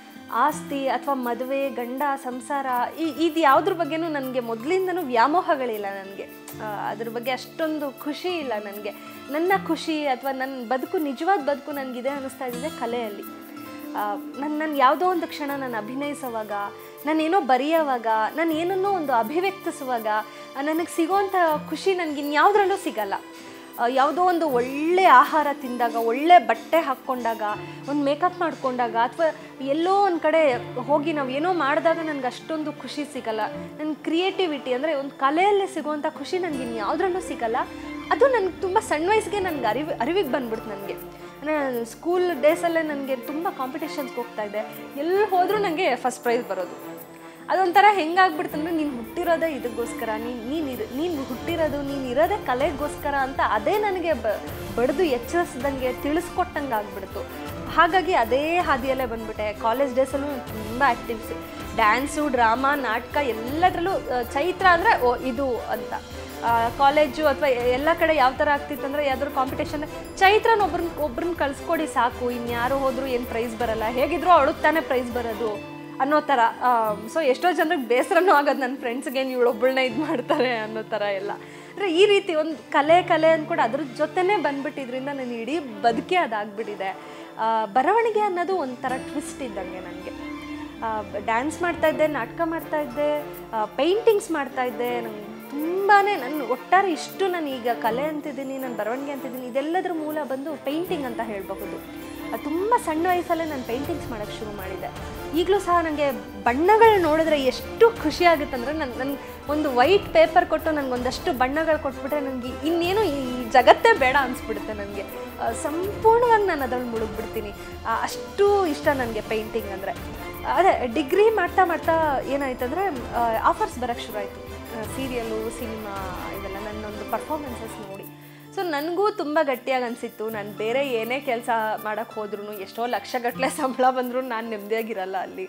ಆಸ್ತಿ ಅಥವಾ ಮದುವೆ ಗಂಡ ಸಂಸಾರ ಈ ಇದು ಯಾವುದ್ರ ಬಗ್ಗೆನೂ ನನಗೆ ಮೊದಲಿಂದನೂ ವ್ಯಾಮೋಹಗಳಿಲ್ಲ ನನಗೆ ಅದ್ರ ಬಗ್ಗೆ ಅಷ್ಟೊಂದು ಖುಷಿ ಇಲ್ಲ ನನಗೆ ನನ್ನ ಖುಷಿ ಅಥವಾ ನನ್ನ ಬದುಕು ನಿಜವಾದ ಬದುಕು ನನಗಿದೆ ಅನ್ನಿಸ್ತಾ ಇದ್ದಿದೆ ಕಲೆಯಲ್ಲಿ ನನ್ನ ನಾನು ಯಾವುದೋ ಒಂದು ಕ್ಷಣ ನಾನು ಅಭಿನಯಿಸುವಾಗ ನಾನೇನೋ ಬರೆಯೋವಾಗ ನಾನು ಏನನ್ನೋ ಒಂದು ಅಭಿವ್ಯಕ್ತಿಸುವಾಗ ನನಗೆ ಸಿಗೋವಂಥ ಖುಷಿ ನನಗೆ ಇನ್ಯಾವುದ್ರಲ್ಲೂ ಸಿಗಲ್ಲ ಆ, ಯಾವುದೋ ಒಂದು ಒಳ್ಳೆ ಆಹಾರ ತಿಂದಾಗ ಒಳ್ಳೆ ಬಟ್ಟೆ ಹಾಕ್ಕೊಂಡಾಗ ಒಂದು ಮೇಕಪ್ ಮಾಡ್ಕೊಂಡಾಗ ಅಥವಾ ಎಲ್ಲೋ ಒಂದು ಕಡೆ ಹೋಗಿ ನಾವು ಏನೋ ಮಾಡಿದಾಗ ನನಗೆ ಅಷ್ಟೊಂದು ಖುಷಿ ಸಿಗಲ್ಲ ನನ್ನ ಕ್ರಿಯೇಟಿವಿಟಿ ಅಂದರೆ ಒಂದು ಕಲೆಯಲ್ಲೇ ಸಿಗುವಂಥ ಖುಷಿ ನನಗೆ ಇನ್ಯಾವುದ್ರಲ್ಲೂ ಸಿಗಲ್ಲ ಅದು ನನಗೆ ತುಂಬ ಸಣ್ಣ ವಯಸ್ಸಿಗೆ ನನಗೆ ಅರಿವು ಅರಿವಿಗೆ ಬಂದ್ಬಿಡ್ತು ನನಗೆ ನಾನು ಸ್ಕೂಲ್ ಡೇಸಲ್ಲೇ ನನಗೆ ತುಂಬ ಕಾಂಪಿಟೇಷನ್ಸ್ಗೆ ಹೋಗ್ತಾ ಇದ್ದೆ ಎಲ್ಲಿ ಹೋದರೂ ನನಗೆ ಫಸ್ಟ್ ಪ್ರೈಸ್ ಬರೋದು ಅದೊಂಥರ ಹೆಂಗಾಗ್ಬಿಡ್ತಂದ್ರೆ ನೀನು ಹುಟ್ಟಿರೋದೇ ಇದಕ್ಕೋಸ್ಕರ ನೀನು ನೀನು ಇರು ನೀನು ಹುಟ್ಟಿರೋದು ನೀನು ಇರೋದೇ ಕಲೆಗೋಸ್ಕರ ಅಂತ ಅದೇ ನನಗೆ ಬ ಬಡ್ದು ಎಚ್ಚರಿಸ್ದಂಗೆ ತಿಳಿಸ್ಕೊಟ್ಟಂಗೆ ಆಗ್ಬಿಡ್ತು ಹಾಗಾಗಿ ಅದೇ ಹಾದಿಯಲ್ಲೇ ಬಂದ್ಬಿಟ್ಟೆ ಕಾಲೇಜ್ ಡೇಸಲ್ಲೂ ತುಂಬ ಆ್ಯಕ್ಟಿವ್ಸ್ ಡ್ಯಾನ್ಸು ಡ್ರಾಮಾ ನಾಟಕ ಎಲ್ಲದರಲ್ಲೂ ಆ, ಚೈತ್ರ ಅಂದರೆ ಓ ಇದು ಅಂತ ಕಾಲೇಜು ಅಥವಾ ಎಲ್ಲ ಕಡೆ ಯಾವ ಥರ ಆಗ್ತಿತ್ತು ಅಂದರೆ ಯಾವ್ದಾದ್ರು ಕಾಂಪಿಟೇಷನ್ ಚೈತ್ರನ ಒಬ್ರನ್ನ ಒಬ್ರನ್ನ ಕಳಿಸ್ಕೊಡಿ ಸಾಕು ಇನ್ಯಾರು ಹೋದರೂ ಏನು ಪ್ರೈಸ್ ಬರಲ್ಲ ಹೇಗಿದ್ರು ಅವಳಿಗೆ ತಾನೇ ಪ್ರೈಸ್ ಬರೋದು ಅನ್ನೋ ಥರ ಸೊ ಎಷ್ಟೋ ಜನರಿಗೆ ಬೇಸರನೂ ಆಗೋದು ನನ್ನ ಫ್ರೆಂಡ್ಸ್ಗೆ ಏನು ಇವಳೊಬ್ಬಳನ್ನ ಇದು ಮಾಡ್ತಾರೆ ಅನ್ನೋ ಥರ ಎಲ್ಲ ಅಂದರೆ ಈ ರೀತಿ ಒಂದು ಕಲೆ ಕಲೆ ಅಂದ್ಕೊಂಡು ಅದ್ರ ಜೊತೆನೇ ಬಂದ್ಬಿಟ್ಟಿದ್ರಿಂದ ನನ್ನ ಇಡೀ ಬದುಕೇ ಅದಾಗ್ಬಿಟ್ಟಿದೆ ಆ, ಬರವಣಿಗೆ ಅನ್ನೋದು ಒಂಥರ ಟ್ವಿಸ್ಟ್ ಇದ್ದಂಗೆ ನನಗೆ ಡ್ಯಾನ್ಸ್ ಮಾಡ್ತಾ ಇದ್ದೆ ನಾಟಕ ಮಾಡ್ತಾ ಇದ್ದೆ ಪೇಂಟಿಂಗ್ಸ್ ಮಾಡ್ತಾ ಇದ್ದೆ ನಂಗೆ ತುಂಬಾ ನನ್ನ ಒಟ್ಟಾರೆ ಇಷ್ಟು ನಾನು ಈಗ ಕಲೆ ಅಂತಿದ್ದೀನಿ ನಾನು ಬರವಣಿಗೆ ಅಂತಿದ್ದೀನಿ ಇದೆಲ್ಲದರ ಮೂಲ ಬಂದು ಪೇಂಟಿಂಗ್ ಅಂತ ಹೇಳಬಹುದು ತುಂಬ ಸಣ್ಣ ವಯಸ್ಸಲ್ಲೇ ನಾನು ಪೇಂಟಿಂಗ್ಸ್ ಮಾಡೋಕ್ಕೆ ಶುರು ಮಾಡಿದೆ ಈಗಲೂ ಸಹ ನನಗೆ ಬಣ್ಣಗಳು ನೋಡಿದ್ರೆ ಎಷ್ಟು ಖುಷಿ ಆಗುತ್ತೆ ಅಂದರೆ ನನ್ನ ನನ್ನ ಒಂದು ವೈಟ್ ಪೇಪರ್ ಕೊಟ್ಟು ನನಗೆ ಒಂದಷ್ಟು ಬಣ್ಣಗಳು ಕೊಟ್ಬಿಟ್ರೆ ನನಗೆ ಇನ್ನೇನು ಈ ಜಗತ್ತೇ ಬೇಡ ಅನಿಸ್ಬಿಡುತ್ತೆ ನನಗೆ ಸಂಪೂರ್ಣವಾಗಿ ನಾನು ಅದ್ರಲ್ಲಿ ಮುಳುಗ್ಬಿಡ್ತೀನಿ ಆ, ಅಷ್ಟು ಇಷ್ಟ ನನಗೆ ಪೇಂಟಿಂಗ್ ಅಂದರೆ ಅದೇ ಡಿಗ್ರಿ ಮಾಡ್ತಾ ಮಾಡ್ತಾ ಏನಾಯ್ತಂದರೆ ಆಫರ್ಸ್ ಬರೋಕ್ಕೆ ಶುರು ಆಯಿತು ಸೀರಿಯಲ್ಲು ಸಿನಿಮಾ ಇವೆಲ್ಲ ನನ್ನೊಂದು ಪರ್ಫಾರ್ಮೆನ್ಸಸ್ ನೋಡಿ ಸೊ ನನಗೂ ತುಂಬ ಗಟ್ಟಿಯಾಗಿ ಅನಿಸಿತ್ತು ನಾನು ಬೇರೆ ಏನೇ ಕೆಲಸ ಮಾಡೋಕ್ಕೆ ಹೋದ್ರೂ ಎಷ್ಟೋ ಲಕ್ಷಗಟ್ಟಲೆ ಸಂಬಳ ಬಂದರೂ ನಾನು ನೆಮ್ಮದಿಯಾಗಿರಲ್ಲ ಅಲ್ಲಿ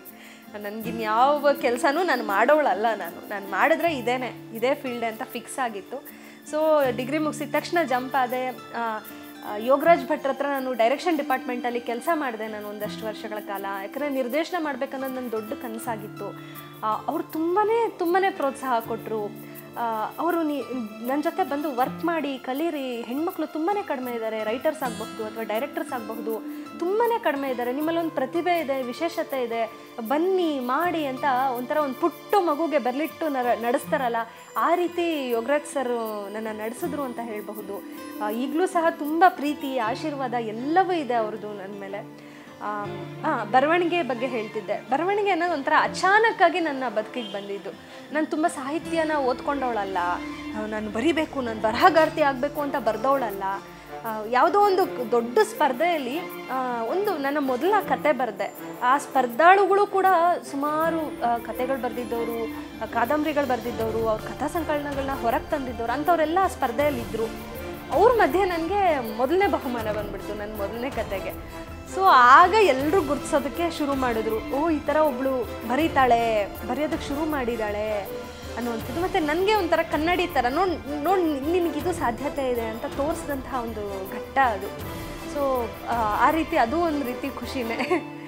ನನಗಿನ್ಯಾವ ಕೆಲಸನೂ ನಾನು ಮಾಡೋಳಲ್ಲ ನಾನು ನಾನು ಮಾಡಿದ್ರೆ ಇದೇನೆ ಇದೇ ಫೀಲ್ಡ್ ಅಂತ ಫಿಕ್ಸ್ ಆಗಿತ್ತು ಸೊ ಡಿಗ್ರಿ ಮುಗಿಸಿದ ತಕ್ಷಣ ಜಂಪ್ ಆದೆ ಆ, ಆ, ಯೋಗರಾಜ್ ಭಟ್ರ ಹತ್ರ ನಾನು ಡೈರೆಕ್ಷನ್ ಡಿಪಾರ್ಟ್ಮೆಂಟಲ್ಲಿ ಕೆಲಸ ಮಾಡಿದೆ ನಾನು ಒಂದಷ್ಟು ವರ್ಷಗಳ ಕಾಲ ಯಾಕಂದರೆ ನಿರ್ದೇಶನ ಮಾಡ್ಬೇಕನ್ನೋದು ನನ್ನ ದೊಡ್ಡ ಕನಸಾಗಿತ್ತು ಅವ್ರು ತುಂಬಾ ತುಂಬಾ ಪ್ರೋತ್ಸಾಹ ಕೊಟ್ಟರು ಅವರು ನೀ ನನ್ನ ಜೊತೆ ಬಂದು ವರ್ಕ್ ಮಾಡಿ ಕಲೀರಿ ಹೆಣ್ಮಕ್ಳು ತುಂಬಾ ಕಡಿಮೆ ಇದ್ದಾರೆ ರೈಟರ್ಸ್ ಆಗಬಹುದು ಅಥವಾ ಡೈರೆಕ್ಟರ್ಸ್ ಆಗಬಹುದು ತುಂಬಾ ಕಡಿಮೆ ಇದ್ದಾರೆ ನಿಮ್ಮಲ್ಲಿ ಒಂದು ಪ್ರತಿಭೆ ಇದೆ ವಿಶೇಷತೆ ಇದೆ ಬನ್ನಿ ಮಾಡಿ ಅಂತ ಒಂಥರ ಒಂದು ಪುಟ್ಟ ಮಗುಗೆ ಬರಲಿಟ್ಟು ನರ ನಡೆಸ್ತಾರಲ್ಲ ಆ ರೀತಿ ಯೋಗರಾಜ್ ಸರ್ ನನ್ನ ನಡೆಸಿದ್ರು ಅಂತ ಹೇಳಬಹುದು ಈಗಲೂ ಸಹ ತುಂಬ ಪ್ರೀತಿ ಆಶೀರ್ವಾದ ಎಲ್ಲವೂ ಇದೆ ಅವ್ರದ್ದು ನನ್ನ ಮೇಲೆ ಆಮ್, ಆ, ಬರವಣಿಗೆ ಬಗ್ಗೆ ಹೇಳ್ತಿದ್ದೆ ಬರವಣಿಗೆ ಅನ್ನೋದು ಒಂಥರ ಅಚಾನಕ್ಕಾಗಿ ನನ್ನ ಬದುಕಿಗೆ ಬಂದಿದ್ದು ನಾನು ತುಂಬ ಸಾಹಿತ್ಯನ ಓದ್ಕೊಂಡವಳಲ್ಲ ಆ, ನಾನು ಬರಿಬೇಕು ನಾನು ಬರಹಗಾರ್ತಿ ಆಗಬೇಕು ಅಂತ ಬರ್ದವಳಲ್ಲ ಆ, ಯಾವುದೋ ಒಂದು ದೊಡ್ಡ ಸ್ಪರ್ಧೆಯಲ್ಲಿ ಆ, ಒಂದು ನನ್ನ ಮೊದಲ ಕತೆ ಬರೆದೆ ಆ ಸ್ಪರ್ಧಾಳುಗಳು ಕೂಡ ಸುಮಾರು ಆ, ಕತೆಗಳು ಬರೆದಿದ್ದವರು ಕಾದಂಬರಿಗಳು ಬರೆದಿದ್ದವರು ಅವ್ರ ಕಥಾ ಸಂಕಲನಗಳನ್ನ ಹೊರಗೆ ತಂದಿದ್ದವರು ಅಂಥವರೆಲ್ಲ ಆ ಸ್ಪರ್ಧೆಯಲ್ಲಿದ್ದರು ಅವ್ರ ಮಧ್ಯೆ ನನಗೆ ಮೊದಲನೇ ಬಹುಮಾನ ಬಂದ್ಬಿಡ್ತು ನನ್ನ ಮೊದಲನೇ ಕತೆಗೆ ಸೊ ಆಗ ಎಲ್ಲರೂ ಗುರ್ತಿಸೋದಕ್ಕೆ ಶುರು ಮಾಡಿದ್ರು ಓ ಈ ಥರ ಒಬ್ಳು ಬರೀತಾಳೆ ಬರೆಯೋದಕ್ಕೆ ಶುರು ಮಾಡಿದ್ದಾಳೆ ಅನ್ನುವಂಥದ್ದು ಮತ್ತು ನನಗೆ ಒಂಥರ ಕನ್ನಡಿ ಥರ ನೋಡಿ ನೋಡಿ ನಿನಗಿದು ಸಾಧ್ಯತೆ ಇದೆ ಅಂತ ತೋರಿಸಿದಂತಹ ಒಂದು ಘಟ್ಟ ಅದು ಸೊ ಆ ರೀತಿ ಅದು ಒಂದು ರೀತಿ ಖುಷಿನೇ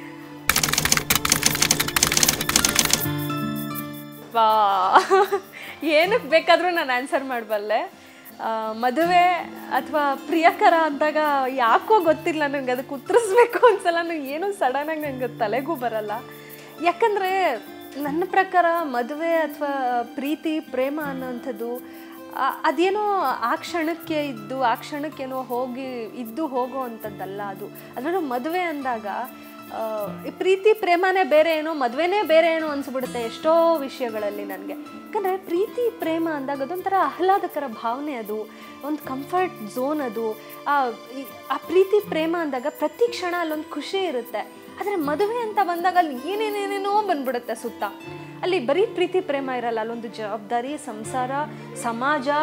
ವಾ ಏನಕ್ಕೆ ಬೇಕಾದರೂ ನಾನು ಆನ್ಸರ್ ಮಾಡಬಲ್ಲೆ ಆ, ಮದುವೆ ಅಥವಾ ಪ್ರಿಯಕರ ಅಂದಾಗ ಯಾಕೋ ಗೊತ್ತಿಲ್ಲ ನನಗೆ ಅದಕ್ಕೆ ಉತ್ತರಿಸ್ಬೇಕು ಅನ್ಸಲ್ಲ ನನಗೆ ಏನೂ ಸಡನ್ನಾಗಿ ನನಗೆ ತಲೆಗೂ ಬರಲ್ಲ ಯಾಕಂದರೆ ನನ್ನ ಪ್ರಕಾರ ಮದುವೆ ಅಥವಾ ಪ್ರೀತಿ ಪ್ರೇಮ ಅನ್ನೋಂಥದ್ದು ಆ, ಅದೇನೋ ಆ ಕ್ಷಣಕ್ಕೆ ಇದ್ದು ಆ ಕ್ಷಣಕ್ಕೇನೋ ಹೋಗಿ ಇದ್ದು ಹೋಗೋ ಅಂಥದ್ದಲ್ಲ ಅದು ಅದರಲ್ಲೂ ಮದುವೆ ಅಂದಾಗ ಆ, ಈ ಪ್ರೀತಿ ಪ್ರೇಮನೇ ಬೇರೆ ಏನೋ ಮದುವೆನೇ ಬೇರೆ ಏನೋ ಅನ್ಸ್ಬಿಡುತ್ತೆ ಎಷ್ಟೋ ವಿಷಯಗಳಲ್ಲಿ ನನಗೆ ಯಾಕಂದರೆ ಪ್ರೀತಿ ಪ್ರೇಮ ಅಂದಾಗ ಅದೊಂಥರ ಆಹ್ಲಾದಕರ ಭಾವನೆ ಅದು ಒಂದು ಕಂಫರ್ಟ್ ಝೋನ್ ಅದು ಆ ಈ- ಆ ಪ್ರೀತಿ ಪ್ರೇಮ ಅಂದಾಗ ಪ್ರತಿ ಕ್ಷಣ ಅಲ್ಲೊಂದು ಖುಷಿ ಇರುತ್ತೆ ಆದರೆ ಮದುವೆ ಅಂತ ಬಂದಾಗ ಅಲ್ಲಿ ಏನೇನೇನೇನೋ ಬಂದ್ಬಿಡುತ್ತೆ ಸುತ್ತ ಅಲ್ಲಿ ಬರೀ ಪ್ರೀತಿ ಪ್ರೇಮ ಇರಲ್ಲ ಅಲ್ಲೊಂದು ಜವಾಬ್ದಾರಿ ಸಂಸಾರ ಸಮಾಜ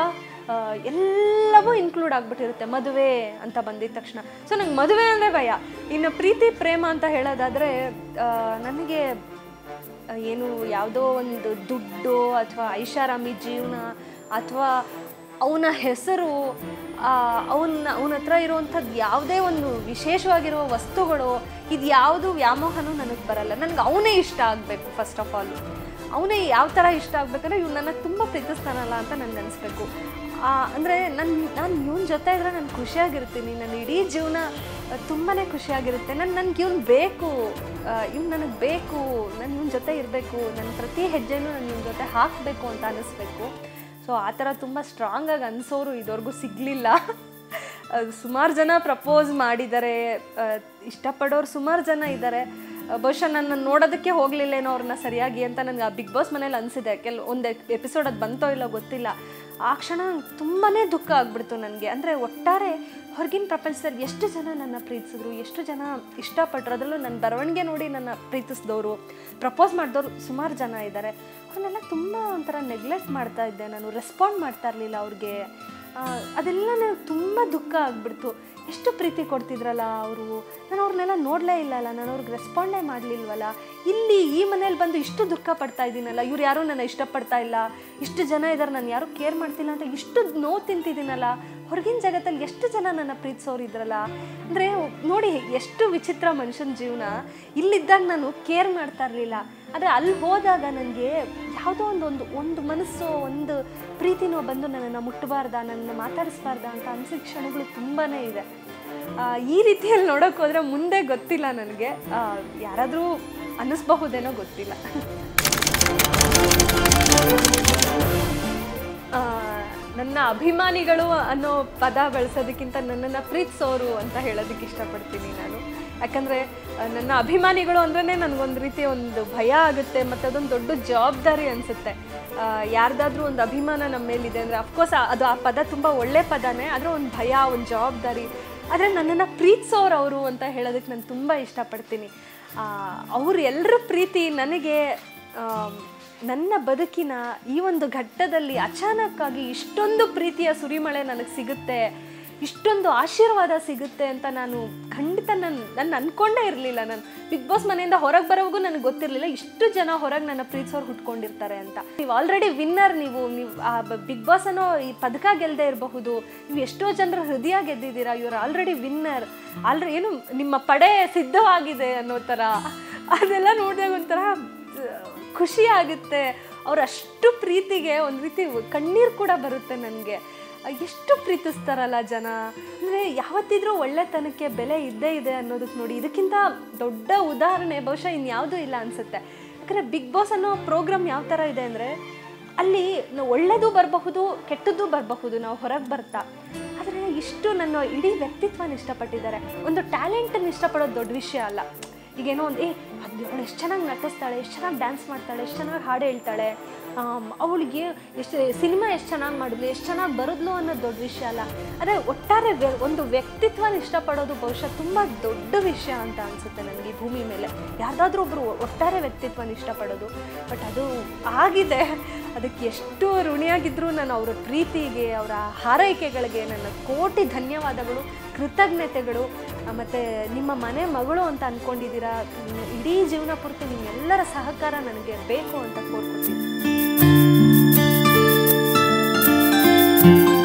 ಆ, ಎಲ್ಲವೂ ಇನ್ಕ್ಲೂಡ್ ಆಗಿಬಿಟ್ಟಿರುತ್ತೆ ಮದುವೆ ಅಂತ ಬಂದಿದ ತಕ್ಷಣ ಸೊ ನಂಗೆ ಮದುವೆ ಅಂದರೆ ಭಯ ಇನ್ನು ಪ್ರೀತಿ ಪ್ರೇಮ ಅಂತ ಹೇಳೋದಾದರೆ ನನಗೆ ಆ, ಏನು ಯಾವುದೋ ಒಂದು ದುಡ್ಡು ಅಥವಾ ಐಷಾರಾಮಿ ಜೀವನ ಅಥವಾ ಅವನ ಹೆಸರು ಅವನ ಅವನ ಹತ್ರ ಇರುವಂಥದ್ದು ಯಾವುದೇ ಒಂದು ವಿಶೇಷವಾಗಿರುವ ವಸ್ತುಗಳು ಇದು ಯಾವುದು ವ್ಯಾಮೋಹನೂ ನನಗೆ ಬರಲ್ಲ ನನಗೆ ಅವನೇ ಇಷ್ಟ ಆಗಬೇಕು ಫಸ್ಟ್ ಆಫ್ ಆಲ್ ಅವನೇ ಯಾವ ಥರ ಇಷ್ಟ ಆಗ್ಬೇಕಂದ್ರೆ ಇವ್ನು ನನ್ನ ತುಂಬ ಪ್ರೀತಿಸ್ತಾನಲ್ಲ ಅಂತ ನನಗೆ ಅನಿಸ್ಬೇಕು ಅಂದರೆ ನನ್ನ ನಾನು ಇವನ ಜೊತೆ ಇದ್ರೆ ನಾನು ಖುಷಿಯಾಗಿರ್ತೀನಿ ನನ್ನ ಇಡೀ ಜೀವನ ತುಂಬಾ ಖುಷಿಯಾಗಿರುತ್ತೆ ನಾನು ನನಗೆ ಇವ್ನು ಬೇಕು ಇವ್ನು ನನಗೆ ಬೇಕು ನಾನು ಇವನ ಜೊತೆ ಇರಬೇಕು ನನ್ನ ಪ್ರತಿ ಹೆಜ್ಜೆನೂ ನಾನು ಇವನ ಜೊತೆ ಹಾಕಬೇಕು ಅಂತ ಅನ್ನಿಸ್ಬೇಕು ಸೊ ಆ ಥರ ತುಂಬ ಸ್ಟ್ರಾಂಗಾಗಿ ಅನಿಸೋರು ಇದುವರೆಗೂ ಸಿಗಲಿಲ್ಲ ಸುಮಾರು ಜನ ಪ್ರಪೋಸ್ ಮಾಡಿದ್ದಾರೆ ಆ, ಇಷ್ಟಪಡೋರು ಸುಮಾರು ಜನ ಇದ್ದಾರೆ ಆ, ಬಹುಶಃ ನನ್ನ ನೋಡೋದಕ್ಕೆ ಹೋಗಲಿಲ್ಲೇನೋ ಅವ್ರನ್ನ ಸರಿಯಾಗಿ ಅಂತ ನನಗೆ ಆ ಬಿಗ್ ಬಾಸ್ ಮನೇಲಿ ಅನಿಸಿದೆ ಕೆಲ ಒಂದು ಎಪಿಸೋಡ್ ಅದು ಬಂತೋ ಇಲ್ಲೋ ಗೊತ್ತಿಲ್ಲ ಆ ಕ್ಷಣ ತುಂಬಾ ದುಃಖ ಆಗ್ಬಿಡ್ತು ನನಗೆ ಅಂದರೆ ಒಟ್ಟಾರೆ ಹೊರಗಿನ ಪ್ರಪಂಚದಲ್ಲಿ ಎಷ್ಟು ಜನ ನನ್ನ ಪ್ರೀತಿಸಿದ್ರು ಎಷ್ಟು ಜನ ಇಷ್ಟಪಟ್ಟರು ಅದರಲ್ಲೂ ನನ್ನ ಬರವಣಿಗೆ ನೋಡಿ ನನ್ನ ಪ್ರೀತಿಸಿದವರು ಪ್ರಪೋಸ್ ಮಾಡಿದವರು ಸುಮಾರು ಜನ ಇದ್ದಾರೆ ಅವ್ರನ್ನೆಲ್ಲ ತುಂಬ ಒಂಥರ ನೆಗ್ಲೆಕ್ಟ್ ಮಾಡ್ತಾ ಇದ್ದೆ ನಾನು ರೆಸ್ಪಾಂಡ್ ಮಾಡ್ತಾ ಇರಲಿಲ್ಲ ಅವ್ರಿಗೆ ಆ, ಅದೆಲ್ಲ ನನಗೆ ತುಂಬ ದುಃಖ ಆಗ್ಬಿಡ್ತು ಎಷ್ಟು ಪ್ರೀತಿ ಕೊಡ್ತಿದ್ರಲ್ಲ ಅವರು ನಾನು ಅವ್ರನ್ನೆಲ್ಲ ನೋಡಲೇ ಇಲ್ಲಲ್ಲ ನಾನು ಅವ್ರಿಗೆ ರೆಸ್ಪಾಂಡೇ ಮಾಡಲಿಲ್ವಲ್ಲ ಇಲ್ಲಿ ಈ ಮನೇಲಿ ಬಂದು ಇಷ್ಟು ದುಃಖ ಪಡ್ತಾ ಇದ್ದೀನಲ್ಲ ಇವ್ರು ಯಾರೂ ನನ್ನ ಇಷ್ಟಪಡ್ತಾ ಇಲ್ಲ ಇಷ್ಟು ಜನ ಇದ್ದಾರೆ ನಾನು ಯಾರೂ ಕೇರ್ ಮಾಡ್ತಿಲ್ಲ ಅಂತ ಇಷ್ಟು ನೋವು ತಿಂತಿದ್ದೀನಲ್ಲ ಹೊರಗಿನ ಜಗತ್ತಲ್ಲಿ ಎಷ್ಟು ಜನ ನನ್ನ ಪ್ರೀತಿಸೋರು ಇದ್ರಲ್ಲ ಅಂದರೆ ನೋಡಿ ಎಷ್ಟು ವಿಚಿತ್ರ ಮನುಷ್ಯನ ಜೀವನ ಇಲ್ಲಿದ್ದಾಗ ನಾನು ಕೇರ್ ಮಾಡ್ತಾ ಇರಲಿಲ್ಲ ಆದರೆ ಅಲ್ಲಿ ಹೋದಾಗ ನನಗೆ ಯಾವುದೋ ಒಂದು ಒಂದು ಒಂದು ಮನಸ್ಸು ಒಂದು ಪ್ರೀತಿನೋ ಬಂದು ನನ್ನನ್ನು ಮುಟ್ಟಬಾರ್ದ ನನ್ನನ್ನು ಮಾತಾಡಿಸ್ಬಾರ್ದ ಅಂತ ಅನಿಸಿದ ಕ್ಷಣಗಳು ತುಂಬಾ ಇದೆ ಆ, ಈ ರೀತಿಯಲ್ಲಿ ನೋಡೋಕೆ ಹೋದರೆ ಮುಂದೆ ಗೊತ್ತಿಲ್ಲ ನನಗೆ ಯಾರಾದರೂ ಅನ್ನಿಸ್ಬಹುದೇನೋ ಗೊತ್ತಿಲ್ಲ ಆ, ನನ್ನ ಅಭಿಮಾನಿಗಳು ಅನ್ನೋ ಪದ ಬಳಸೋದಕ್ಕಿಂತ ನನ್ನನ್ನು ಪ್ರೀತಿಸೋರು ಅಂತ ಹೇಳೋದಕ್ಕೆ ಇಷ್ಟಪಡ್ತೀನಿ ನಾನು ಯಾಕಂದರೆ ನನ್ನ ಅಭಿಮಾನಿಗಳು ಅಂದ್ರೆ ನನಗೊಂದು ರೀತಿ ಒಂದು ಭಯ ಆಗುತ್ತೆ ಮತ್ತು ಅದೊಂದು ದೊಡ್ಡ ಜವಾಬ್ದಾರಿ ಅನಿಸುತ್ತೆ ಯಾರ್ದಾದ್ರೂ ಒಂದು ಅಭಿಮಾನ ನಮ್ಮ ಮೇಲಿದೆ ಅಂದರೆ ಅಫ್ಕೋರ್ಸ್ ಅದು ಆ ಪದ ತುಂಬ ಒಳ್ಳೆ ಪದನೇ ಆದರೆ ಒಂದು ಭಯ ಒಂದು ಜವಾಬ್ದಾರಿ ಆದರೆ ನನ್ನನ್ನು ಪ್ರೀತಿಸೋರು ಅವರು ಅಂತ ಹೇಳೋದಕ್ಕೆ ನಾನು ತುಂಬ ಇಷ್ಟಪಡ್ತೀನಿ ಅವ್ರು ಎಲ್ಲರ ಪ್ರೀತಿ ನನಗೆ ಆಮ್, ನನ್ನ ಬದುಕಿನ ಈ ಒಂದು ಘಟ್ಟದಲ್ಲಿ ಅಚಾನಕ್ಕಾಗಿ ಇಷ್ಟೊಂದು ಪ್ರೀತಿಯ ಸುರಿಮಳೆ ನನಗೆ ಸಿಗುತ್ತೆ ಇಷ್ಟೊಂದು ಆಶೀರ್ವಾದ ಸಿಗುತ್ತೆ ಅಂತ ನಾನು ಖಂಡಿತ ನಾನು ನಾನು ಅಂದ್ಕೊಂಡೇ ಇರಲಿಲ್ಲ ನಾನು ಬಿಗ್ ಬಾಸ್ ಮನೆಯಿಂದ ಹೊರಗೆ ಬರೋವರೆಗೂ ನನಗೆ ಗೊತ್ತಿರಲಿಲ್ಲ ಇಷ್ಟು ಜನ ಹೊರಗೆ ನನ್ನ ಪ್ರೀತಿಸೋರು ಹುಟ್ಕೊಂಡಿರ್ತಾರೆ ಅಂತ ನೀವು ಆಲ್ರೆಡಿ ವಿನ್ನರ್ ನೀವು ನೀವು ಆ ಬಿಗ್ ಬಾಸ್ ಅನ್ನೋ ಈ ಪದಕ ಗೆಲ್ಲದೆ ಇರಬಹುದು ನೀವು ಎಷ್ಟೋ ಜನರ ಹೃದಯ ಗೆದ್ದಿದ್ದೀರಾ ಇವರು ಆಲ್ರೆಡಿ ವಿನ್ನರ್ ಆಲ್ರೆಡಿ ಏನು ನಿಮ್ಮ ಪಡೆ ಸಿದ್ಧವಾಗಿದೆ ಅನ್ನೋ ಥರ ಅದೆಲ್ಲ ನೋಡಿದಾಗ ಒಂಥರ ಖುಷಿ ಆಗುತ್ತೆ ಅವ್ರ ಅಷ್ಟು ಪ್ರೀತಿಗೆ ಒಂದು ರೀತಿ ಕಣ್ಣೀರು ಕೂಡ ಬರುತ್ತೆ ನನಗೆ ಎಷ್ಟು ಪ್ರೀತಿಸ್ತಾರಲ್ಲ ಜನ ಅಂದರೆ ಯಾವತ್ತಿದ್ರೂ ಒಳ್ಳೆತನಕ್ಕೆ ಬೆಲೆ ಇದ್ದೇ ಇದೆ ಅನ್ನೋದಕ್ಕೆ ನೋಡಿ ಇದಕ್ಕಿಂತ ದೊಡ್ಡ ಉದಾಹರಣೆ ಬಹುಶಃ ಇನ್ಯಾವುದೂ ಇಲ್ಲ ಅನಿಸುತ್ತೆ ಯಾಕಂದರೆ ಬಿಗ್ ಬಾಸ್ ಅನ್ನೋ ಪ್ರೋಗ್ರಾಮ್ ಯಾವ ಥರ ಇದೆ ಅಂದರೆ ಅಲ್ಲಿ ನಾವು ಒಳ್ಳೆಯದು ಬರಬಹುದು ಕೆಟ್ಟದ್ದು ಬರಬಹುದು ನಾವು ಹೊರಗೆ ಬರ್ತಾ ಆದರೆ ಇಷ್ಟು ನನ್ನ ಇಡೀ ವ್ಯಕ್ತಿತ್ವನ ಇಷ್ಟಪಟ್ಟಿದ್ದಾರೆ ಒಂದು ಟ್ಯಾಲೆಂಟನ್ನು ಇಷ್ಟಪಡೋದು ದೊಡ್ಡ ವಿಷಯ ಅಲ್ಲ ಈಗೇನೋ ಒಂದು ಏ ಅದು ಅವಳು ಎಷ್ಟು ಚೆನ್ನಾಗಿ ನಟಿಸ್ತಾಳೆ ಎಷ್ಟು ಚೆನ್ನಾಗಿ ಡ್ಯಾನ್ಸ್ ಮಾಡ್ತಾಳೆ ಎಷ್ಟು ಚೆನ್ನಾಗಿ ಹಾಡು ಹೇಳ್ತಾಳೆ ಅವಳಿಗೆ ಎಷ್ಟು ಸಿನಿಮಾ ಎಷ್ಟು ಚೆನ್ನಾಗಿ ಮಾಡಿದ್ಲು ಎಷ್ಟು ಚೆನ್ನಾಗಿ ಬರೋದ್ಲು ಅನ್ನೋದು ದೊಡ್ಡ ವಿಷಯ ಅಲ್ಲ ಆದರೆ ಒಟ್ಟಾರೆ ವ್ಯ ಒಂದು ವ್ಯಕ್ತಿತ್ವನ ಇಷ್ಟಪಡೋದು ಬಹುಶಃ ತುಂಬ ದೊಡ್ಡ ವಿಷಯ ಅಂತ ಅನಿಸುತ್ತೆ ನನಗೆ ಈ ಭೂಮಿ ಮೇಲೆ ಯಾರ್ದಾದ್ರೂ ಒಬ್ಬರು ಒಟ್ಟಾರೆ ವ್ಯಕ್ತಿತ್ವನ ಇಷ್ಟಪಡೋದು ಬಟ್ ಅದು ಆಗಿದೆ ಅದಕ್ಕೆ ಎಷ್ಟು ಋಣಿಯಾಗಿದ್ದರೂ ನಾನು ಅವರ ಪ್ರೀತಿಗೆ ಅವರ ಹಾರೈಕೆಗಳಿಗೆ ನನ್ನ ಕೋಟಿ ಧನ್ಯವಾದಗಳು ಕೃತಜ್ಞತೆಗಳು ಮತ್ತು ನಿಮ್ಮ ಮನೆ ಮಗಳು ಅಂತ ಅಂದ್ಕೊಂಡಿದ್ದೀರಾ ಇಡೀ ಜೀವನ ಪೂರ್ತಿ ನಿಮ್ಮೆಲ್ಲರ ಸಹಕಾರ ನನಗೆ ಬೇಕು ಅಂತ ಕೋರ್ಕೊತೀನಿ